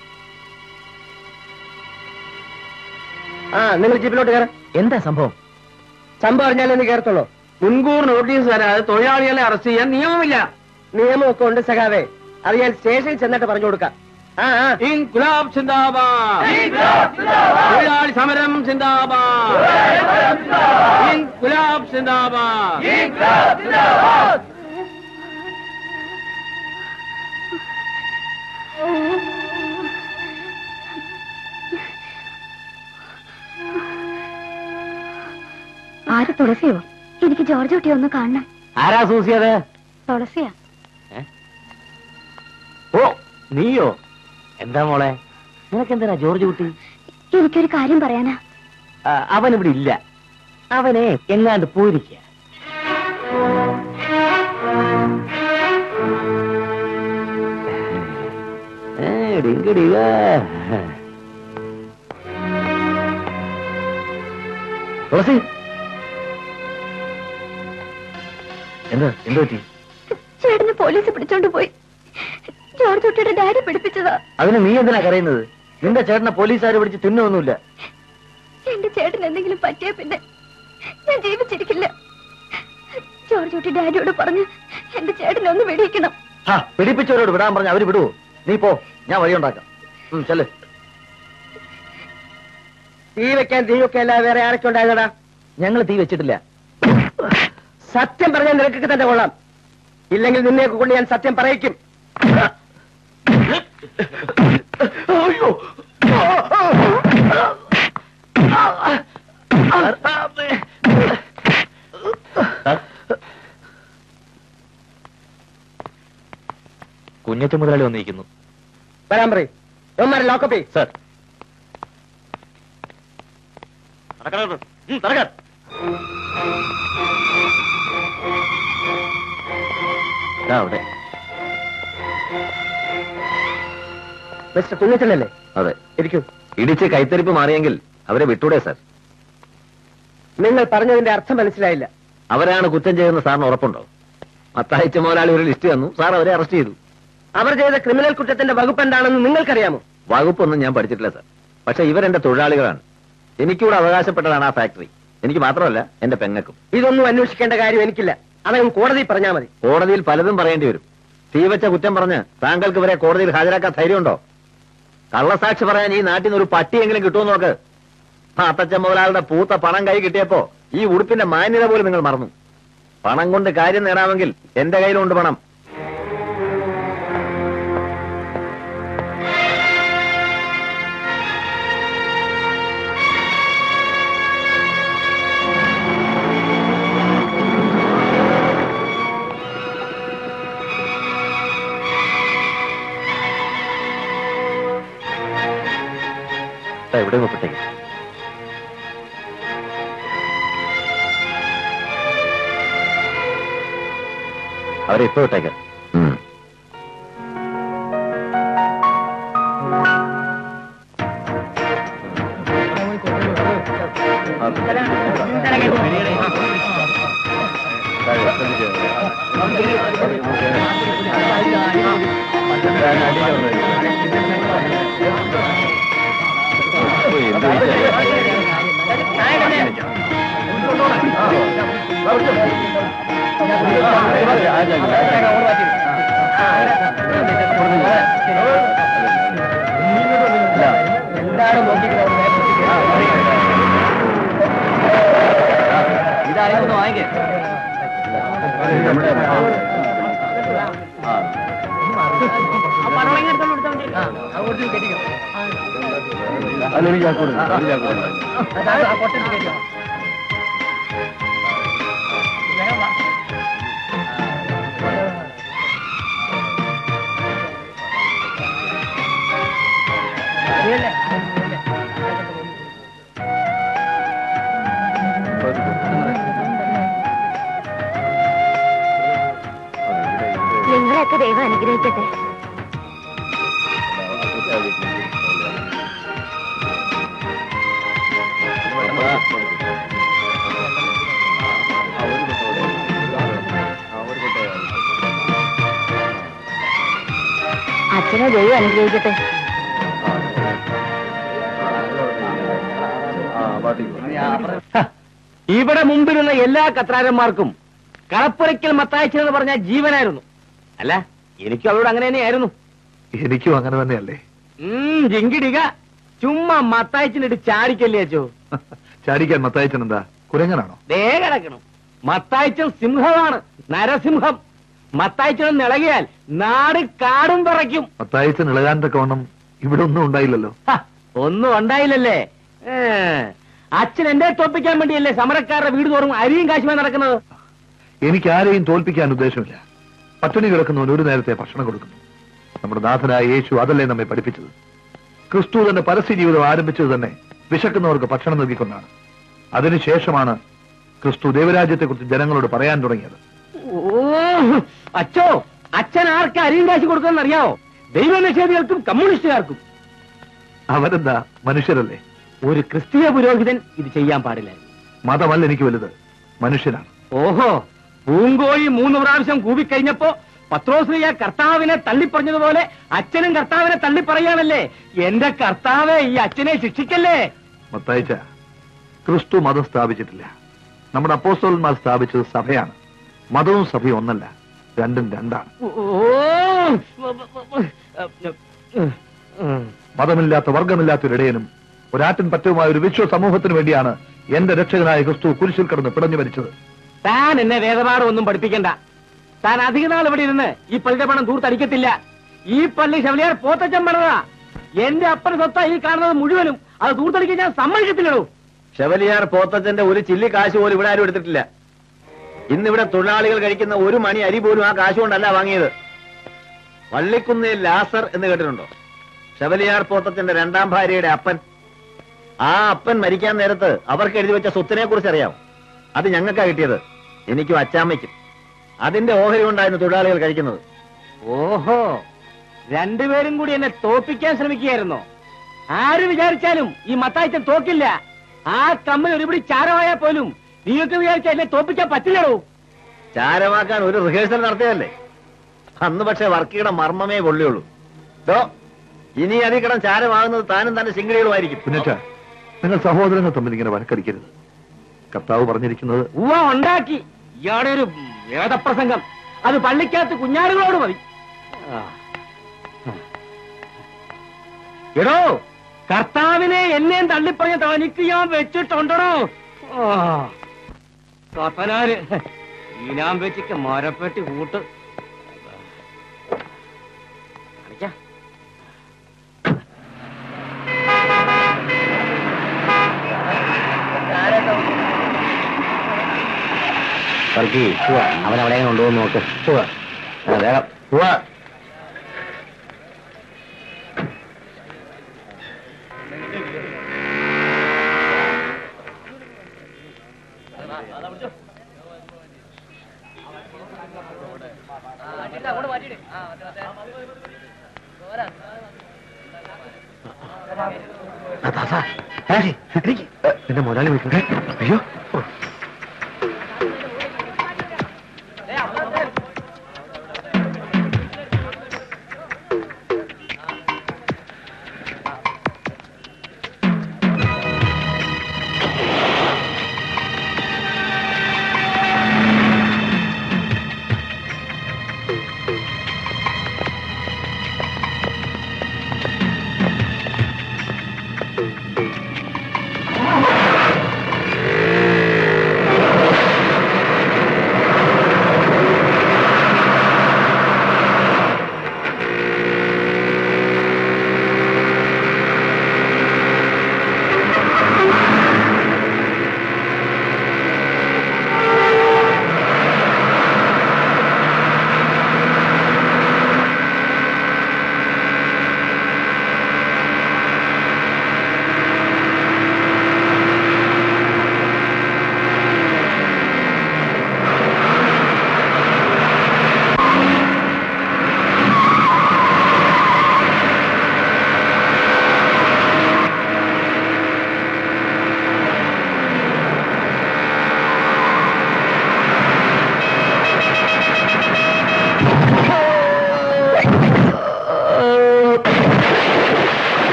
J: ആ നിങ്ങൾ ജീപ്പിലോട്ട് കയറ
D: എന്താ സംഭവം
J: സംഭവം അറിഞ്ഞാലേ നീ കയറത്തുള്ളൂ
K: മുൻകൂർ നോട്ടീസ് തരാതെ തൊഴിലാളികളെ അറസ്റ്റ് ചെയ്യാൻ നിയമമില്ല
J: നിയമമൊക്കെ ഉണ്ട് സഖാവേ അത് ഞാൻ സ്റ്റേഷനിൽ ചെന്നിട്ട് പറഞ്ഞു കൊടുക്കാം ആ ആ
K: ഇൻകുലാബ് സിന്ദാബാദ് തൊഴിലാളി സമരം സിന്ദാബാദ് ഇൻകുലാബ് സിന്ദാബാദ്
C: ആര് തുളസിയോ എനിക്ക് ജോർജ് കുട്ടിയെ ഒന്ന് കാണണം
D: ആരാ സൂസിയത്
C: തുളസിയാ
D: ഓ നീയോ എന്താ മോളെ നിനക്കെന്തിനാ ജോർജ് കുട്ടി
C: എനിക്കൊരു കാര്യം പറയാനാ
D: ആ, അവൻ ഇവിടെ ഇല്ല അവനെ എങ്ങാണ്ട് പോയിരിക്ക തുളസി
A: എന്താ എന്ത് പറ്റി
C: ചേട്ടനെ പോലീസ് പിടിച്ചോണ്ട് പോയി ജോർജ് കുട്ടിയുടെ ഡാഡി പിടിപ്പിച്ചതാ
D: അതിന് നീ എന്തിനാ കരയുന്നത് നിന്റെ ചേട്ടനെ പോലീസുകാർ പിടിച്ച് തിന്നൊന്നുമില്ല
C: എന്റെ ചേട്ടൻ എന്തെങ്കിലും പറ്റിയ പിന്നെ ഞാൻ ജീവിച്ചിരിക്കില്ല ജോർജ് കുട്ടി ഡാഡിയോട് പറഞ്ഞ് എന്റെ ചേട്ടനെ ഒന്ന് വെടിയിക്കണം
D: ഹാ പിടിപ്പിച്ചവരോട് വിടാൻ പറഞ്ഞ അവര് വിടുവോ നീ പോ ഞാൻ വഴിയുണ്ടാക്കാം ഉം, ചെല്ല്
J: തീ വെക്കാൻ തീയൊക്കെ അല്ല വേറെ ആരൊക്കെ ഉണ്ടായതടാ
D: ഞങ്ങൾ തീ വെച്ചിട്ടില്ല
J: സത്യം പറഞ്ഞാൽ നിനക്കൊക്കെ തന്നെ കൊള്ളാം ഇല്ലെങ്കിൽ നിന്നെയൊക്കെ കൊണ്ട് ഞാൻ സത്യം പറയിക്കും
A: അയ്യോ
B: കുഞ്ഞച്ചു മുതലാളി വന്നിരിക്കുന്നു
J: വരാൻ പറയും ഇവന്മാരെ ലോക്കപ്പ്
B: സർ അവിടെ
J: മിസ്റ്റർ കുഞ്ഞച്ചനല്ലേ
B: അതെ
J: ഇരിക്കൂ
B: ഇടിച്ച് കൈത്തരിപ്പ് മാറിയെങ്കിൽ അവരെ വിട്ടൂടെ സർ
J: നിങ്ങൾ പറഞ്ഞതിന്റെ അർത്ഥം മനസ്സിലായില്ല
B: അവരാണ് കുറ്റം ചെയ്യുന്ന സാറിന് ഉറപ്പുണ്ടോ മത്തായിച്ച മുതലാളി ഒരു ലിസ്റ്റ് തന്നു സാർ അവരെ അറസ്റ്റ് ചെയ്തു
J: അവർ ചെയ്ത ക്രിമിനൽ കുറ്റത്തിന്റെ വകുപ്പ് എന്താണെന്ന് നിങ്ങൾക്കറിയാമോ
B: വകുപ്പൊന്നും ഞാൻ പഠിച്ചിട്ടില്ല സർ പക്ഷെ ഇവരെന്റെ തൊഴിലാളികളാണ് എനിക്കൂടെ അവകാശപ്പെട്ടതാണ് ആ ഫാക്ടറി എനിക്ക് മാത്രമല്ല എന്റെ പെങ്ങൾക്കും
J: ഇതൊന്നും അന്വേഷിക്കേണ്ട കാര്യം എനിക്കില്ല അതങ്ങ് കോടതി പറഞ്ഞാൽ മതി
B: കോടതിയിൽ പലതും പറയേണ്ടി വരും തീവച്ച കുറ്റം പറഞ്ഞ് താങ്കൾക്ക് ഇവരെ കോടതിയിൽ ഹാജരാക്കാൻ ധൈര്യമുണ്ടോ കള്ളസാക്ഷി പറയാൻ ഈ നാട്ടിൽ നിന്ന് ഒരു പട്ടിയെങ്കിലും കിട്ടുമോ നോക്ക് അത്തച്ഛ മുതലാളുടെ പൂത്ത പണം കൈ കിട്ടിയപ്പോ ഈ ഉടുപ്പിന്റെ മാന്യത പോലും നിങ്ങൾ മറന്നു പണം കൊണ്ട് കാര്യം നേടാമെങ്കിൽ എന്റെ കയ്യിലുണ്ട് പണം ദാ ഇവിടെ ഒപ്പിട്ടേക്ക് അവരെ ഇപ്പൊ വിട്ടേക്ക് ഇതാരെങ്കിലും വാങ്ങിക്കേ
I: നിങ്ങളെയൊക്കെ ദൈവം അനുഗ്രഹിക്കട്ടെ അച്ഛനെ ദൈവം അനുഗ്രഹിക്കട്ടെ
J: ഇവിടെ മുമ്പിലുള്ള എല്ലാ കത്രാരന്മാർക്കും കളപ്പുരയ്ക്കൽ മത്തായച്ചൻ എന്ന് പറഞ്ഞ ജീവനായിരുന്നു അല്ല എനിക്കും അവരോട് അങ്ങനെ തന്നെയായിരുന്നു
A: എനിക്കും അങ്ങനെ തന്നെയല്ലേ
J: ഉം, ജിങ്കിടിക ചുമ്മാ മത്തായച്ചിനിട്ട് ചാടിക്കല്ലേ അച്ചോ
A: ചാടിക്കാൻ മത്തായച്ചൻ എന്താ കുരങ്ങനാണോ
J: ദേ കിടക്കണം മത്തായച്ചൻ സിംഹമാണ് നരസിംഹം മത്തായച്ചൻ നിളകിയാൽ നാട് കാടും പറയ്ക്കും
A: മത്തായച്ചൻ ഇളകാൻ തക്കവണ്ണം ഇവിടെ ഒന്നും ഉണ്ടായില്ലല്ലോ
J: ഹ, ഒന്നും ഉണ്ടായില്ലല്ലേ ഏ, അച്ഛൻ എന്നെ തോപ്പിക്കാൻ വേണ്ടിയല്ലേ സമരക്കാരുടെ വീട് തോറും അരിയും കാശുമായി നടക്കുന്നത്
A: എനിക്ക് ആരെയും തോൽപ്പിക്കാൻ ഉദ്ദേശമില്ല പട്ടിണി കിടക്കുന്നവന് ഒരു നേരത്തെ ഭക്ഷണം കൊടുക്കുന്നു നമ്മുടെ നാഥനായ യേശു അതല്ലേ നമ്മെ പഠിപ്പിച്ചത് ക്രിസ്തു തന്റെ പരസ്യ ജീവിതം ആരംഭിച്ചത് തന്നെ വിശക്കുന്നവർക്ക് ഭക്ഷണം നൽകിക്കൊണ്ടാണ് അതിനുശേഷമാണ് ക്രിസ്തു ദൈവരാജ്യത്തെക്കുറിച്ച് ജനങ്ങളോട് പറയാൻ തുടങ്ങിയത്
J: ഓ അച്ചോ അച്ഛൻ ആർക്ക് അരിയും കാശ് കൊടുക്കുമെന്ന് അറിയാവോ ദൈവനിഷേധികൾക്കും കമ്മ്യൂണിസ്റ്റുകാർക്കും
A: അവരെന്താ മനുഷ്യരല്ലേ
J: ഒരു ക്രിസ്തീയ പുരോഹിതൻ ഇത് ചെയ്യാൻ പാടില്ല
A: മതമല്ല എനിക്ക് വലുത് മനുഷ്യനാണ്
J: ഓഹോ പൂങ്കോഴി മൂന്ന് പ്രാവശ്യം കൂവിക്കഴിഞ്ഞപ്പോ പത്രോശ്രീയ കർത്താവിനെ തള്ളിപ്പറഞ്ഞതുപോലെ അച്ഛനും കർത്താവിനെ തള്ളിപ്പറയാണല്ലേ എന്റെ കർത്താവെ ഈ അച്ഛനെ ശിക്ഷിക്കല്ലേ
A: മത്തായിച്ച ക്രിസ്തു മതം സ്ഥാപിച്ചിട്ടില്ല നമ്മുടെ അപ്പോസ്തലന്മാർ സ്ഥാപിച്ചത് സഭയാണ് മതവും സഭയും ഒന്നല്ല രണ്ടും രണ്ടാണ് മതമില്ലാത്ത വർഗമില്ലാത്ത ഒരിടയനും ഒരാട്ടിൻ പറ്റവുമായ ഒരു വിശ്വ സമൂഹത്തിന് വേണ്ടിയാണ് എന്റെ രക്ഷകനായ ക്രിസ്തു കുരിശിൽ കിടന്ന് പിടഞ്ഞു മരിച്ചത്
J: താൻ എന്നെ വേദപാഠം ഒന്നും പഠിപ്പിക്കണ്ട താൻ അധിക നാൾ ഇവിടെ ഇരുന്ന് ഈ പള്ളിയുടെ പണം ദൂർത്തടിക്കത്തില്ല ഈ പള്ളി ശവലിയാർ പോത്തച്ചൻ പണിതാ എന്റെ അപ്പന സ്വത്ത ഈ കാണുന്നത് മുഴുവനും അത് ദൂർത്തടിക്കാൻ ഞാൻ സമ്മതിക്കത്തില്ലടോ
B: ഷെവലിയാർ പോത്തച്ഛന്റെ ഒരു ചില്ലി കാശ് പോലും ഇവിടെ ആരും എടുത്തിട്ടില്ല ഇന്നിവിടെ തൊഴിലാളികൾ കഴിക്കുന്ന ഒരു മണി അരി പോലും ആ കാശ് കൊണ്ടല്ല വാങ്ങിയത് വള്ളിക്കുന്നിൽ ലാസർ എന്ന് കേട്ടിട്ടുണ്ടോ ഷെവലിയാർ പോത്തച്ഛന്റെ രണ്ടാം ഭാര്യയുടെ അപ്പൻ ആ അപ്പൻ മരിക്കാൻ നേരത്ത് അവർക്ക് എഴുതി വെച്ച സ്വത്തിനെ കുറിച്ച് അറിയാം അത് ഞങ്ങൾക്കാ കിട്ടിയത് എനിക്കും അച്ചാമ്മയ്ക്കും അതിന്റെ ഓഹരി കൊണ്ടായിരുന്നു തൊഴിലാളികൾ കഴിക്കുന്നത്
J: ഓഹോ രണ്ടുപേരും കൂടി എന്നെ തോപ്പിക്കാൻ ശ്രമിക്കുകയായിരുന്നോ ആര് വിചാരിച്ചാലും ഈ മത്തായച്ചൻ തോക്കില്ല ആ കമ്മൽ ഒരുപിടി ചാരമായാൽ പോലും നീയൊക്കെ വിചാരിച്ചാൽ എന്നെ തോപ്പിക്കാൻ പറ്റില്ലടോ
B: ചാരമാക്കാൻ ഒരു റിഹേഴ്സൽ നടത്തിയതല്ലേ അന്ന് പക്ഷെ വർക്കിയുടെ മർമ്മമേ പൊള്ളിയുള്ളൂ ദോ ഇനി അതിൽ കിടം ചാരമാകുന്നത് താനും തന്റെ ശിങ്കിടികളുമായിരിക്കും
A: പിന്നച്ച നിങ്ങൾ സഹോദരങ്ങൾ തമ്മിൽ ഇങ്ങനെ വഴക്കടിക്കരുത് കർത്താവ് പറഞ്ഞിരിക്കുന്നത്
J: ഉവ ഉണ്ടാക്കി ഇയാടെ ഒരു വേദപ്രസംഗം അത് പള്ളിക്കകത്ത് കുഞ്ഞാടുകളോട് മതി ആ. എടോ കർത്താവിനെ എന്നെയും തള്ളിപ്പറഞ്ഞ തനിക്ക് ഞാൻ വെച്ചിട്ടുണ്ടോ കത്തനാര് ഈനാൻ വെച്ചിക്ക് മരപ്പെട്ടി കൂട്ട് കാണിക്കാം.
B: വർക്കി അവൻ അവിടെ കൊണ്ടുപോകുന്ന നോക്ക് ആ, വേഗം
A: എന്റെ മുതലാളി വിളിക്കണ്ടേ അയ്യോ
B: ആ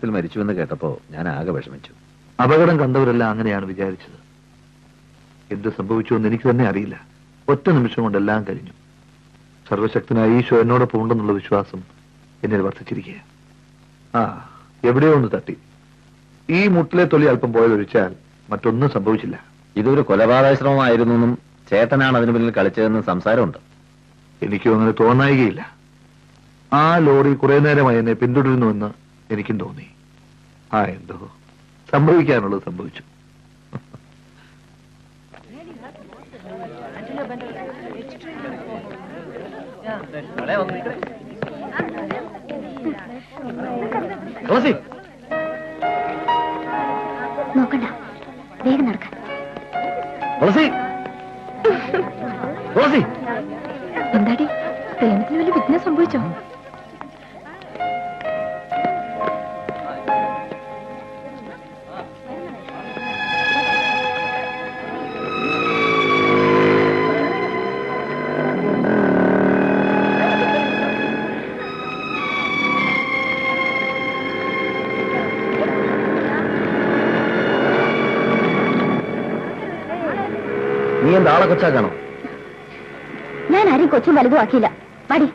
B: അപകടത്തിൽ മരിച്ചുവെന്ന് കേട്ടപ്പോ ഞാൻ ആകെ വിഷമിച്ചു
A: അപകടം കണ്ടവരെല്ലാം അങ്ങനെയാണ് വിചാരിച്ചത് എന്ത് സംഭവിച്ചു എന്ന് എനിക്ക് തന്നെ അറിയില്ല ഒറ്റ നിമിഷം കൊണ്ട് എല്ലാം കഴിഞ്ഞു സർവശക്തനായ ഈശോ എന്നോടൊപ്പം ഉണ്ടെന്നുള്ള വിശ്വാസം എന്നിൽ വർദ്ധിച്ചിരിക്കുക ആ എവിടെയോ ഒന്ന് തട്ടി ഈ മുട്ടിലെ തൊലി അല്പം പോയതൊഴിച്ചാൽ മറ്റൊന്നും സംഭവിച്ചില്ല
B: ഇതൊരു കൊലപാതക ശ്രമമായിരുന്നു എന്നും ചേട്ടനാണ് അതിന് പിന്നിൽ കളിച്ചതെന്നും സംസാരമുണ്ട്
A: എനിക്കും അങ്ങനെ തോന്നായികയില്ല ആ ലോറി കുറെ നേരമായി എന്നെ പിന്തുടരുന്നുവെന്ന് എനിക്കും തോന്നി ആ എന്തോ സംഭവിക്കാനുള്ളത് സംഭവിച്ചു
D: റോസി
C: നോക്കണ്ട വേഗം നടക്ക
D: തുളസി തുളസി
I: എന്താടി പ്രേമത്തിന് വലിയ വിഘ്നം സംഭവിച്ചോ
D: നീ എന്താ ആളെ കൊച്ചാക്കാണോ
C: ഞാൻ ആരെയും കൊച്ചും വലുതും ആക്കിയില്ല മടി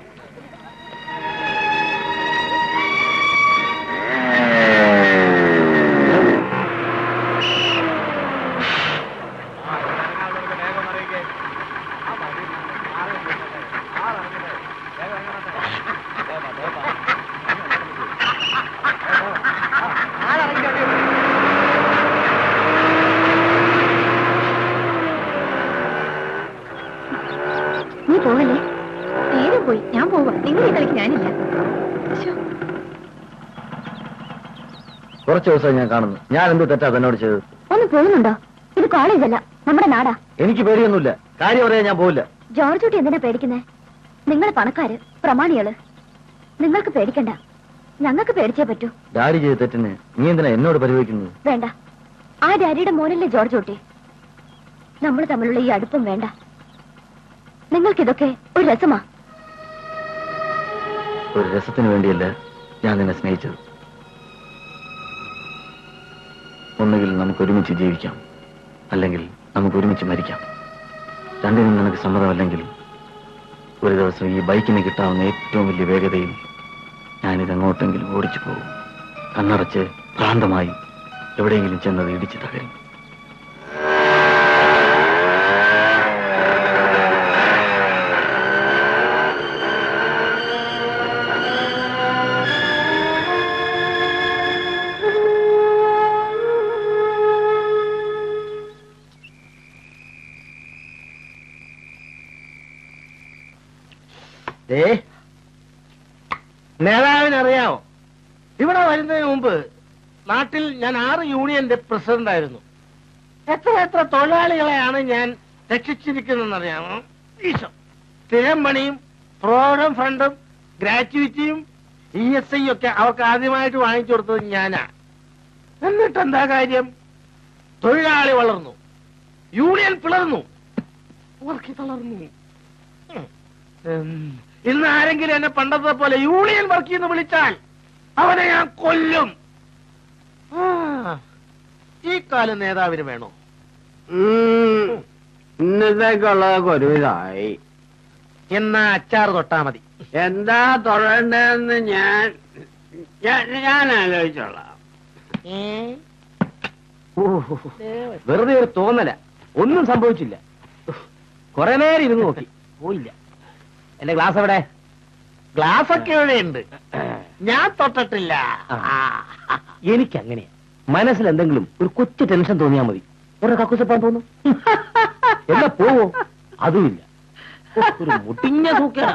C: നീ പോവല്ലേ
I: നേരം പോയി ഞാൻ പോവാ നിങ്ങൾ ഈ കളിക്ക് ഞാനില്ല ശ്ശോ,
D: കുറച്ച് ദിവസമായി ഞാൻ കാണുന്നു ഞാൻ എന്ത് തെറ്റാ തന്നോട് ചെയ്തത്
C: ഒന്ന് പോകുന്നുണ്ടോ ഇത് കോളേജല്ല നമ്മുടെ നാടാ
D: എനിക്ക് പേടിയൊന്നുമില്ല കാര്യം പറയാൻ ഞാൻ പോവില്ല
C: ജോർജ് കുട്ടി എന്തിനാ പേടിക്കുന്നേ നിങ്ങൾ പണക്കാര് പ്രമാണികള് നിങ്ങൾക്ക് പേടിക്കണ്ട ഞങ്ങൾക്ക് പേടിച്ചേ പറ്റൂ
D: ഡാഡി ചെയ്ത തെറ്റിന് നീ എന്തിനാ എന്നോട് പരിഹരിക്കുന്നത്
C: വേണ്ട ആ ഡാഡിയുടെ മോനല്ലേ ജോർജ് കുട്ടി നമ്മൾ തമ്മിലുള്ള ഈ അടുപ്പം വേണ്ട നിങ്ങൾക്കിതൊക്കെ ഒരു രസമാ
D: ഒരു രസത്തിന് വേണ്ടിയല്ല ഞാൻ നിന്നെ സ്നേഹിച്ചത് ഒന്നുകിൽ നമുക്ക് ഒരുമിച്ച് ജീവിക്കാം അല്ലെങ്കിൽ നമുക്ക് ഒരുമിച്ച് മരിക്കാം രണ്ടിനും നിനക്ക് സമ്മതമല്ലെങ്കിൽ ഒരു ദിവസം ഈ ബൈക്കിന് കിട്ടാവുന്ന ഏറ്റവും വലിയ വേഗതയിൽ ഞാനിത് എങ്ങോട്ടെങ്കിലും ഓടിച്ചു പോകും കണ്ണടച്ച് ഭ്രാന്തമായി എവിടെയെങ്കിലും ചെന്നത് ഇടിച്ച് തകരും
J: ഏ നേതാവിനറിയാമോ ഇവിടെ വരുന്നതിന് മുമ്പ് നാട്ടിൽ ഞാൻ ആറ് യൂണിയന്റെ പ്രസിഡന്റ് ആയിരുന്നു എത്ര എത്ര തൊഴിലാളികളെയാണ് ഞാൻ രക്ഷിച്ചിരിക്കുന്നതെന്നറിയാമോ ഈശോ സ്ഥിരം പണിയും പ്രോഗ്രാം ഫണ്ടും ഗ്രാറ്റുവിറ്റിയും ഇ എസ് ഐ ഒക്കെ അവർക്ക് ആദ്യമായിട്ട് വാങ്ങിച്ചു കൊടുത്തത് ഞാനാ എന്നിട്ട് എന്താ കാര്യം തൊഴിലാളി വളർന്നു യൂണിയൻ പിളർന്നു വർക്ക് തളർന്നു ഉം. ഇന്ന് ആരെങ്കിലും എന്നെ പണ്ടത്തെ പോലെ യൂണിയൻ വർക്ക് എന്ന് വിളിച്ചാൽ അവനെ ഞാൻ കൊല്ലും ആ, ഈ കാലം നേതാവിന് വേണോ
K: ഇന്നത്തേക്കുള്ളതൊക്കെ ഒരുവിധമായി
J: എന്നാ അച്ചാർ തൊട്ടാ മതി
K: എന്താ തൊഴേണ്ടതെന്ന് ഞാൻ ഞാൻ ഞാൻ ആലോചിച്ചോളാം
J: വെറുതെ ഒരു തോന്നല ഒന്നും സംഭവിച്ചില്ല കുറെ നേരം ഇരുന്ന് നോക്കി പോയില്ല എന്റെ ഗ്ലാസ് എവിടെ ഗ്ലാസ് ഒക്കെ എവിടെയുണ്ട് ഞാൻ തൊട്ടിട്ടില്ല എനിക്കങ്ങനെയാ മനസ്സിൽ എന്തെങ്കിലും ഒരു കൊച്ചു ടെൻഷൻ തോന്നിയാ മതി ഒരു കക്കുസപ്പാൻ തോന്നും എന്നാ പോവോ അതുമില്ല ഓ, ഒരു മുട്ടിഞ്ഞ തൂക്കട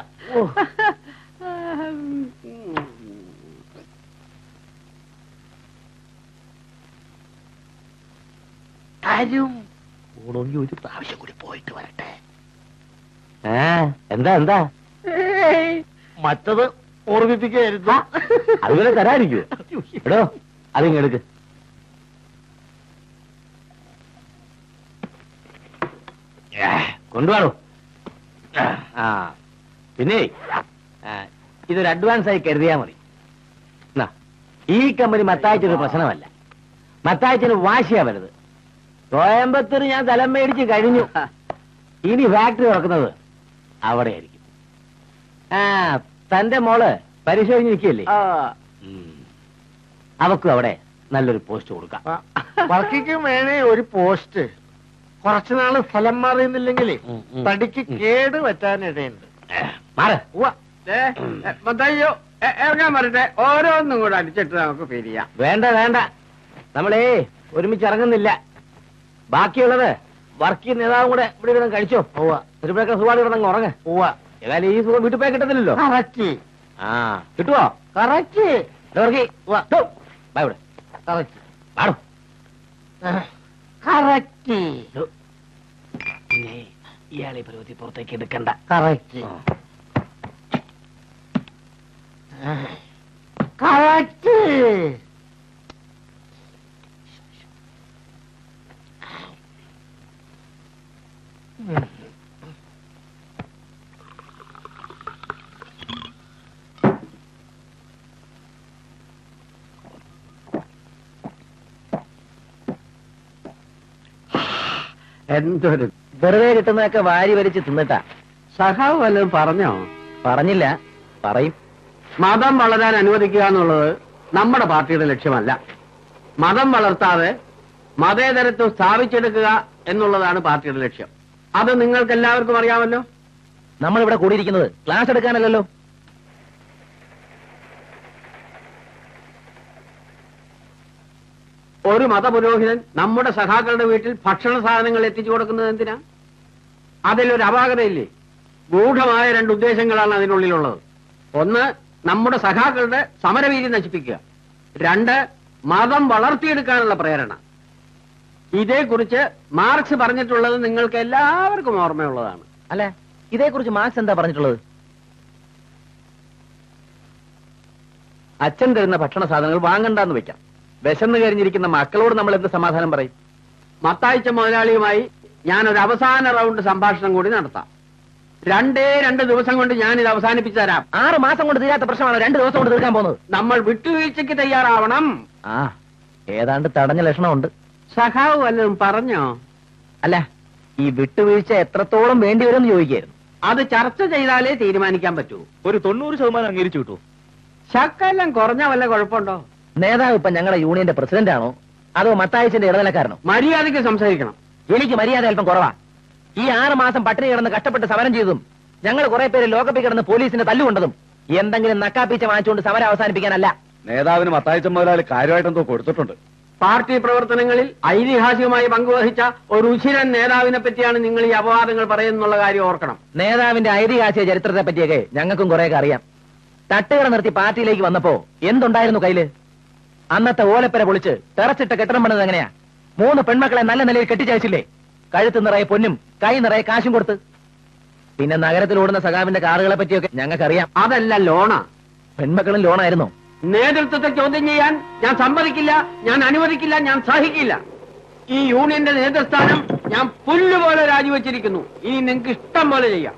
J: ആരും ഓണമെങ്കിൽ ഒരു പ്രാവശ്യം കൂടി പോയിട്ട് വരട്ടെ എന്താ എന്താ മറ്റത് ഓർമ്മിപ്പിക്കായിരുന്നു അതുപോലെ തരാതിരിക്കൂ എടോ അതിങ്ങ് എടുക്ക് ഏ, കൊണ്ടുപോണോ ആ പിന്നെ ആ, ഇതൊരു അഡ്വാൻസ് ആയി കരുതിയാ മതി എന്നാ ഈ കമ്പനി മത്തായച്ചൊരു പ്രശ്നമല്ല മത്തായച്ചന് വാശിയാ വരുത് കോയമ്പത്തൂർ ഞാൻ തലം മേടിച്ച് കഴിഞ്ഞു ഇനി ഫാക്ടറി തുറക്കുന്നത് അവിടെ ആയിരിക്കും ആ തന്റെ മോള് പരീക്ഷ കഴിഞ്ഞ് നിൽക്കില്ലേ അവക്കും അവിടെ നല്ലൊരു പോസ്റ്റ് കൊടുക്കാം
K: വർക്കിക്ക് വേണേ ഒരു പോസ്റ്റ് കുറച്ചുനാള് സ്ഥലം മാറിയുന്നില്ലെങ്കിലേ
J: ഉം, ഉം.
K: തടിക്ക് കേട് പറ്റാനിടയുണ്ട്
J: മാറ്
E: മത്തായിയോ ഇറങ്ങാൻ വരട്ടെ ഓരോന്നും കൂടെ അടിച്ചിട്ട് നമുക്ക് പിരിയാം
J: വേണ്ട വേണ്ട നമ്മളേ ഒരുമിച്ച് ഇറങ്ങുന്നില്ല ബാക്കിയുള്ളത് വർക്ക് നേതാവും കൂടെ ഇവിടെ ഇരുന്ന് കഴിച്ചോ പോവാ ഒരു പേരൊക്കെ സുഖമായിട്ട് കിടന്നങ്ങ് ഉറങ്ങ പോവാ ഏതായാലും ഈ സുഖം വീട്ടിൽ പോയി കിട്ടത്തില്ലല്ലോ
K: കറക്റ്റ്
J: ആ കിട്ടുവോ
K: കറക്റ്റ്
J: വർക്കി ബൈ ഇവിടെ
K: കറക്റ്റ്
J: പാടും
K: കറക്റ്റ്
J: പിന്നെ ഇയാളെ പരുവത്തി പുറത്തേക്ക് എടുക്കണ്ട
K: കറക്റ്റ് കറക്റ്റ്
E: എന്തൊരു
J: വെറുതെ കിട്ടുന്നതൊക്കെ വാരി വലിച്ച് തിന്നിട്ടാ
E: സഖാവ് വല്ലതും പറഞ്ഞോ
J: പറഞ്ഞില്ല പറയും
E: മതം വളരാൻ അനുവദിക്കുക എന്നുള്ളത് നമ്മുടെ പാർട്ടിയുടെ ലക്ഷ്യമല്ല മതം വളർത്താതെ മതേതരത്വം സ്ഥാപിച്ചെടുക്കുക എന്നുള്ളതാണ് പാർട്ടിയുടെ ലക്ഷ്യം അത് നിങ്ങൾക്ക് എല്ലാവർക്കും അറിയാമല്ലോ
J: നമ്മളിവിടെ കൂടിയിരിക്കുന്നത് ക്ലാസ് എടുക്കാനല്ലല്ലോ
E: ഒരു മതപുരോഹിതൻ നമ്മുടെ സഖാക്കളുടെ വീട്ടിൽ ഭക്ഷണ സാധനങ്ങൾ എത്തിച്ചു കൊടുക്കുന്നത് എന്തിനാ അതിലൊരു അപാകതയില്ലേ ഗൂഢമായ രണ്ട് ഉദ്ദേശങ്ങളാണ് അതിനുള്ളിലുള്ളത് ഒന്ന് നമ്മുടെ സഖാക്കളുടെ സമരവീതി നശിപ്പിക്കുക രണ്ട് മതം വളർത്തിയെടുക്കാനുള്ള പ്രേരണ ഇതേക്കുറിച്ച് മാർക്സ് പറഞ്ഞിട്ടുള്ളത് നിങ്ങൾക്ക് എല്ലാവർക്കും ഓർമ്മയുള്ളതാണ്
J: അല്ല ഇതേക്കുറിച്ച് മാർക്സ് എന്താ പറഞ്ഞിട്ടുള്ളത് അച്ഛൻ തരുന്ന ഭക്ഷണ സാധനങ്ങൾ വാങ്ങണ്ടെന്ന് വെക്കാം വിശന്ന് കഴിഞ്ഞിരിക്കുന്ന മക്കളോട് നമ്മൾ എന്ത് സമാധാനം പറയും
E: മത്തായിച്ച മുതലാളിയുമായി ഞാൻ ഒരു അവസാന റൗണ്ട് സംഭാഷണം കൂടി നടത്താം രണ്ടേ രണ്ട് ദിവസം കൊണ്ട് ഞാൻ ഇത് അവസാനിപ്പിച്ചു തരാം
J: ആറ് മാസം കൊണ്ട് തീരാത്ത പ്രശ്നമാണ് രണ്ട് ദിവസം കൊണ്ട് തീർക്കാൻ പോകുന്നത്
E: നമ്മൾ വിട്ടുവീഴ്ചയ്ക്ക് തയ്യാറാവണം
J: ആ ഏതാണ്ട് തടഞ്ഞ ലക്ഷണമുണ്ട്
E: സഖാവ് വല്ലതും പറഞ്ഞോ
J: അല്ല ഈ വിട്ടുവീഴ്ച എത്രത്തോളം വേണ്ടി വരും ചോദിക്കായിരുന്നു
E: അത് ചർച്ച ചെയ്താലേ തീരുമാനിക്കാൻ പറ്റൂ
J: ഒരു തൊണ്ണൂറ് ശതമാനം അംഗീകരിച്ചു കിട്ടു
E: ശക്കെല്ലാം കുറഞ്ഞ വല്ല കുഴപ്പമുണ്ടോ
J: നേതാവ് ഇപ്പൊ ഞങ്ങളുടെ യൂണിയന്റെ പ്രസിഡന്റ് ആണോ അതോ മത്തായച്ചന്റെ ഇടനിലക്കാരനോ
E: മര്യാദയ്ക്ക് സംസാരിക്കണം
J: എനിക്ക് മര്യാദ അല്പം കുറവാ ഈ ആറ് മാസം പട്ടിണി കിടന്ന് കഷ്ടപ്പെട്ട് സമരം ചെയ്തതും ഞങ്ങൾ കുറെ പേര് ലോകപ്പിൽ കിടന്ന് പോലീസിനെ തല്ലുകൊണ്ടതും എന്തെങ്കിലും നക്കാപ്പീച്ച വാങ്ങിച്ചുകൊണ്ട് സമരം അവസാനിപ്പിക്കാനല്ല
A: നേതാവിന് മത്തായിച്ച മുതലാളി കാര്യമായിട്ടെന്തോ കൊടുത്തിട്ടുണ്ട്
E: പാർട്ടി പ്രവർത്തനങ്ങളിൽ ഐതിഹാസികമായി പങ്കുവഹിച്ച ഒരു ഉശിരൻ നേതാവിനെ പറ്റിയാണ് നിങ്ങൾ ഈ അപവാദങ്ങൾ പറയുന്നുള്ള കാര്യം ഓർക്കണം
J: നേതാവിന്റെ ഐതിഹാസിക ചരിത്രത്തെ പറ്റിയൊക്കെ ഞങ്ങൾക്കും കുറെയൊക്കെ അറിയാം തട്ടുകട നിർത്തി പാർട്ടിയിലേക്ക് വന്നപ്പോ എന്തുണ്ടായിരുന്നു കയ്യില് അന്നത്തെ ഓലപ്പര പൊളിച്ച് ടെറച്ചിട്ട് കെട്ടിടം പണിത് എങ്ങനെയാ മൂന്ന് പെൺമക്കളെ നല്ല നിലയിൽ കെട്ടിച്ചയച്ചില്ലേ കഴുത്ത് നിറയെ പൊന്നും കൈ നിറയെ കാശും കൊടുത്ത് പിന്നെ നഗരത്തിൽ ഓടുന്ന സഖാവിന്റെ കാറുകളെ പറ്റിയൊക്കെ ഞങ്ങൾക്കറിയാം
E: അതല്ല ലോണ
J: പെൺമക്കളും ലോണായിരുന്നോ
E: നേതൃത്വത്തെ ചോദ്യം ചെയ്യാൻ ഞാൻ സമ്മതിക്കില്ല ഞാൻ അനുവദിക്കില്ല ഞാൻ സഹിക്കില്ല ഈ യൂണിയന്റെ നേതൃസ്ഥാനം ഞാൻ പുല്ലുപോലെ രാജിവെച്ചിരിക്കുന്നു ഇനി നിങ്ങൾക്ക് ഇഷ്ടം പോലെ ചെയ്യാം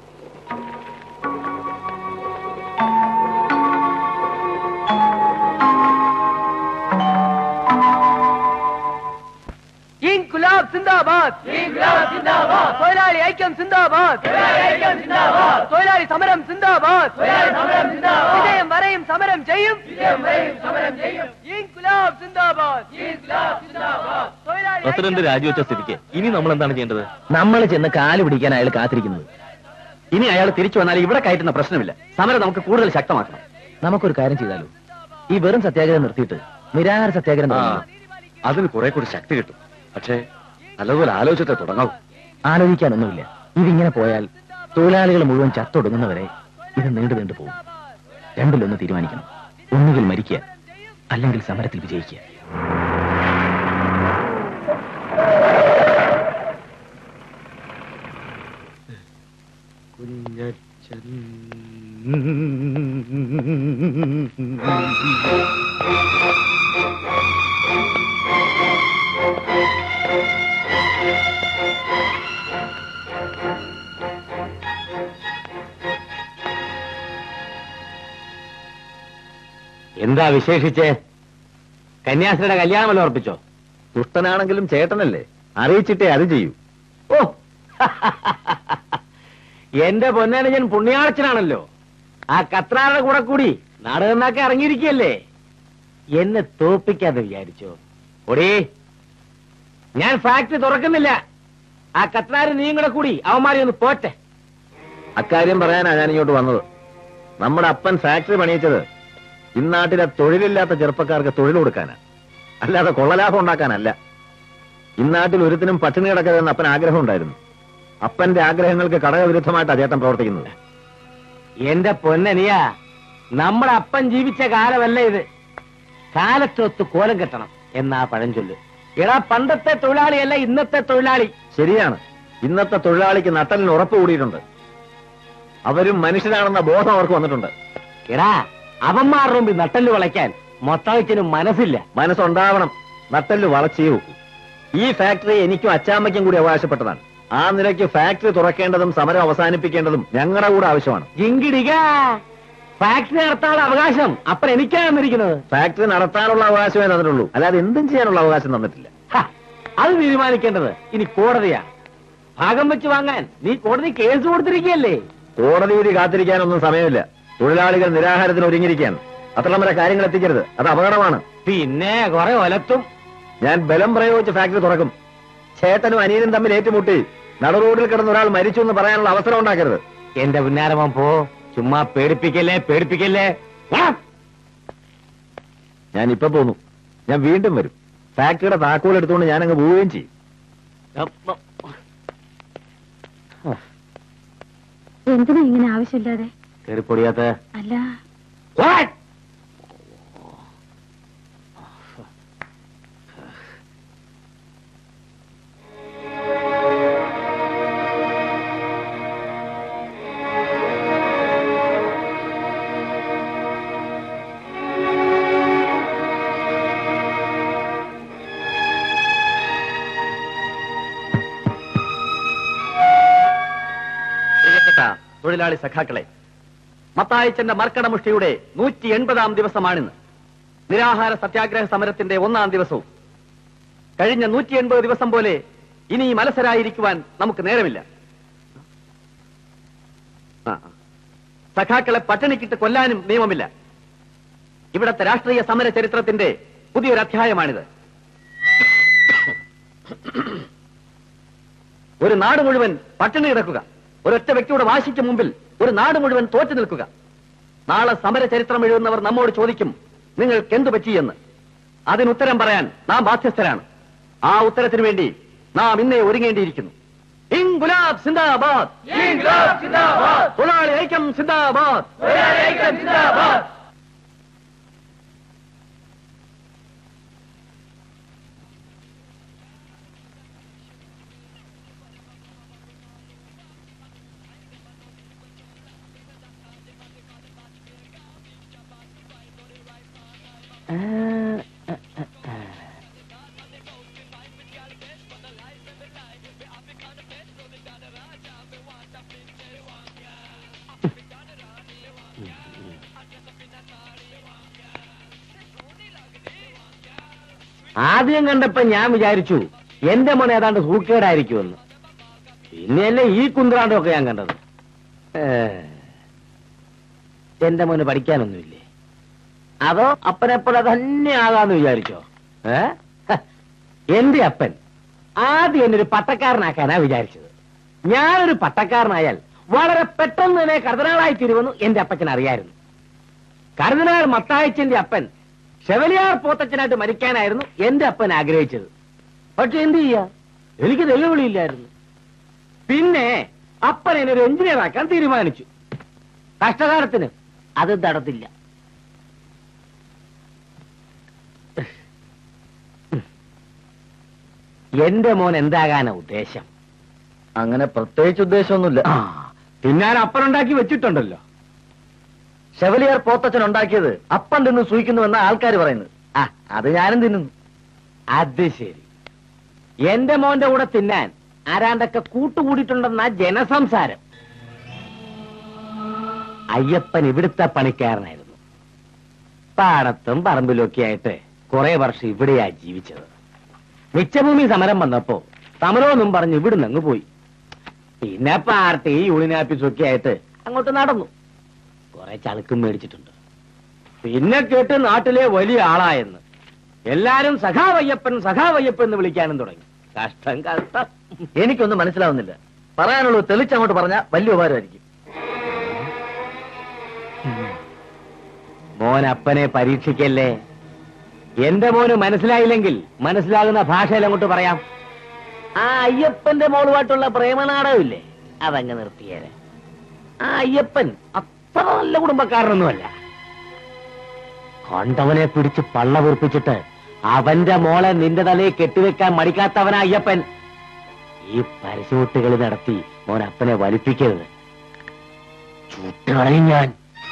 J: ഇൻകുലാബ് സിന്ദാബാദ് തൊഴിലാളി ഐക്യം സിന്ദാബാദ് തൊഴിലാളി സമരം സിന്ദാബാദ് വിജയം വരെയും സമരം ചെയ്യും ഇൻകുലാബ് സിന്ദാബാദ്
D: പ്രസിഡന്റ് രാജിവെച്ച സ്ഥിതിക്ക് ഇനി നമ്മൾ എന്താണ് ചെയ്യേണ്ടത്
J: നമ്മൾ ചെന്ന് കാല് പിടിക്കാൻ അയാൾ കാത്തിരിക്കുന്നത്
B: ഇനി അയാൾ തിരിച്ചു വന്നാൽ ഇവിടെ കയറ്റുന്ന പ്രശ്നമില്ല സമരം നമുക്ക് കൂടുതൽ ശക്തമാക്കണം
J: നമുക്കൊരു കാര്യം ചെയ്താലോ ഈ വെറും സത്യാഗ്രഹം നിർത്തിയിട്ട് നിരാഹാര സത്യാഗ്രഹം
A: ആ
J: തുടങ്ങാം.
A: അതിന് കുറെ കൂടി ശക്തി കിട്ടും പക്ഷേ നല്ലതുപോലെ ആലോചിച്ചിട്ടേ തുടങ്ങാവൂ
J: ആലോചിക്കാനൊന്നുമില്ല ഇതിങ്ങനെ പോയാൽ തൊഴിലാളികൾ മുഴുവൻ ചത്തൊടുങ്ങുന്നവരെ ഇത് നീണ്ടു നീണ്ടു പോകും രണ്ടിലൊന്ന് തീരുമാനിക്കണം ഒന്നുകിൽ മരിക്കുക അല്ലെങ്കിൽ സമരത്തിൽ വിജയിക്കുക
B: എന്താ വിശേഷിച്ച്
J: കന്യാസ്ത്രീയുടെ കല്യാണമല്ലോ ഉറപ്പിച്ചോ
B: ദുഷ്ടനാണെങ്കിലും ചേട്ടനല്ലേ അറിയിച്ചിട്ടേ അത് ചെയ്യൂ
J: ഓ എന്റെ പൊന്നനുജൻ പുണ്യാളച്ചനാണല്ലോ ആ കത്രാറുടെ കൂടെ കൂടി നാടകന്നാക്കെ ഇറങ്ങിയിരിക്കല്ലേ എന്നെ തോപ്പിക്കാതെ വിചാരിച്ചോ ഒടേ ഞാൻ ഫാക്ടറി തുറക്കുന്നില്ല ആ കത്രാര് നീയും കൂടെ കൂടി അവന്മാരെ ഒന്ന് പോറ്റെ
B: അക്കാര്യം പറയാനാ ഞാൻ ഇങ്ങോട്ട് വന്നത് നമ്മുടെ അപ്പൻ ഫാക്ടറി പണിയിച്ചത് ഇന്നാട്ടിലെ തൊഴിലില്ലാത്ത ചെറുപ്പക്കാർക്ക് തൊഴിൽ കൊടുക്കാനാ അല്ലാതെ കൊള്ളലാഭം ഉണ്ടാക്കാനല്ല ഇന്നാട്ടിൽ ഒരുത്തിനും പട്ടിണി കിടക്കരുതെന്ന് അപ്പൻ ആഗ്രഹം ഉണ്ടായിരുന്നു അപ്പന്റെ ആഗ്രഹങ്ങൾക്ക് ഘടകവിരുദ്ധമായിട്ടാണ് ചേട്ടൻ പ്രവർത്തിക്കുന്നത്
J: എന്റെ പൊന്നനിയാ നമ്മുടെ അപ്പൻ ജീവിച്ച കാലമല്ല ഇത് കാലത്തൊത്ത് കോലം കെട്ടണം എന്നാ പഴഞ്ചൊല്ല് എടാ പണ്ടത്തെ തൊഴിലാളിയല്ല ഇന്നത്തെ തൊഴിലാളി
B: ശരിയാണ് ഇന്നത്തെ തൊഴിലാളിക്ക് നട്ടലിന് ഉറപ്പ് കൂടിയിട്ടുണ്ട് അവരും മനുഷ്യരാണെന്ന ബോധം അവർക്ക് വന്നിട്ടുണ്ട്
J: എടാ അവന്മാരുടെ മുമ്പിൽ നട്ടല് വളയ്ക്കാൻ മൊത്തവച്ചിന് മനസ്സില്ല
B: മനസ്സുണ്ടാവണം നട്ടല് വളച്ചേ വെക്കൂ ഈ ഫാക്ടറി എനിക്കും അച്ചാമ്മയ്ക്കും കൂടി അവകാശപ്പെട്ടതാണ് ആ നിലയ്ക്ക് ഫാക്ടറി തുറക്കേണ്ടതും സമരം അവസാനിപ്പിക്കേണ്ടതും ഞങ്ങളുടെ കൂടെ ആവശ്യമാണ്
J: ജിങ്കിടിക ഫാക്ടറി നടത്താനുള്ള അവകാശം അപ്പൻ എനിക്കാണ് തന്നിരിക്കുന്നത്
B: ഫാക്ടറി നടത്താനുള്ള അവകാശമേ തന്നിട്ടുള്ളൂ അല്ലാതെ എന്തും ചെയ്യാനുള്ള അവകാശം തന്നിട്ടില്ല
J: ഹ, അത് തീരുമാനിക്കേണ്ടത് ഇനി കോടതിയാണ് ഭാഗം വെച്ച് വാങ്ങാൻ നീ കോടതി കേസ് കൊടുത്തിരിക്കുകയല്ലേ
B: കോടതി വിധി കാത്തിരിക്കാനൊന്നും സമയമില്ല തൊഴിലാളികൾ നിരാഹാരത്തിന് ഒരുങ്ങിയിരിക്കുകയാണ് അത്രയും വരെ കാര്യങ്ങൾ എത്തിക്കരുത് അത് അപകടമാണ്
J: പിന്നെ കുറെ ഒലത്തും
B: ഞാൻ ബലം പ്രയോഗിച്ച് ഫാക്ടറി തുറക്കും ചേട്ടനും അനിയനും തമ്മിൽ ഏറ്റുമുട്ടി നട റോഡിൽ കിടന്ന ഒരാൾ മരിച്ചു എന്ന് പറയാനുള്ള അവസരം ഉണ്ടാക്കരുത്
J: എന്റെ പുന്നാരമൻ പോ ചുമ്മാ പേടിപ്പിക്കല്ലേ പേടിപ്പിക്കല്ലേ വാ.
B: ഞാൻ ഇപ്പൊ പോന്നു ഞാൻ വീണ്ടും വരും ഫാക്ടറിയുടെ താക്കോൽ എടുത്തുകൊണ്ട് ഞാൻ അങ്ങ് പോവുകയും ചെയ്യും
C: എന്തിനാ ഇങ്ങനെ ആവശ്യമില്ലാതെ
J: കേറിപ്പൊടിയാത്ത
C: അല്ല
B: പ്രിയപ്പെട്ട തൊഴിലാളി സഖാക്കളെ മത്തായച്ചന്റെ മർക്കടമുഷ്ടിയുടെ നൂറ്റി എൺപതാം ദിവസമാണിന്ന് നിരാഹാര സത്യാഗ്രഹ സമരത്തിന്റെ ഒന്നാം ദിവസവും കഴിഞ്ഞ നൂറ്റി എൺപത് ദിവസം പോലെ ഇനി മലസരായിരിക്കുവാൻ നമുക്ക് നേരമില്ല ആ, ആ. സഖാക്കളെ പട്ടിണിക്കിട്ട് കൊല്ലാനും നിയമമില്ല ഇവിടത്തെ രാഷ്ട്രീയ സമര ചരിത്രത്തിന്റെ പുതിയൊരു അധ്യായമാണിത് ഒരു നാട് മുഴുവൻ പട്ടിണി കിടക്കുക ഒരൊറ്റ വ്യക്തിയുടെ വാശിക്ക് മുമ്പിൽ ഒരു നാട് മുഴുവൻ തോറ്റു നിൽക്കുക നാളെ സമര ചരിത്രം എഴുതുന്നവർ നമ്മോട് ചോദിക്കും നിങ്ങൾക്ക് എന്തു പറ്റിയെന്ന് അതിനുത്തരം പറയാൻ നാം ബാധ്യസ്ഥരാണ് ആ ഉത്തരത്തിന് വേണ്ടി നാം ഇന്നേ ഒരുങ്ങേണ്ടിയിരിക്കുന്നു ഇൻഗുലാബ് സിന്ദാബാദ് തൊഴിലാളി ഐക്യം സിന്ദാബാദ്
J: ആദ്യം കണ്ടപ്പോ ഞാൻ വിചാരിച്ചു എന്റെ മോൻ ഏതാണ്ട് സൂക്കേടായിരിക്കുമെന്ന് പിന്നെയല്ലേ ഈ കുന്ത്രാണ്ടമൊക്കെ ഞാൻ കണ്ടത് ഏ, എന്റെ മോന് പഠിക്കാനൊന്നുമില്ലേ അതോ അപ്പനെപ്പോഴെ തന്നെ ആകാന്ന് വിചാരിച്ചോ ഏ ഹ, എന്റെ അപ്പൻ ആദ്യം എന്നെ ഒരു പട്ടക്കാരനാക്കാനാ വിചാരിച്ചത് ഞാനൊരു പട്ടക്കാരനായാൽ വളരെ പെട്ടെന്ന് തന്നെ കർദിനാളായി തീരുമെന്ന് എന്റെ അപ്പച്ചൻ അറിയായിരുന്നു കർദിനാൾ മത്തായച്ചന്റെ അപ്പൻ ഷെവലിയാർ പോത്തച്ഛനായിട്ട് മരിക്കാനായിരുന്നു എന്റെ അപ്പൻ ആഗ്രഹിച്ചത് പക്ഷെ എന്ത് ചെയ്യാ എനിക്ക് വെല്ലുവിളിയില്ലായിരുന്നു പിന്നെ അപ്പൻ എന്നെ ഒരു എഞ്ചിനീയർ ആക്കാൻ തീരുമാനിച്ചു കഷ്ടകാലത്തിന് അത് നടത്തില്ല എന്റെ മോൻ എന്താകാനാ ഉദ്ദേശം
B: അങ്ങനെ പ്രത്യേകിച്ച് ഉദ്ദേശമൊന്നുമില്ല
J: ആ, തിന്നാൻ അപ്പനുണ്ടാക്കി വെച്ചിട്ടുണ്ടല്ലോ
B: ഷെവലിയർ പോത്തച്ഛൻ ഉണ്ടാക്കിയത് അപ്പം തിന്ന് സൂയിക്കുന്നു എന്ന ആൾക്കാർ പറയുന്നത് ആ അത് ഞാനും തിന്നുന്നു
J: അത് ശരി എന്റെ മോന്റെ കൂടെ തിന്നാൻ ആരാണ്ടൊക്കെ കൂട്ടുകൂടിയിട്ടുണ്ടെന്ന ജനസംസാരം അയ്യപ്പൻ ഇവിടുത്തെ പണിക്കാരനായിരുന്നു പാടത്തും പറമ്പിലും ഒക്കെ ആയിട്ട് കുറെ വർഷം ഇവിടെയാ ജീവിച്ചത് മിച്ചഭൂമി സമരം വന്നപ്പോ സമരമൊന്നും പറഞ്ഞ് ഇവിടുന്ന് അങ്ങ് പോയി പിന്നെ പാർട്ടി യൂണിയൻ ഓഫീസൊക്കെ ആയിട്ട് അങ്ങോട്ട് നടന്നു കുറെ ചളുക്കും മേടിച്ചിട്ടുണ്ട് പിന്നെ കേട്ട് നാട്ടിലെ വലിയ ആളായെന്ന് എല്ലാരും സഖാവയ്യപ്പൻ സഖാവയ്യപ്പൻ എന്ന് വിളിക്കാനും തുടങ്ങി കഷ്ടം കഷ്ടം
D: എനിക്കൊന്നും മനസ്സിലാവുന്നില്ല പറയാനുള്ളത് തെളിച്ചങ്ങോട്ട് പറഞ്ഞാൽ വലിയ ഉപകാരമായിരിക്കും
J: മോൻ അപ്പനെ പരീക്ഷിക്കല്ലേ എന്റെ മോന് മനസ്സിലായില്ലെങ്കിൽ മനസ്സിലാകുന്ന ഭാഷയിൽ അങ്ങോട്ട് പറയാം ആ അയ്യപ്പന്റെ മോളുമായിട്ടുള്ള പ്രേമനാടകമില്ലേ അതങ്ങ് നിർത്തിയേരെ ആ അയ്യപ്പൻ അത്ര നല്ല കുടുംബക്കാരനൊന്നുമല്ല കൊണ്ടവനെ പിടിച്ച് പള്ള വീർപ്പിച്ചിട്ട് അവന്റെ മോളെ നിന്റെ തലയിൽ കെട്ടിവെക്കാൻ മടിക്കാത്തവനാ അയ്യപ്പൻ ഈ പരസ്യമുട്ടുകളി നടത്തി മോൻ അപ്പനെ വലിപ്പിക്കരുത് ചുട്ടുകളയും ഞാൻ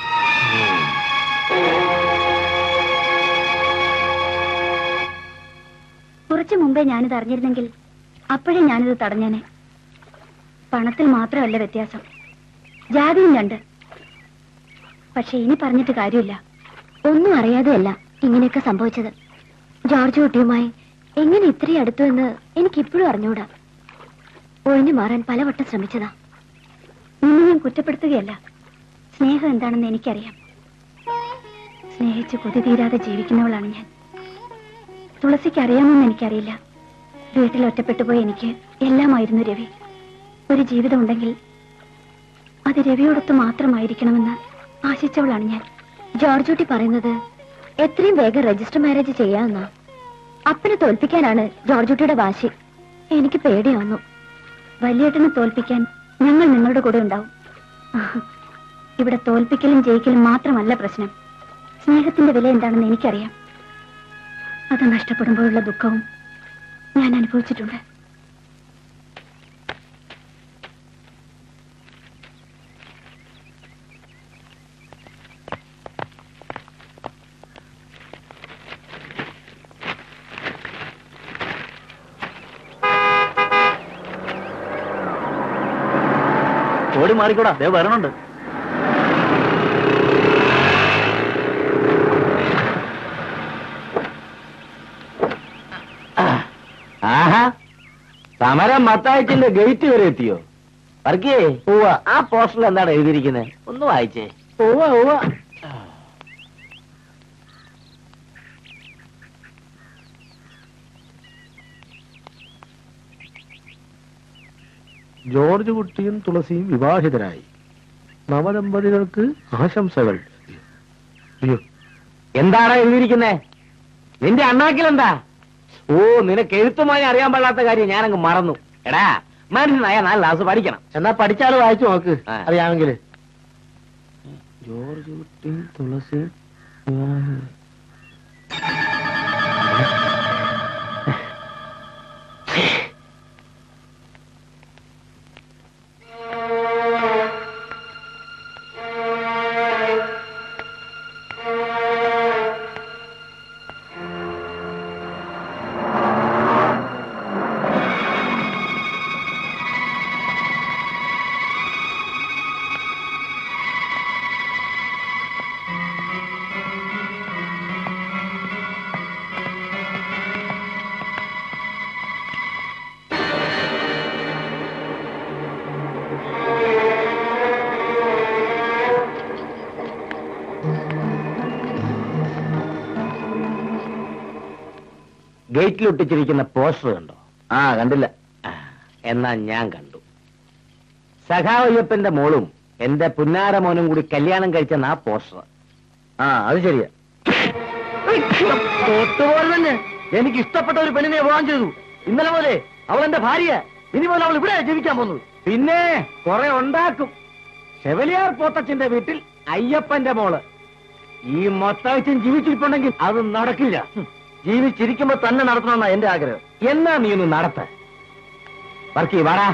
C: കുറച്ചു മുമ്പേ ഞാനിത് അറിഞ്ഞിരുന്നെങ്കിൽ അപ്പോഴേ ഞാനിത് തടഞ്ഞേനെ പണത്തിൽ മാത്രമല്ല വ്യത്യാസം ജാതിയും രണ്ട് പക്ഷെ ഇനി പറഞ്ഞിട്ട് കാര്യമില്ല ഒന്നും അറിയാതെയല്ല ഇങ്ങനെയൊക്കെ സംഭവിച്ചത് ജോർജ് കുട്ടിയുമായി എങ്ങനെ ഇത്രയും അടുത്തു എന്ന് എനിക്കിപ്പോഴും അറിഞ്ഞൂടാ ഒഴിഞ്ഞു മാറാൻ പലവട്ടം ശ്രമിച്ചതാ നിന്നെ ഞാൻ കുറ്റപ്പെടുത്തുകയല്ല സ്നേഹം എന്താണെന്ന് എനിക്കറിയാം സ്നേഹിച്ച് കൊതി തീരാതെ ജീവിക്കുന്നവളാണ് ഞാൻ തുളസിക്ക് അറിയാമെന്ന് എനിക്കറിയില്ല വീട്ടിൽ ഒറ്റപ്പെട്ടു പോയി എനിക്ക് എല്ലാമായിരുന്നു രവി ഒരു ജീവിതം ഉണ്ടെങ്കിൽ അത് രവിയോടൊത്ത് മാത്രമായിരിക്കണമെന്ന് ആശിച്ചവളാണ് ഞാൻ ജോർജ് കുട്ടി പറയുന്നത് എത്രയും വേഗം രജിസ്റ്റർ മാരേജ് ചെയ്യാമെന്നാ അപ്പനെ തോൽപ്പിക്കാനാണ് ജോർജ് കുട്ടിയുടെ വാശി എനിക്ക് പേടിയാവുന്നു വലിയേട്ടനെ തോൽപ്പിക്കാൻ ഞങ്ങൾ നിങ്ങളുടെ കൂടെ ഉണ്ടാവും ഇവിടെ തോൽപ്പിക്കലും ജയിക്കലും മാത്രമല്ല പ്രശ്നം സ്നേഹത്തിന്റെ വില എന്താണെന്ന് എനിക്കറിയാം അത് നഷ്ടപ്പെടുമ്പോഴുള്ള ദുഃഖവും ഞാൻ അനുഭവിച്ചിട്ടുണ്ട്
D: ഓടി മാറിക്കൂടാ ദേ വരണുണ്ട്
J: ആഹാ സമരം മത്തായച്ചിന്റെ ഗേറ്റ് വരെ എത്തിയോ വർക്കിയേ ആ പോസ്റ്ററിൽ എന്താണ് എഴുതിയിരിക്കുന്നത് ഒന്ന് വായിച്ചേ ഓവ ഓവ
L: ജോർജ് കുട്ടിയും തുളസിയും വിവാഹിതരായി നവദമ്പതികൾക്ക് ആശംസകൾ അയ്യോ
J: എന്താണ് എഴുതിയിരിക്കുന്നേ നിന്റെ അണ്ണാക്കിലെന്താ ഓ നിനക്ക് എഴുത്തുമായി അറിയാൻ പാടാത്ത കാര്യം ഞാനങ്ങ് മറന്നു എടാ മനുഷ്യനായ നാല് ക്ലാസ് പഠിക്കണം
L: എന്നാ പഠിച്ചാൽ വായിച്ചു നോക്ക്
J: ആ.
L: അറിയാമെങ്കിൽ ജോർജ് കുട്ടിയും തുളസിയും വിവാഹിതരായി.
J: ഗേറ്റിൽ ഒട്ടിച്ചിരിക്കുന്ന പോസ്റ്റർ കണ്ടോ
D: ആ കണ്ടില്ല
J: ആ, എന്നാ ഞാൻ കണ്ടു സഖാവയ്യപ്പന്റെ മോളും എന്റെ പുന്നാര മോനും കൂടി കല്യാണം കഴിച്ചെന്ന ആ പോസ്റ്റർ
D: ആ അത് ശരിയാ തൊട്ടുപോലെ തന്നെ എനിക്ക് ഇഷ്ടപ്പെട്ട ഒരു പെണ്ണിനെ വിവാഹം ചെയ്തു ഇന്നലെ പോലെ അവൾ എന്റെ ഭാര്യ ഇനി പോലെ അവൾ ഇവിടെ ജീവിക്കാൻ പോകുന്നത്
J: പിന്നെ കുറെ ഉണ്ടാക്കും ഷെവലിയാർ പോത്തച്ഛന്റെ വീട്ടിൽ അയ്യപ്പന്റെ മോള് ഈ മൊത്തവച്ചും ജീവിച്ചിരിപ്പുണ്ടെങ്കിൽ അത് നടക്കില്ല
D: ജീവിച്ചിരിക്കുമ്പോ തന്നെ നടത്തണമെന്നാ എന്റെ ആഗ്രഹം
J: എന്നാ നീ ഒന്ന് നടത്ത വർക്കി വാടാ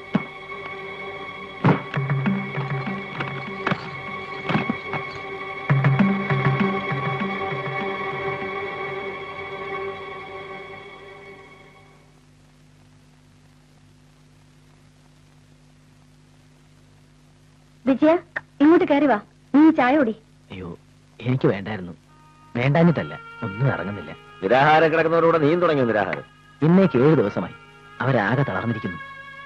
C: വിജയ ഇങ്ങോട്ട് കയറി വാ നീ ചായ കുടി
D: അയ്യോ എനിക്ക് വേണ്ടായിരുന്നു വേണ്ടാഞ്ഞിട്ടല്ല ഒന്നും ഇറങ്ങുന്നില്ല
B: നിരാഹാരം കിടക്കുന്നവരോട് നീയും തുടങ്ങിയോ നിരാഹാരം
D: ഇന്നേക്ക് ഏഴ് ദിവസമായി അവരാകെ തളർന്നിരിക്കുന്നു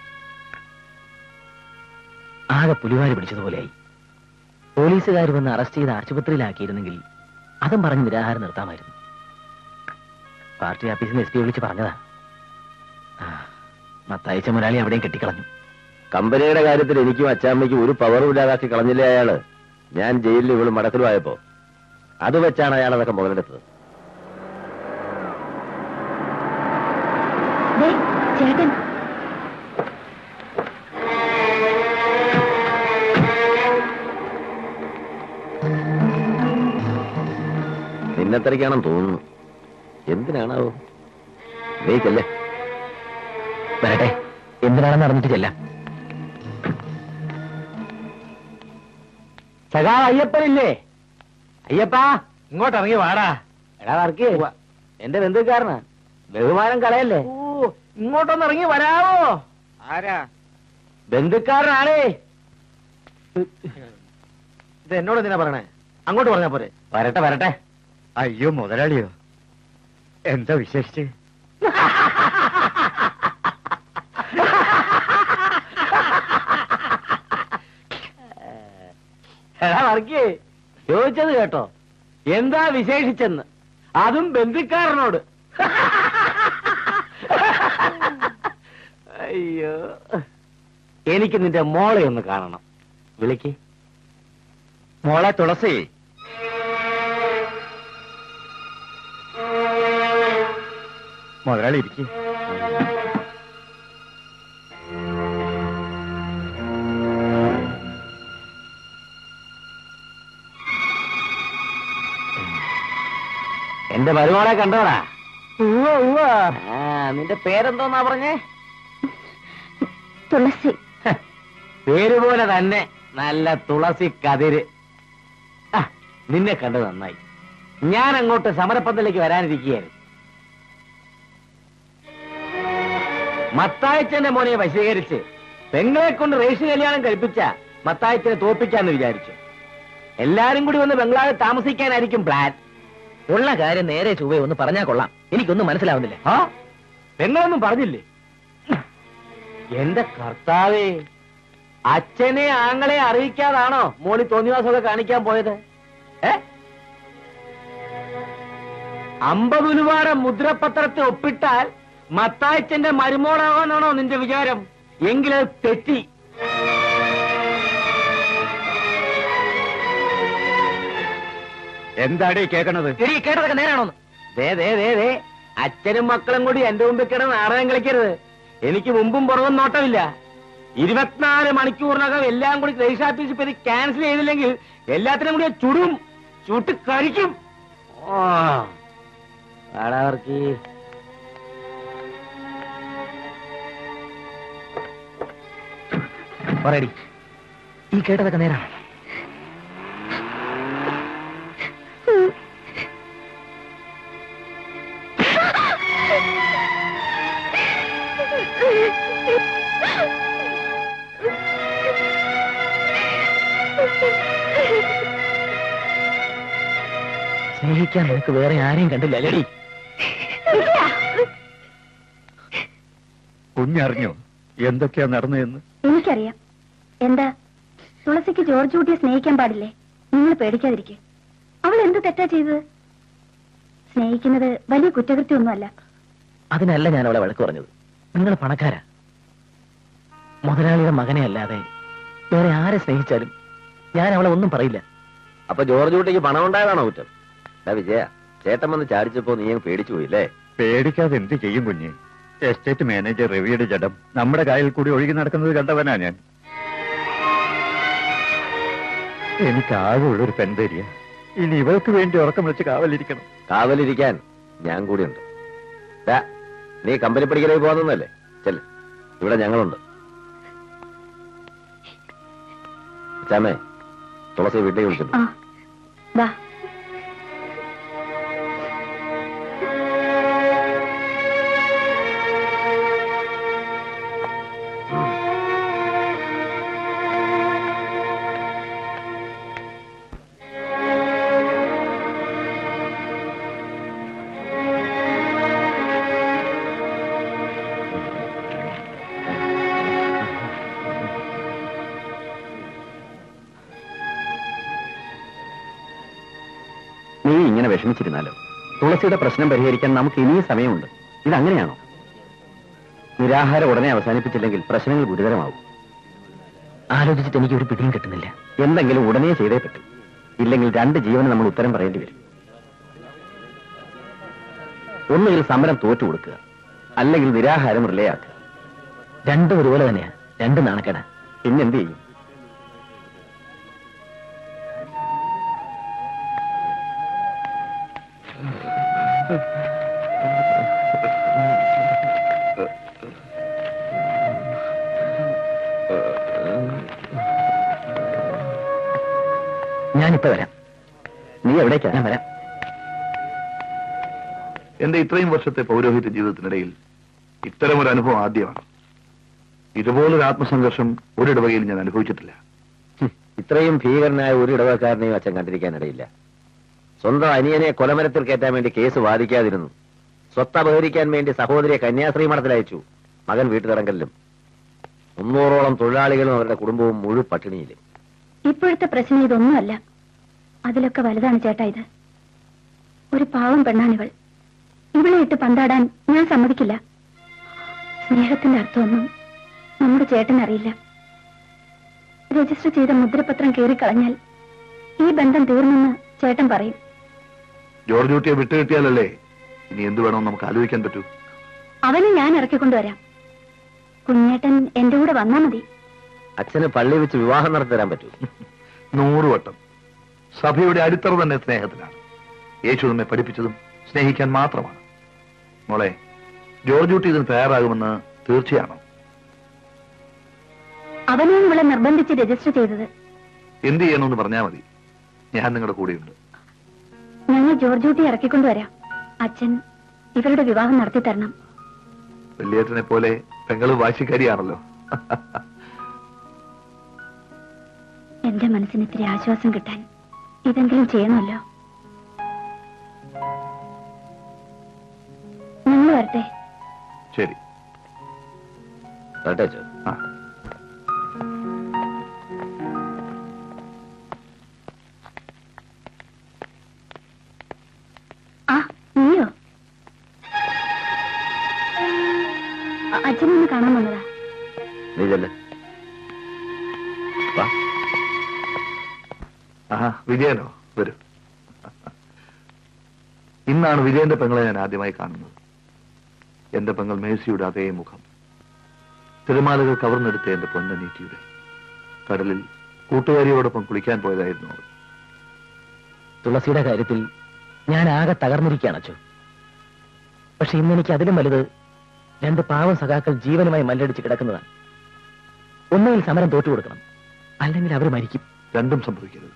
D: ആകെ പുലിവാരി പിടിച്ചതുപോലെയായി പോലീസുകാർ വന്ന് അറസ്റ്റ് ചെയ്ത് ആശുപത്രിയിലാക്കിയിരുന്നെങ്കിൽ അതും പറഞ്ഞ് നിരാഹാരം നിർത്താമായിരുന്നു പാർട്ടി ഓഫീസിൽ എസ് പി വിളിച്ച് പറഞ്ഞതാ ആ, മത്തയച്ച മുരാളി അവിടെയും കെട്ടിക്കളഞ്ഞു
B: കമ്പനിയുടെ കാര്യത്തിൽ എനിക്കും അച്ചാമ്മയ്ക്കും ഒരു പവറും ഇല്ലാതാക്കി കളഞ്ഞില്ലേ അയാള് ഞാൻ ജയിലിൽ ഇവള് മടക്കലുമായപ്പോ അത് വെച്ചാണ് അയാൾ അതൊക്കെ മുതലെടുത്തത്
C: ദേ, ചേട്ടൻ
B: നിന്നെത്തരയ്ക്കാണെന്ന് തോന്നുന്നു എന്തിനാണാവോ നീക്കല്ലേ
D: വരട്ടെ എന്തിനാണെന്ന് അറിഞ്ഞിട്ട് ചെല്ലാം
J: സഖാ അയ്യപ്പനില്ലേ അയ്യപ്പാ ഇങ്ങോട്ട് ഇറങ്ങി വാടാ എടാ വർക്ക് എന്റെ ബന്ധുക്കാരനാ ബഹുമാനം കളയല്ലേ ഓ ഇങ്ങോട്ടൊന്ന് ഇറങ്ങി വരാവോ ആരാ ബന്ധുക്കാരനാണേ ഇത് എന്നോട് എന്തിനാ പറയണേ അങ്ങോട്ട് പറഞ്ഞാ പോരെ വരട്ടെ വരട്ടെ
F: അയ്യോ മുതലാളിയോ എന്താ വിശേഷിച്ച്
J: എടാ വർക്കി ചോദിച്ചത് കേട്ടോ എന്താ വിശേഷിച്ചെന്ന് അതും ബന്ധുക്കാരനോട് അയ്യോ എനിക്ക് നിന്റെ മോളെ ഒന്ന് കാണണം വിളിക്ക്
F: മോളെ തുളസി മുതലാളി ഇരിക്കും
J: എന്റെ മരുമോളെ കണ്ടോടാ ആ നിന്റെ പേരെന്തോന്നാ പറഞ്ഞേ
C: തുളസി
J: പേര് പോലെ തന്നെ നല്ല തുളസി കതിര് ആ, നിന്നെ കണ്ടു നന്നായി ഞാൻ അങ്ങോട്ട് സമരപ്പന്തലേക്ക് വരാനിരിക്കുകയായിരുന്നു മത്തായച്ചന്റെ മോനെ വശീകരിച്ച് പെങ്ങളെ കൊണ്ട് റേഷൻ കല്യാണം കഴിപ്പിച്ച മത്തായച്ചനെ തോപ്പിക്കാന്ന് വിചാരിച്ചു എല്ലാരും കൂടി വന്ന് ബംഗ്ലാവിൽ താമസിക്കാനായിരിക്കും പ്ലാൻ
D: ഉള്ള കാര്യം നേരെ ചൊവ്വേ ഒന്ന് പറഞ്ഞാൽ കൊള്ളാം എനിക്കൊന്നും മനസ്സിലാവുന്നില്ല
J: ആ പെങ്ങളൊന്നും പറഞ്ഞില്ലേ എന്റെ കർത്താവേ അച്ഛനെ ആങ്ങളെ അറിയിക്കാതാണോ മോളി തോന്നിവാസമൊക്കെ കാണിക്കാൻ പോയത് ഏ അമ്പതുലുവാര മുദ്രപത്രത്തിൽ ഒപ്പിട്ടാൽ മത്തായച്ചന്റെ മരുമോളാവാനാണോ നിന്റെ വിചാരം എങ്കിലത് തെറ്റി
F: എന്താടേ കേൾക്കണത്
J: എടി കേട്ടതൊക്കെ നേരാണോന്ന് ദേ ദേ ദേ ദേ അച്ഛനും മക്കളും കൂടി എന്റെ മുമ്പിൽ കിടന്ന് നാടകം കളിക്കരുത് എനിക്ക് മുമ്പും പുറവും നോട്ടമില്ല ഇരുപത്തിനാല് മണിക്കൂറിനകം എല്ലാം കൂടി രജിസ്റ്റർ ഓഫീസിൽ പോയി ക്യാൻസൽ ചെയ്തില്ലെങ്കിൽ എല്ലാത്തിനും കൂടി ഞാൻ ചുടും ചുട്ട് കഴിക്കും ആടാവർക്ക്
D: പറയടി ഈ കേട്ടതൊക്കെ നേരാണ് സ്നേഹിക്കാൻ നിനക്ക് വേറെ ആരെയും കണ്ടില്ല അല്ലേടി
F: കുഞ്ഞറിഞ്ഞോ എന്തൊക്കെയാ നടന്നതെന്ന്
C: എനിക്കറിയാം എന്താ തുളസിക്ക് ജോർജ് കുട്ടിയെ സ്നേഹിക്കാൻ പാടില്ലേ നിങ്ങൾ പേടിക്കാതിരിക്കെ അവൾ എന്ത് തെറ്റാ ചെയ്തത് സ്നേഹിക്കുന്നത് വലിയ കുറ്റകൃത്യമൊന്നുമല്ല
D: അതിനല്ല ഞാൻ അവളെ വഴക്ക് പറഞ്ഞത് നിങ്ങൾ പണക്കാരാ മുതലാളിയുടെ മകനെ അല്ലാതെ വേറെ ആരെ സ്നേഹിച്ചാലും ഞാൻ അവളെ ഒന്നും പറയില്ല
B: അപ്പൊ ജോർജ് കുട്ടിക്ക് പണം ഉണ്ടായതാണോ കുറ്റം എടാ വിജയ ചേട്ടൻ വന്ന് ചാടിച്ചപ്പോ നീ അങ്ങ് പേടിച്ചു പോയില്ലേ
F: പേടിക്കാതെ എന്ത് ചെയ്യും കുഞ്ഞ് എസ്റ്റേറ്റ് മാനേജർ രവിയുടെ ജഡം നമ്മുടെ കായൽ കൂടി ഒഴുകി നടക്കുന്നത് കണ്ടവനാ ഞാൻ എനിക്ക് ആകെയുള്ളൊരു പെൺതരിയ ഇനി ഇവൾക്ക് വേണ്ടി ഉറക്കം വെച്ച് കാവലിരിക്കണം
B: കാവലിരിക്കാൻ ഞാൻ കൂടിയുണ്ട് ദാ, നീ കമ്പനി പഠിക്കലേക്ക് പോകുന്നല്ലേ ചെല് ഇവിടെ ഞങ്ങളുണ്ട് ചാമേ തുളസി വീട്ടിലേക്ക് വിളിച്ചിട്ടുണ്ട്
C: ആ വാ
B: ദേവി ഇങ്ങനെ വിഷമിച്ചിരുന്നാലോ തുളസിയുടെ പ്രശ്നം പരിഹരിക്കാൻ നമുക്ക് ഇനിയും സമയമുണ്ട് ഇതങ്ങനെയാണോ നിരാഹാരം ഉടനെ അവസാനിപ്പിച്ചില്ലെങ്കിൽ പ്രശ്നങ്ങൾ ഗുരുതരമാവും
D: ആലോചിച്ചിട്ട് എനിക്ക് ഒരു പിടിയും കിട്ടുന്നില്ല
B: എന്തെങ്കിലും ഉടനെ ചെയ്തേ പറ്റും ഇല്ലെങ്കിൽ രണ്ട് ജീവന് നമ്മൾ ഉത്തരം പറയേണ്ടി വരും ഒന്നുകിൽ സമരം തോറ്റു കൊടുക്കുക അല്ലെങ്കിൽ നിരാഹാരം റിലേ ആക്കുക
D: രണ്ടും ഒരുപോലെ തന്നെയാ രണ്ട് നാണക്കേട
B: പിന്നെന്ത് ചെയ്യും
D: ഞാനിപ്പോ വരാം
B: നീ എവിടേക്കാ
D: ഞാൻ വരാം
A: എന്റെ ഇത്രയും വർഷത്തെ പൗരോഹിത്യ ജീവിതത്തിനിടയിൽ ഇത്തരമൊരു അനുഭവം ആദ്യമാണ് ഇതുപോലൊരു ആത്മസംഘർഷം ഒരിടവകയിൽ ഞാൻ അനുഭവിച്ചിട്ടില്ല
B: ഹും, ഇത്രയും ഭീകരനായ ഒരു ഇടവക്കാരനെയും അച്ഛൻ കണ്ടിരിക്കാനിടയില്ല സ്വന്തം അനിയനെ കൊലമരത്തിൽ കയറ്റാൻ വേണ്ടി കേസ് വാദിക്കാതിരുന്നു സ്വത്ത് അപഹരിക്കാൻ വേണ്ടി സഹോദരിയെ കന്യാസ്ത്രീ മഠത്തിൽ അയച്ചു മകൻ വീട്ടുതടങ്കലിലും മുന്നൂറോളം തൊഴിലാളികളും അവരുടെ കുടുംബവും മുഴു പട്ടിണിയിലും
C: ഇപ്പോഴത്തെ പ്രശ്നം ഇതൊന്നുമല്ല അതിലൊക്കെ വലുതാണ് ചേട്ടാ ഇത് ഒരു പാവം പെണ്ണാണിവൾ ഇവളെ ഇട്ട് പന്താടാൻ ഞാൻ സമ്മതിക്കില്ല സ്നേഹത്തിന്റെ അർത്ഥമൊന്നും നമ്മുടെ ചേട്ടൻ അറിയില്ല രജിസ്റ്റർ ചെയ്ത മുദ്രപത്രം കീറിക്കളഞ്ഞാൽ ഈ ബന്ധം തീർന്നെന്ന് ചേട്ടൻ പറയും
A: ജോർജ് കുട്ടിയെ വിട്ടുകിട്ടിയാലല്ലേ ഇനി എന്ത് വേണമെന്ന് നമുക്ക് ആലോചിക്കാൻ പറ്റൂ
C: അവനെ ഞാൻ ഇറക്കിക്കൊണ്ടുവരാം കുഞ്ഞേട്ടൻ എന്റെ കൂടെ വന്നാ മതി
B: അച്ഛന് പള്ളി വെച്ച് വിവാഹം നടത്തി തരാൻ പറ്റൂ
A: നൂറ് വട്ടം സഭയുടെ അടിത്തറ തന്നെ സ്നേഹത്തിലാണ് യേശു നമ്മെ പഠിപ്പിച്ചതും സ്നേഹിക്കാൻ മാത്രമാണ് മോളെ ജോർജ് കുട്ടി ഇതിന് തയ്യാറാകുമെന്ന് തീർച്ചയാണോ
C: അവനെയും ഇവളെ നിർബന്ധിച്ച് രജിസ്റ്റർ ചെയ്തത്
A: എന്ത് ചെയ്യണമെന്ന് പറഞ്ഞാൽ മതി ഞാൻ നിങ്ങളുടെ കൂടെയുണ്ട്
C: ഞങ്ങൾ ജോർജ് കുട്ടി ഇറക്കിക്കൊണ്ടുവരാം അച്ഛൻ ഇവരുടെ വിവാഹം നടത്തി തരണം
A: വലിയേട്ടനെ പോലെ പെങ്ങള് വാശിക്കാരിയാണല്ലോ
C: എന്റെ മനസ്സിന് ഇത്തിരി ആശ്വാസം കിട്ടാൻ ഇതെങ്കിലും ചെയ്യണമല്ലോ ഞങ്ങൾ വരട്ടെ
A: ശരി
B: കേട്ടോ അച്ഛൻ
A: ആ
C: ആ നീയോ അ- അച്ഛനൊന്ന് കാണാൻ വന്നതാ
B: നീ ചെല്ല് വാ
A: ആഹാ വിജയനോ വരൂ ഇന്നാണ് വിജയന്റെ പെങ്ങളെ ഞാൻ ആദ്യമായി കാണുന്നത് എന്റെ പെങ്ങൾ മേഴ്സിയുടെ അതേ മുഖം തിരമാലകൾ കവർന്നെടുത്ത എന്റെ പൊന്നനീറ്റിയുടെ കടലിൽ കൂട്ടുകാരിയോടൊപ്പം കുളിക്കാൻ പോയതായിരുന്നു അവൾ
D: തുളസിയുടെ കാര്യത്തിൽ ഞാൻ ആകെ തകർന്നിരിക്കുകയാണ് അച്ചു പക്ഷെ ഇന്ന് എനിക്ക് അതിലും വലുത് രണ്ട് പാവം സഖാക്കൾ ജീവനുമായി മല്ലടിച്ച് കിടക്കുന്നതാണ് ഒന്നുകിൽ സമരം തോറ്റു കൊടുക്കണം അല്ലെങ്കിൽ അവർ മരിക്കും
A: രണ്ടും സംഭവിക്കരുത്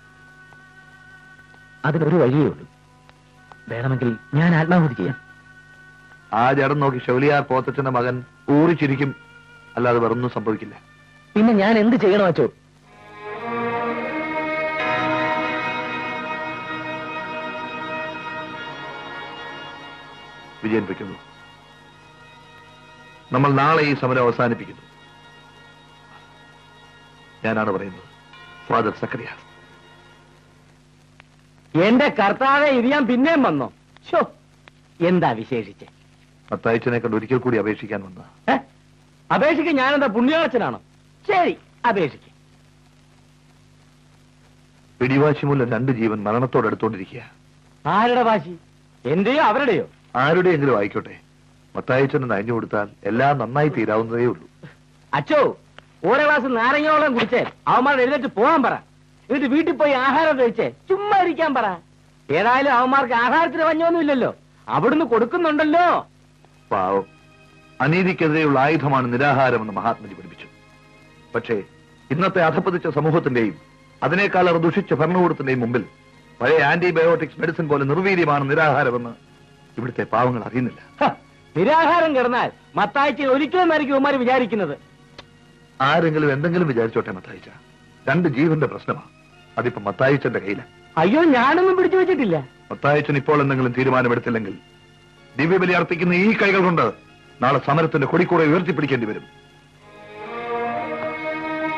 D: അതിനൊരു വഴിയേ ഉള്ളൂ വേണമെങ്കിൽ ഞാൻ ആത്മാഹുതി ചെയ്യാം
A: ആ ജടം നോക്കി ഷൗലിയാർ പോത്തച്ഛന്റെ മകൻ ഊറിച്ചിരിക്കും അല്ലാതെ വേറൊന്നും സംഭവിക്കില്ല
D: പിന്നെ ഞാൻ എന്ത് ചെയ്യണം അച്ചോ
A: വിജയൻ വയ്ക്കുന്നു നമ്മൾ നാളെ ഈ സമരം അവസാനിപ്പിക്കുന്നു ഞാനാണ് പറയുന്നത് ഫാദർ സക്രിയാസ്
J: എന്റെ കർത്താവെ ഇത് ഞാൻ പിന്നെയും വന്നോ ഷോ എന്താ വിശേഷിച്ച്
A: മത്തായിച്ചനെ കണ്ട് ഒരിക്കൽ കൂടി അപേക്ഷിക്കാൻ വന്ന
J: ഏ? അപേക്ഷിക്ക് ഞാനെന്താ പുണ്യാളച്ചനാണോ ശരി അപേക്ഷിക്ക്
A: പിടിവാശി മൂലം രണ്ട് ജീവൻ മരണത്തോടടുത്തോണ്ടിരിക്കുക
J: ആരുടെ വാശി എന്റെയോ അവരുടെയോ
A: ആരുടെയെങ്കിലും ആയിക്കോട്ടെ മത്തായിച്ചനെ നയഞ്ഞു കൊടുത്താൽ എല്ലാം നന്നായി തീരാവുന്നതേ ഉള്ളൂ
J: അച്ചോ ഓരോ ഗ്ലാസ് നാരങ്ങയോളം കുടിച്ചേ അവന്മാരുടെ എഴുന്നേറ്റ് പോകാൻ പറ എന്നിട്ട് വീട്ടിൽ പോയി ആഹാരം കഴിച്ചേ ചുമ്മാ ഇരിക്കാൻ പറ ഏതായാലും അവന്മാർക്ക് ആഹാരത്തിന് പഞ്ഞൊന്നുമില്ലല്ലോ അവിടുന്ന് കൊടുക്കുന്നുണ്ടല്ലോ
A: പാവം അനീതിക്കെതിരെയുള്ള ആയുധമാണ് നിരാഹാരമെന്ന് മഹാത്മജി പഠിപ്പിച്ചു പക്ഷേ ഇന്നത്തെ അധപ്പതിച്ച സമൂഹത്തിന്റെയും അതിനേക്കാളേറെ ദുഷിച്ച ഭരണകൂടത്തിന്റെയും മുമ്പിൽ പഴയ ആന്റിബയോട്ടിക്സ് മെഡിസിൻ പോലെ നിർവീര്യമാണ് നിരാഹാരമെന്ന് ഇവിടുത്തെ പാവങ്ങൾ അറിയുന്നില്ല
J: ഹ, നിരാഹാരം കിടന്നാൽ മത്താഴ്ച ഒരിക്കലെന്നായിരിക്കും ഇവന്മാർ വിചാരിക്കുന്നത്
A: ആരെങ്കിലും എന്തെങ്കിലും വിചാരിച്ചോട്ടെ മത്തായിച്ച രണ്ട് ജീവന്റെ പ്രശ്നമാണ് അതിപ്പോ മത്തായിച്ചന്റെ കയ്യില
J: അയ്യോ ഞാനൊന്നും പിടിച്ചു വെച്ചിട്ടില്ല
A: മത്തായിച്ചൻ ഇപ്പോൾ എന്തെങ്കിലും തീരുമാനമെടുത്തില്ലെങ്കിൽ ദിവ്യബലി അർപ്പിക്കുന്ന ഈ കൈകൾ കൊണ്ട് നാളെ സമരത്തിന്റെ കൊടിക്കൂടെ ഉയർത്തിപ്പിടിക്കേണ്ടി വരും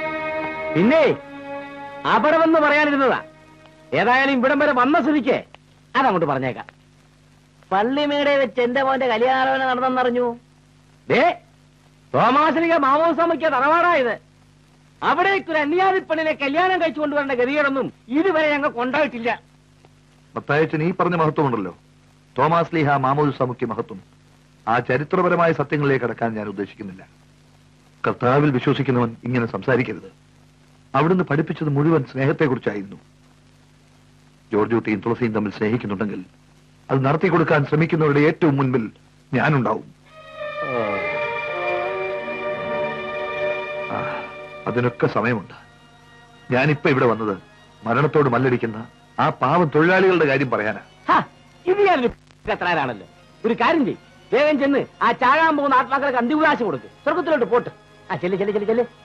J: പിന്നെ അപരമെന്ന് പറയാനിരുന്നതാ ഏതായാലും ഇവിടം വരെ വന്ന സ്ഥിതിക്ക് അതങ്ങോട്ട് പറഞ്ഞേക്കാം പള്ളിമേടെ വെച്ച് എന്റെ മോന്റെ കല്യാണാലോചന നടന്നെന്നറിഞ്ഞു ദേ തോമാശ്രീക മാമോസമയ്ക്ക് തറവാടായത് അവിടേക്കൊരു അന്യാതി പെണ്ണിനെ കല്യാണം കഴിച്ചു കൊണ്ടുവരേണ്ട ഗതികേടൊന്നും ഇതുവരെ ഞങ്ങൾ കൊണ്ടായിട്ടില്ല
A: മത്തായച്ചൻ ഈ പറഞ്ഞ മഹത്വമുണ്ടല്ലോ തോമാസ് ലീഹ മാമോദ് സമുഖ്യ മഹത്വം ആ ചരിത്രപരമായ സത്യങ്ങളിലേക്ക് കടക്കാൻ ഞാൻ ഉദ്ദേശിക്കുന്നില്ല കർത്താവിൽ വിശ്വസിക്കുന്നവൻ ഇങ്ങനെ സംസാരിക്കരുത് അവിടുന്ന് പഠിപ്പിച്ചത് മുഴുവൻ സ്നേഹത്തെക്കുറിച്ചായിരുന്നു ജോർജ് കുട്ടിയും തുളസിയും തമ്മിൽ സ്നേഹിക്കുന്നുണ്ടെങ്കിൽ അത് നടത്തി കൊടുക്കാൻ ശ്രമിക്കുന്നവരുടെ ഏറ്റവും മുൻപിൽ ഞാനുണ്ടാവും ആ, അതിനൊക്കെ സമയമുണ്ട് ഞാനിപ്പോ ഇവിടെ വന്നത് മരണത്തോട് മല്ലടിക്കുന്ന ആ പാവം തൊഴിലാളികളുടെ കാര്യം പറയാനാ
J: ഹാ, ഇത് ഞാനൊരു കത്രാരാണല്ലോ ഒരു കാര്യം ചെയ്യും വേഗം ചെന്ന് ആ ചാകാൻ പോകുന്ന ആത്മാക്കൾക്ക് അന്തിവികാശം കൊടുക്ക് സ്വർഗത്തിലോട്ട് പോട്ട് ആ ചെല്ല് ചെല്ല് ചെല്ല് ചെല്ല്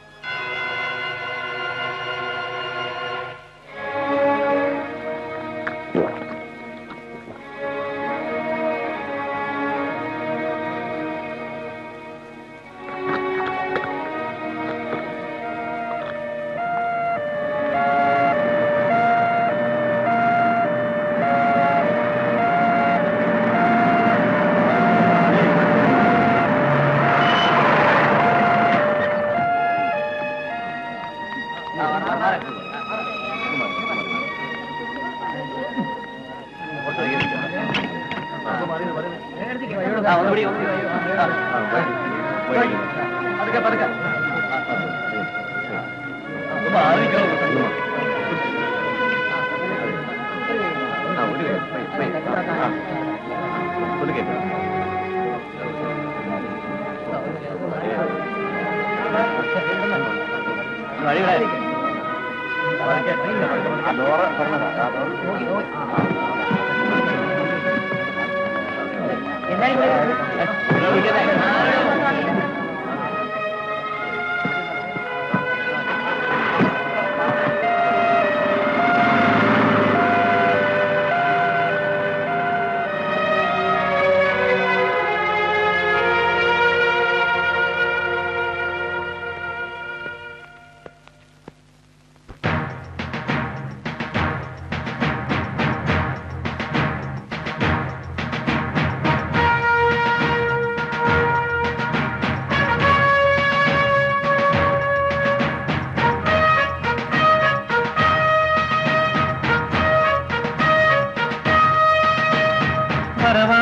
H: വരവാ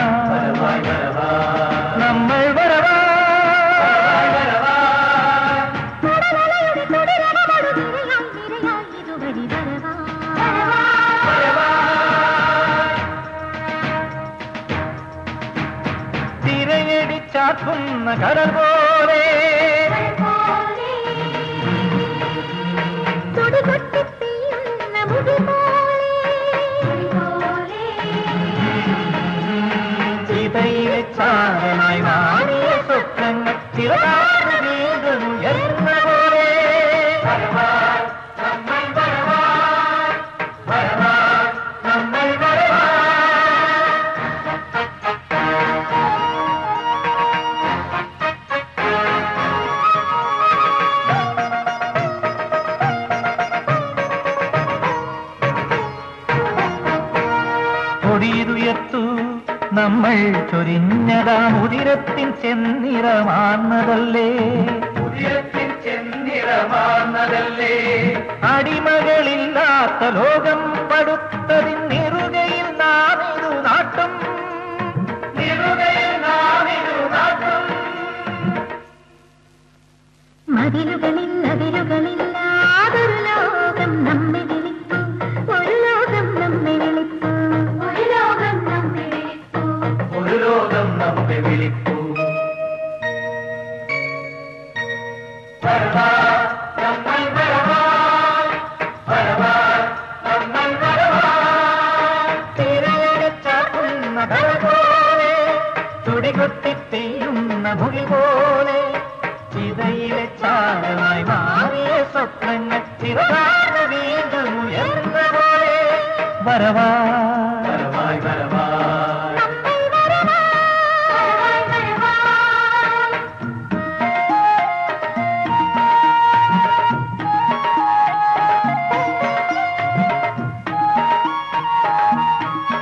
H: നമ്മൾ വരവാ തിരയടിച്ചാക്കുന്ന കടൽ പോലെ ചിതയിലെ ചാരനായി മാറിയ സ്വപ്നങ്ങൾ ചിറകാതെ വീണ്ടും ഉയർന്ന പോലെ നമ്മൾ വരവാ വരവാ നമ്മൾ വരവാ കൊടിയുയർത്തു നമ്മൾ ചൊരിഞ്ഞതാം ഉതിരത്തിൻ ചെന്നിറമാർന്നതല്ലേ ഉതിരത്തിൻ ചെന്നിറമാർന്നതല്ലേ അടിമകളില്ലാത്ത ലോകം പടുത്തതിൻ നിറുകയിൽ നാം ഇതു നാട്ടും നിറുകയിൽ നാം ഇതു നാട്ടും
M: മതിലുകളിൽ അതിരുകളില്ലാതൊരു ലോകം നമ്മെ വിളിച്ചു ഒരു ലോകം നമ്മെ വിളിച്ചു ഒരു ലോകം നമ്മെ വിളിച്ചു
H: ഒരു ലോകം നമ്മെ വിളിക്കൂ വരവാ നമ്മൾ വരവാ വരവാ നമ്മൾ വരവാ തിരയടിച്ചാക്കുന്ന കട പോലെ തുടികൊത്തി പെയ്യുന്ന മുകിൽ പോലെ ചിതയിലെ ചാരമായി മാറിയ സ്വപ്നങ്ങൾ ചിറകാണ് വീണ്ടും ഉയർന്ന പോലെ വരവാ വരവായി വരവാ
M: വരവാ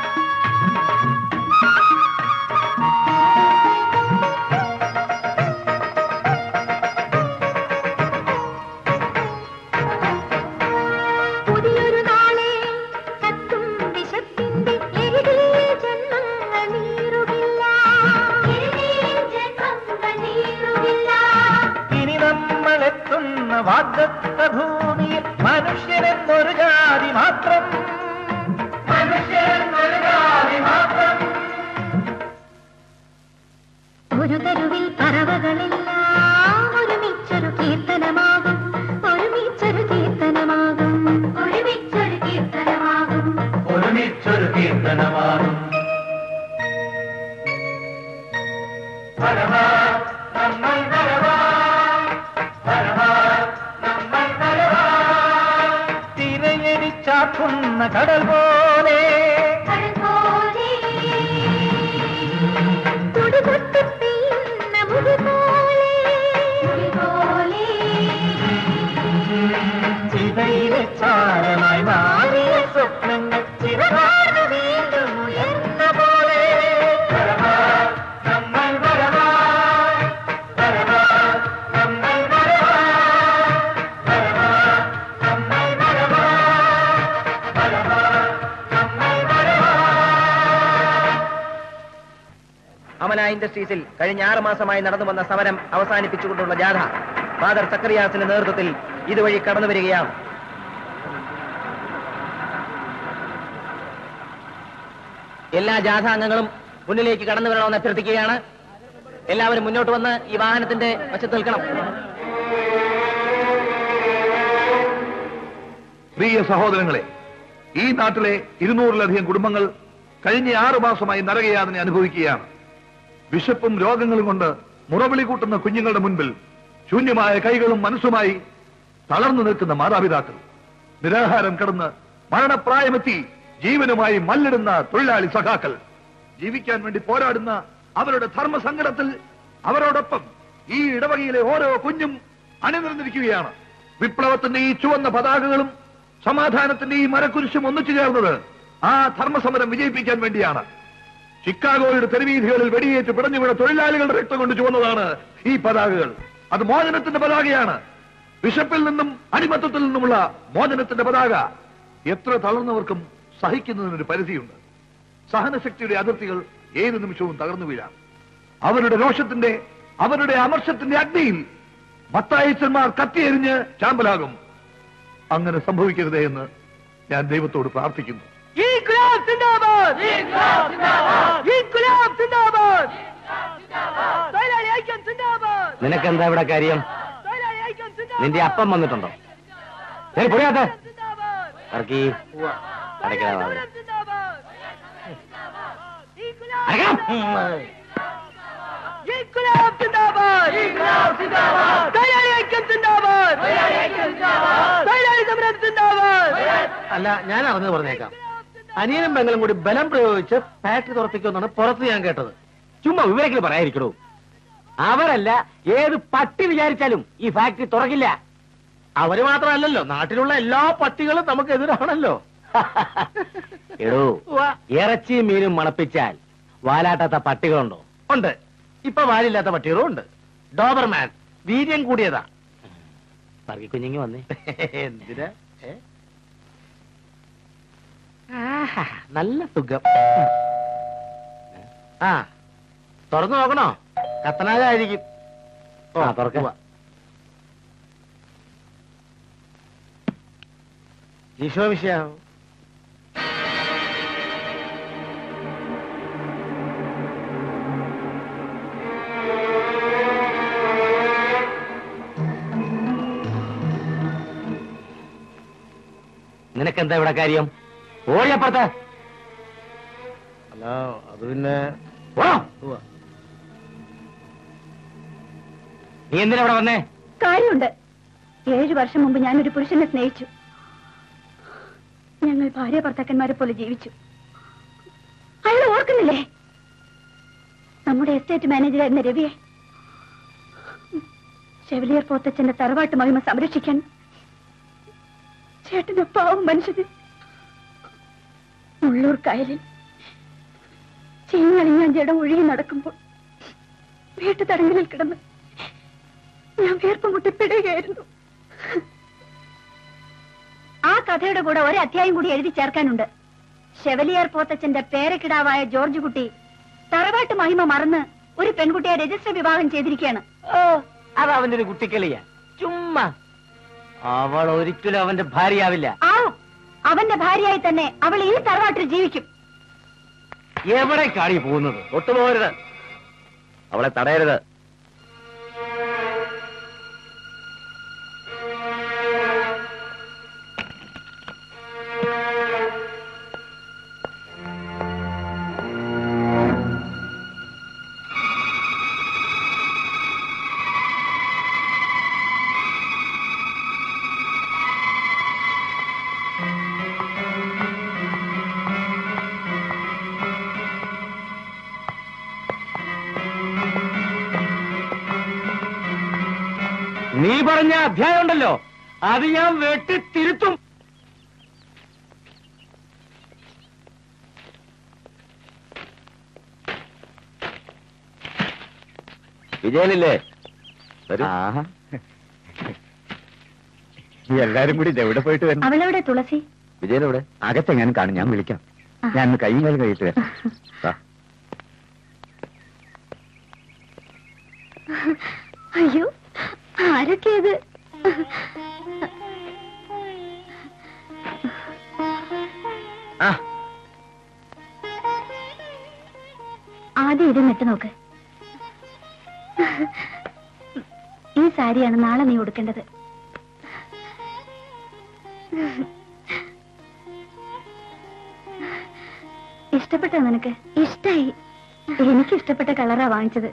H: മനുഷ്യനെന്നൊരു ജാതി മാത്രം മനുഷ്യനെന്നൊരു ജാതി മാത്രം
M: ഒരു തെരുവിൽ പറവകളെല്ലാം ഒരുമിച്ചൊരു കീർത്തനമാകും ഒരുമിച്ചൊരു കീർത്തനമാകും ഒരുമിച്ചൊരു കീർത്തനമാകും
H: ഒരുമിച്ചൊരു കീർത്തനമാകും വരവാ, നമ്മൾ വരവാ, വരവാ, നമ്മൾ വരവാ. തിരയടിച്ചാക്കുന്ന കടൽ പോലെ
M: തുടികൊട്ടി പെയ്യുന്ന മുടി പോലെ
H: ചിതയിലെ ചാരമായി മാറിയ സ്വപ്നങ്ങൾ ചിറകാർന്നു വീണ്ടും ഉയർന്ന പോലെ വരവാ, നമ്മൾ വരവാ, വരവാ, നമ്മൾ വരവാ, വരവാ, നമ്മൾ വരവാ, വരവാ, നമ്മൾ വരവാ.
J: അമല ഇൻഡസ്ട്രീസിൽ കഴിഞ്ഞ ആറ് മാസമായി നടന്നു വന്ന സമരം അവസാനിപ്പിച്ചുകൊണ്ടുള്ള ജാഥ ഫാദർ സക്കറിയാസിന്റെ നേതൃത്വത്തിൽ ഇതുവഴി കടന്നു വരികയാണ് എല്ലാ ജാഥ അംഗങ്ങളും മുന്നിലേക്ക് കടന്നു വരണമെന്ന് അഭ്യർത്ഥിക്കുകയാണ് എല്ലാവരും മുന്നോട്ട് വന്ന് ഈ വാഹനത്തിന്റെ വശത്ത് നിൽക്കണം
A: പ്രിയ സഹോദരങ്ങളെ ഈ നാട്ടിലെ ഇരുന്നൂറിലധികം കുടുംബങ്ങൾ കഴിഞ്ഞ ആറു മാസമായി നരകയാതന അനുഭവിക്കുകയാണ് വിശപ്പും രോഗങ്ങളും കൊണ്ട് മുറവിളി കൂട്ടുന്ന കുഞ്ഞുങ്ങളുടെ മുൻപിൽ ശൂന്യമായ കൈകളും മനസ്സുമായി തളർന്നു നിൽക്കുന്ന മാതാപിതാക്കൾ നിരാഹാരം കിടന്ന് മരണപ്രായമെത്തി ജീവനുമായി മല്ലിടുന്ന തൊഴിലാളി സഖാക്കൾ ജീവിക്കാൻ വേണ്ടി പോരാടുന്ന അവരുടെ ധർമ്മസങ്കടത്തിൽ അവരോടൊപ്പം ഈ ഇടവകയിലെ ഓരോ കുഞ്ഞും അണിനിരന്നിരിക്കുകയാണ് വിപ്ലവത്തിന്റെ ഈ ചുവന്ന പതാകകളും സമാധാനത്തിന്റെ ഈ മരക്കുരിശും ഒന്നിച്ചു ചേർന്നത് ആ ധർമ്മസമരം വിജയിപ്പിക്കാൻ വേണ്ടിയാണ് ചിക്കാഗോയുടെ തെരുവീഥികളിൽ വെടിയേറ്റ് പിടഞ്ഞു വീണ തൊഴിലാളികളുടെ രക്തം കൊണ്ട് ചുവന്നതാണ് ഈ പതാകകൾ അത് മോചനത്തിന്റെ പതാകയാണ് വിശപ്പിൽ നിന്നും അടിമത്തത്തിൽ നിന്നുമുള്ള മോചനത്തിന്റെ പതാക എത്ര തളർന്നവർക്കും സഹിക്കുന്നതിനൊരു പരിധിയുണ്ട് സഹനശക്തിയുടെ അതിർത്തികൾ ഏത് നിമിഷവും തകർന്നു വീഴാം അവരുടെ രോഷത്തിന്റെ അവരുടെ അമർഷത്തിന്റെ അഗ്നിയിൽ മത്തായച്ചന്മാർ കത്തിയെരിഞ്ഞ് ചാമ്പലാകും അങ്ങനെ സംഭവിക്കരുതേ എന്ന് ഞാൻ ദൈവത്തോട് പ്രാർത്ഥിക്കുന്നു
H: ഇൻക്ലാബ് സിന്ദാബാദ് ഇൻക്ലാബ് സിന്ദാബാദ് ഇൻക്ലാബ് സിന്ദാബാദ് തൊഴിലാളി ഐക്യം സിന്ദാബാദ്
J: നിനക്കെന്താ ഇവിടെ കാര്യം
H: തൊഴിലാളി ഐക്യം സിന്ദാബാദ്
J: നിന്റെ അപ്പം വന്നിട്ടുണ്ടോ ശരി പൊടിയാത്ത ഇറക്കി അടയ്ക്കടാ വാതില്.
H: ഇൻക്ലാബ് സിന്ദാബാദ് ഇൻക്ലാബ് സിന്ദാബാദ് തൊഴിലാളി ഐക്യം സിന്ദാബാദ് തൊഴിലാളി ഐക്യം സിന്ദാബാദ് തൊഴിലാളി സമരം സിന്ദാബാദ്
L: അല്ല ഞാൻ അറിഞ്ഞത് പറഞ്ഞേക്കാം അനിയനും പെങ്ങളും കൂടി ബലം പ്രയോഗിച്ച് ഫാക്ടറി തുറപ്പിക്കുമെന്നാണ് പുറത്ത് ഞാൻ കേട്ടത്
J: ചുമ്മാ വിവരങ്ങൾ പറയാതിരിക്കണോ
L: അവരല്ല ഏത് പട്ടി വിചാരിച്ചാലും ഈ ഫാക്ടറി തുറക്കില്ല അവര് മാത്രമല്ലല്ലോ നാട്ടിലുള്ള എല്ലാ പട്ടികളും നമുക്ക് എതിരാണല്ലോ
J: എടോ ഇറച്ചിയും മീനും മണപ്പിച്ചാൽ വാലാട്ടാത്ത പട്ടികളുണ്ടോ
L: ഉണ്ട് ഇപ്പൊ വാലില്ലാത്ത പട്ടികളും ഉണ്ട് ഡോബർമാൻ വീര്യം കൂടിയതാ
J: പറക്കി കുഞ്ഞിങ്ങി വന്നേ
L: എന്തിനാ ഏ? ആഹാ, നല്ല സുഖം ആ തുറന്നു നോക്കണോ കത്തനാകായിരിക്കും ഓ
J: ആ, തുറക്ക്.
L: ഉവ്വ. ഈശോ വിഷയം
J: നിനക്കെന്താ ഇവിടെ കാര്യം ഓടിയപ്പുറത്ത്
L: അല്ല അത് പിന്നെ
J: ഓ
L: ഉവ്വ.
J: നീ എന്തിനാ ഇവിടെ വന്നേ
C: കാര്യമുണ്ട് ഏഴു വർഷം മുമ്പ് ഞാനൊരു പുരുഷനെ സ്നേഹിച്ചു ഞങ്ങൾ ഭാര്യ ഭർത്താക്കന്മാരെ പോലെ ജീവിച്ചു അയാൾ ഓർക്കുന്നില്ലേ നമ്മുടെ എസ്റ്റേറ്റ് മാനേജറായിരുന്ന രവിയെ ഷെവലിയർ പോത്തച്ഛന്റെ തറവാട്ട് മഹിമ സംരക്ഷിക്കാൻ ചേട്ടന് പാവം മനുഷ്യന് ഉള്ളൂർ കായലിൽ ചീഞ്ഞളിഞ്ഞാൻ ജഡം ഒഴുകി നടക്കുമ്പോൾ വീട്ടുതടങ്കലിൽ കിടന്ന് ഞാൻ വീർപ്പ് മുട്ടിപ്പിടുകയായിരുന്നു ആ കഥയുടെ കൂടെ ഒരു അധ്യായം കൂടി എഴുതി ചേർക്കാനുണ്ട് ഷെവലിയർ പോത്തച്ഛന്റെ പേരക്കിടാവായ ജോർജ് കുട്ടി തറവാട്ട് മഹിമ മറന്ന് ഒരു പെൺകുട്ടിയെ രജിസ്റ്റർ വിവാഹം ചെയ്തിരിക്കുകയാണ്
J: ഓ അത് അവന്റെ ഒരു കുട്ടിക്കളിയാ ചുമ്മാ അവൾ ഒരിക്കലും അവന്റെ ഭാര്യയാവില്ല
C: ആവും അവന്റെ ഭാര്യയായി തന്നെ അവൾ ഈ തറവാട്ടിൽ ജീവിക്കും
J: എവിടെ കാടി പോകുന്നത്
B: ഒട്ടുപോകരുത് അവളെ തടയരുത്
J: നീ പറഞ്ഞ അധ്യായം ഉണ്ടല്ലോ അത് ഞാൻ വെട്ടി തിരുത്തും
B: വിജയനില്ലേ വരൂ
F: ആഹാ. എല്ലാരും കൂടി ഇത് എവിടെ പോയിട്ട് വരണം
C: അവളെവിടെ തുളസി
B: വിജയൻ എവിടെ
F: അകത്തെങ്ങാനും കാണും ഞാൻ വിളിക്കാം ഞാൻ ഒന്ന് കൈയും കാലും കഴിയിട്ട് വരാം വാ.
C: അയ്യോ ആരൊക്കെ ഇത്
B: ആ
C: ആദ്യം ഇത് നിട്ട് നോക്ക് ഈ സാരിയാണ് നാളെ നീ ഉടുക്കേണ്ടത് ഇഷ്ടപ്പെട്ടോ നിനക്ക് ഇഷ്ടായി എനിക്ക് ഇഷ്ടപ്പെട്ട കളറാ വാങ്ങിച്ചത്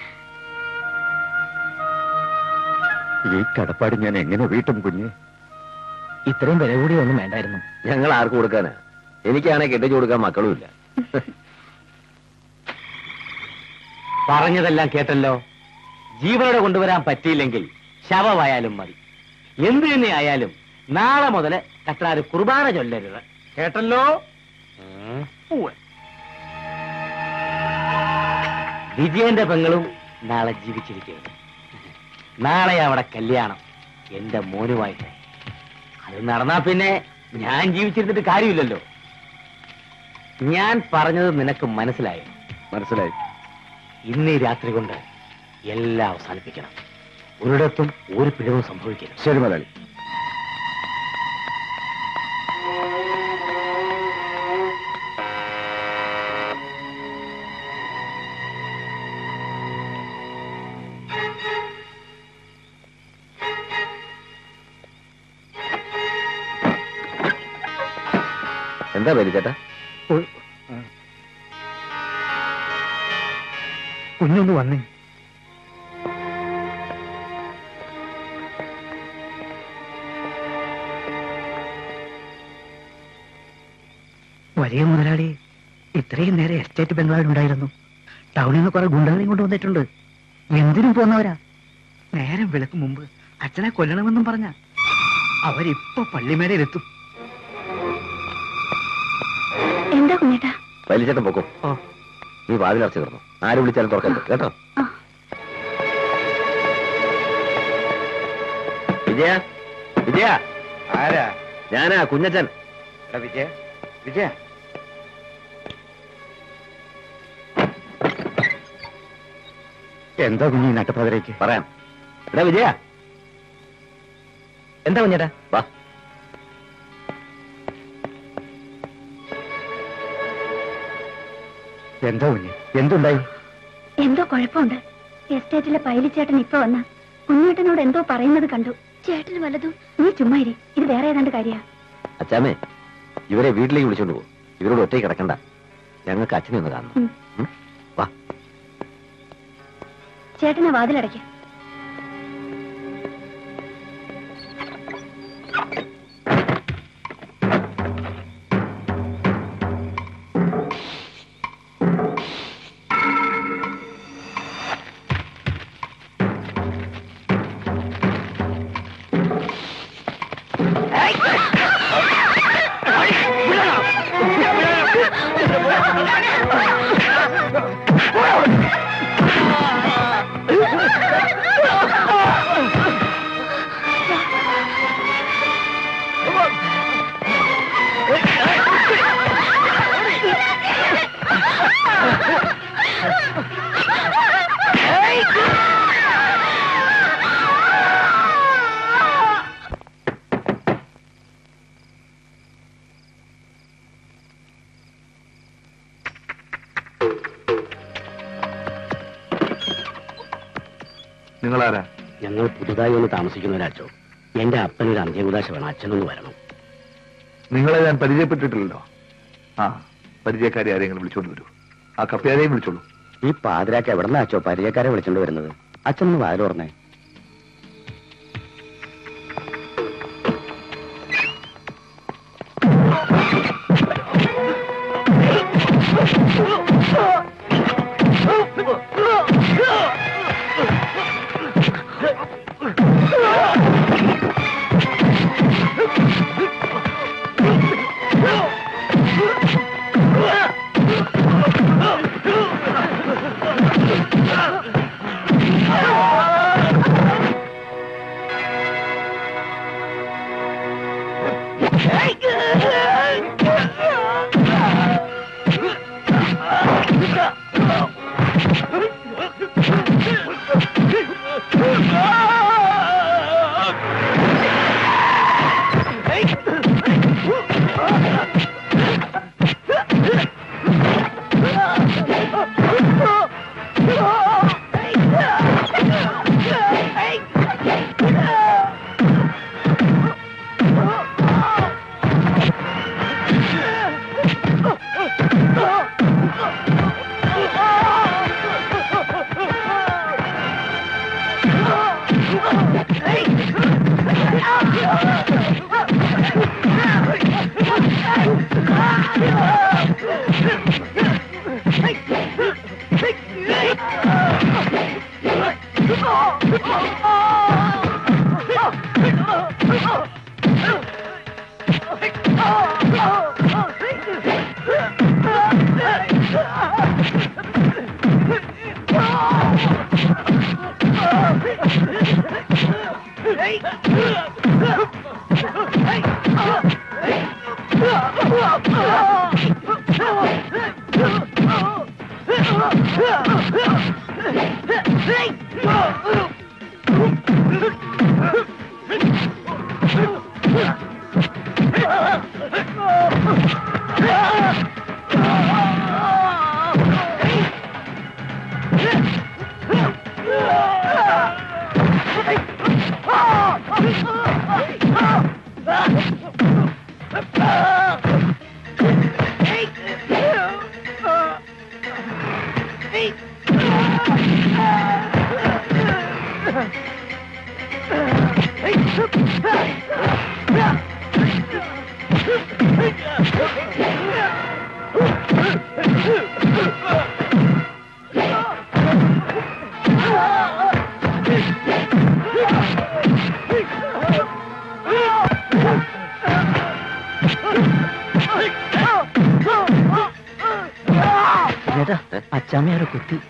F: ഈ കടപ്പാട് ഞാൻ എങ്ങനെ വീട്ടും കുഞ്ഞ്
D: ഇത്രയും വില കൂടി ഒന്നും വേണ്ടായിരുന്നു
B: ഞങ്ങൾ ആർക്ക് കൊടുക്കാനാ എനിക്കാണെ കെട്ടിച്ചു കൊടുക്കാൻ മക്കളുമില്ല
J: പറഞ്ഞതെല്ലാം കേട്ടല്ലോ ജീവനോടെ കൊണ്ടുവരാൻ പറ്റിയില്ലെങ്കിൽ ശവമായാലും മതി എന്ത് തന്നെ ആയാലും നാളെ മുതൽ കട്ടാറ് കുർബാന ചൊല്ലരുത് കേട്ടല്ലോ ഉവ്വ്. വിജയന്റെ പെങ്ങളും നാളെ ജീവിച്ചിരിക്കരുത് നാളെ അവിടെ കല്യാണം എന്റെ മോനുമായിട്ട് അത് നടന്നാ പിന്നെ ഞാൻ ജീവിച്ചിരുന്നിട്ട് കാര്യമില്ലല്ലോ ഞാൻ പറഞ്ഞത് നിനക്ക് മനസ്സിലായോ
B: മനസ്സിലായി
J: ഇന്ന് ഈ രാത്രി കൊണ്ട് എല്ലാം അവസാനിപ്പിക്കണം ഒരിടത്തും ഒരു പിഴവും സംഭവിക്കരുത്
F: ശരി മുതലാളി
B: എന്താ ബലിച്ചേട്ടാ
L: കുഞ്ഞൊന്ന് വന്നേ വലിയ മുതലാളി ഇത്രയും നേരം എസ്റ്റേറ്റ് ബംഗ്ലാവിലുണ്ടായിരുന്നു ടൗണിൽ നിന്ന് കുറെ ഗുണ്ടകളെയും കൊണ്ടുവന്നിട്ടുണ്ട് എന്തിനും പോന്നവരാ നേരം വിളക്ക് മുമ്പ് അച്ഛനെ കൊല്ലണമെന്നും പറഞ്ഞ അവരിപ്പോ പള്ളിമേലെത്തും
C: എന്താ കുഞ്ഞേട്ടാ
B: വലിച്ചേട്ടൻ പൊക്കും
L: ഓ.
B: നീ വാതിലടച്ച് കിടന്നു ആര് വിളിച്ചാലും തുറക്കരുത് കേട്ടോ
C: ആ.
B: വിജയ വിജയ
F: ആരാ
B: ഞാനാ കുഞ്ഞച്ചൻ
F: എടാ വിജയ വിജയ എന്താ കുഞ്ഞി നട്ടപ്പാതിരേക്ക്
B: പറയാം എടാ വിജയ
D: എന്താ കുഞ്ഞേട്ടാ
B: വാ
F: എന്താ കുഞ്ഞി എന്തുണ്ടായി
C: എന്തോ കുഴപ്പമുണ്ട് എസ്റ്റേറ്റിലെ പൈലിച്ചേട്ടൻ ഇപ്പൊ വന്ന കുഞ്ഞേട്ടനോട് എന്തോ പറയുന്നത് കണ്ടു ചേട്ടന് വല്ലതും നീ ചുമ്മാ ഇരി ഇത് വേറെ ഏതാണ്ട് കാര്യാ
B: അച്ചാമേ ഇവരെ വീട്ടിലേക്ക് വിളിച്ചോണ്ട് പോകും ഇവരോട് ഒറ്റയ്ക്ക് കിടക്കണ്ട ഞങ്ങൾക്ക് അച്ഛനെ ഒന്ന് കാണണം
C: ഉം.
B: ഉം? വാ
C: ചേട്ടനെ വാതിലടയ്ക്ക്
H: Come on.
A: നിങ്ങളാരാ
E: ഞങ്ങൾ പുതുതായി ഒന്ന് താമസിക്കുന്നവരാച്ചോ എന്റെ അപ്പനൊരു അന്ത്യകുദാശ വേണം അച്ഛനൊന്ന് വരണം
A: നിങ്ങളെ ഞാൻ പരിചയപ്പെട്ടിട്ടില്ലല്ലോ ആ പരിചയക്കാരെ ആരെങ്കിലും വിളിച്ചോണ്ട് വരൂ ആ കപ്പ്യാരെയും വിളിച്ചോളൂ
F: ഈ പാതിരാക്ക് എവിടെന്നാ അച്ചോ പരിചയക്കാരെ വിളിച്ചോണ്ട് വരുന്നത് അച്ഛനൊന്ന് വാതിൽ പറഞ്ഞേ
D: ചേട്ടാ അച്ചാമ്മയാരോ കുത്തി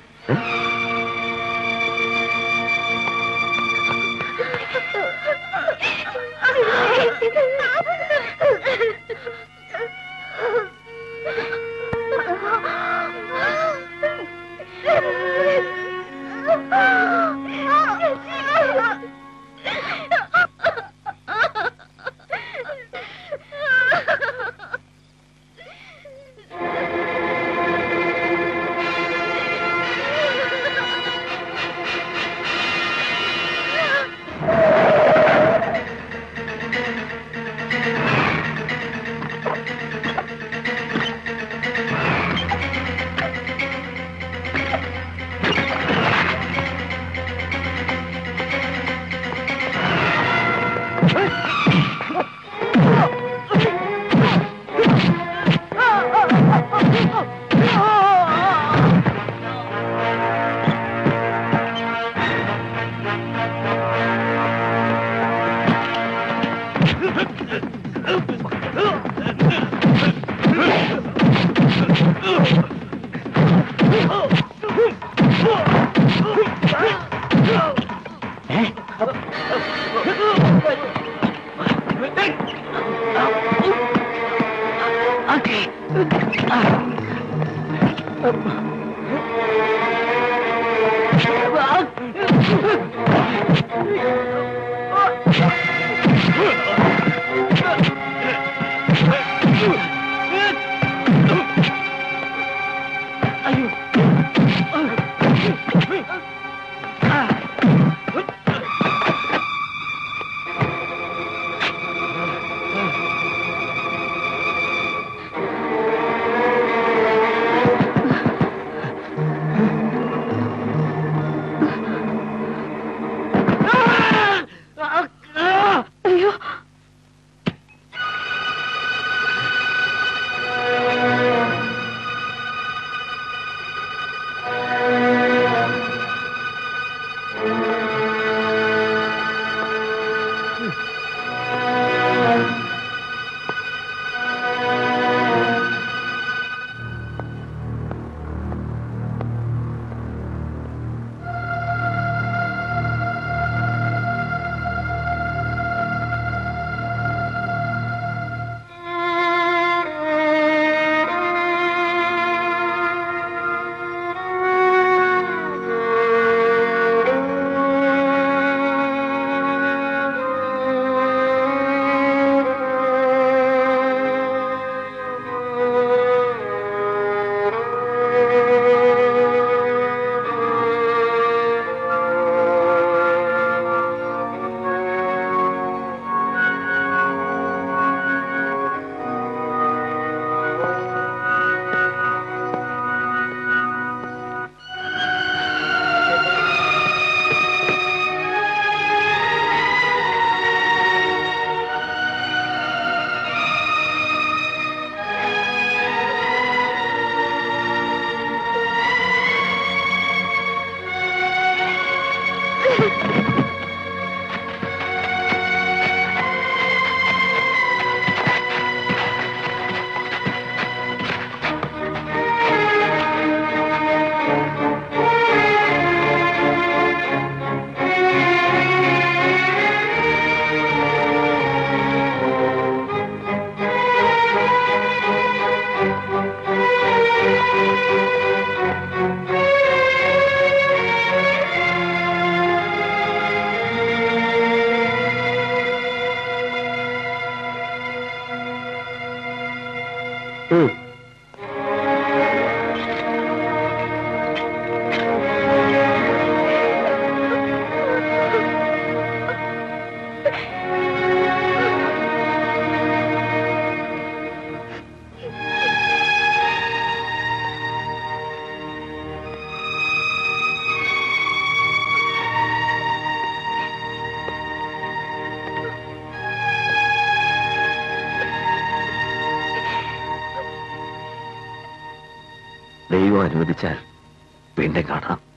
H: അയ്യോ
E: ഉം.
B: ദൈവം അനുവദിച്ചാൽ വീണ്ടും കാണാം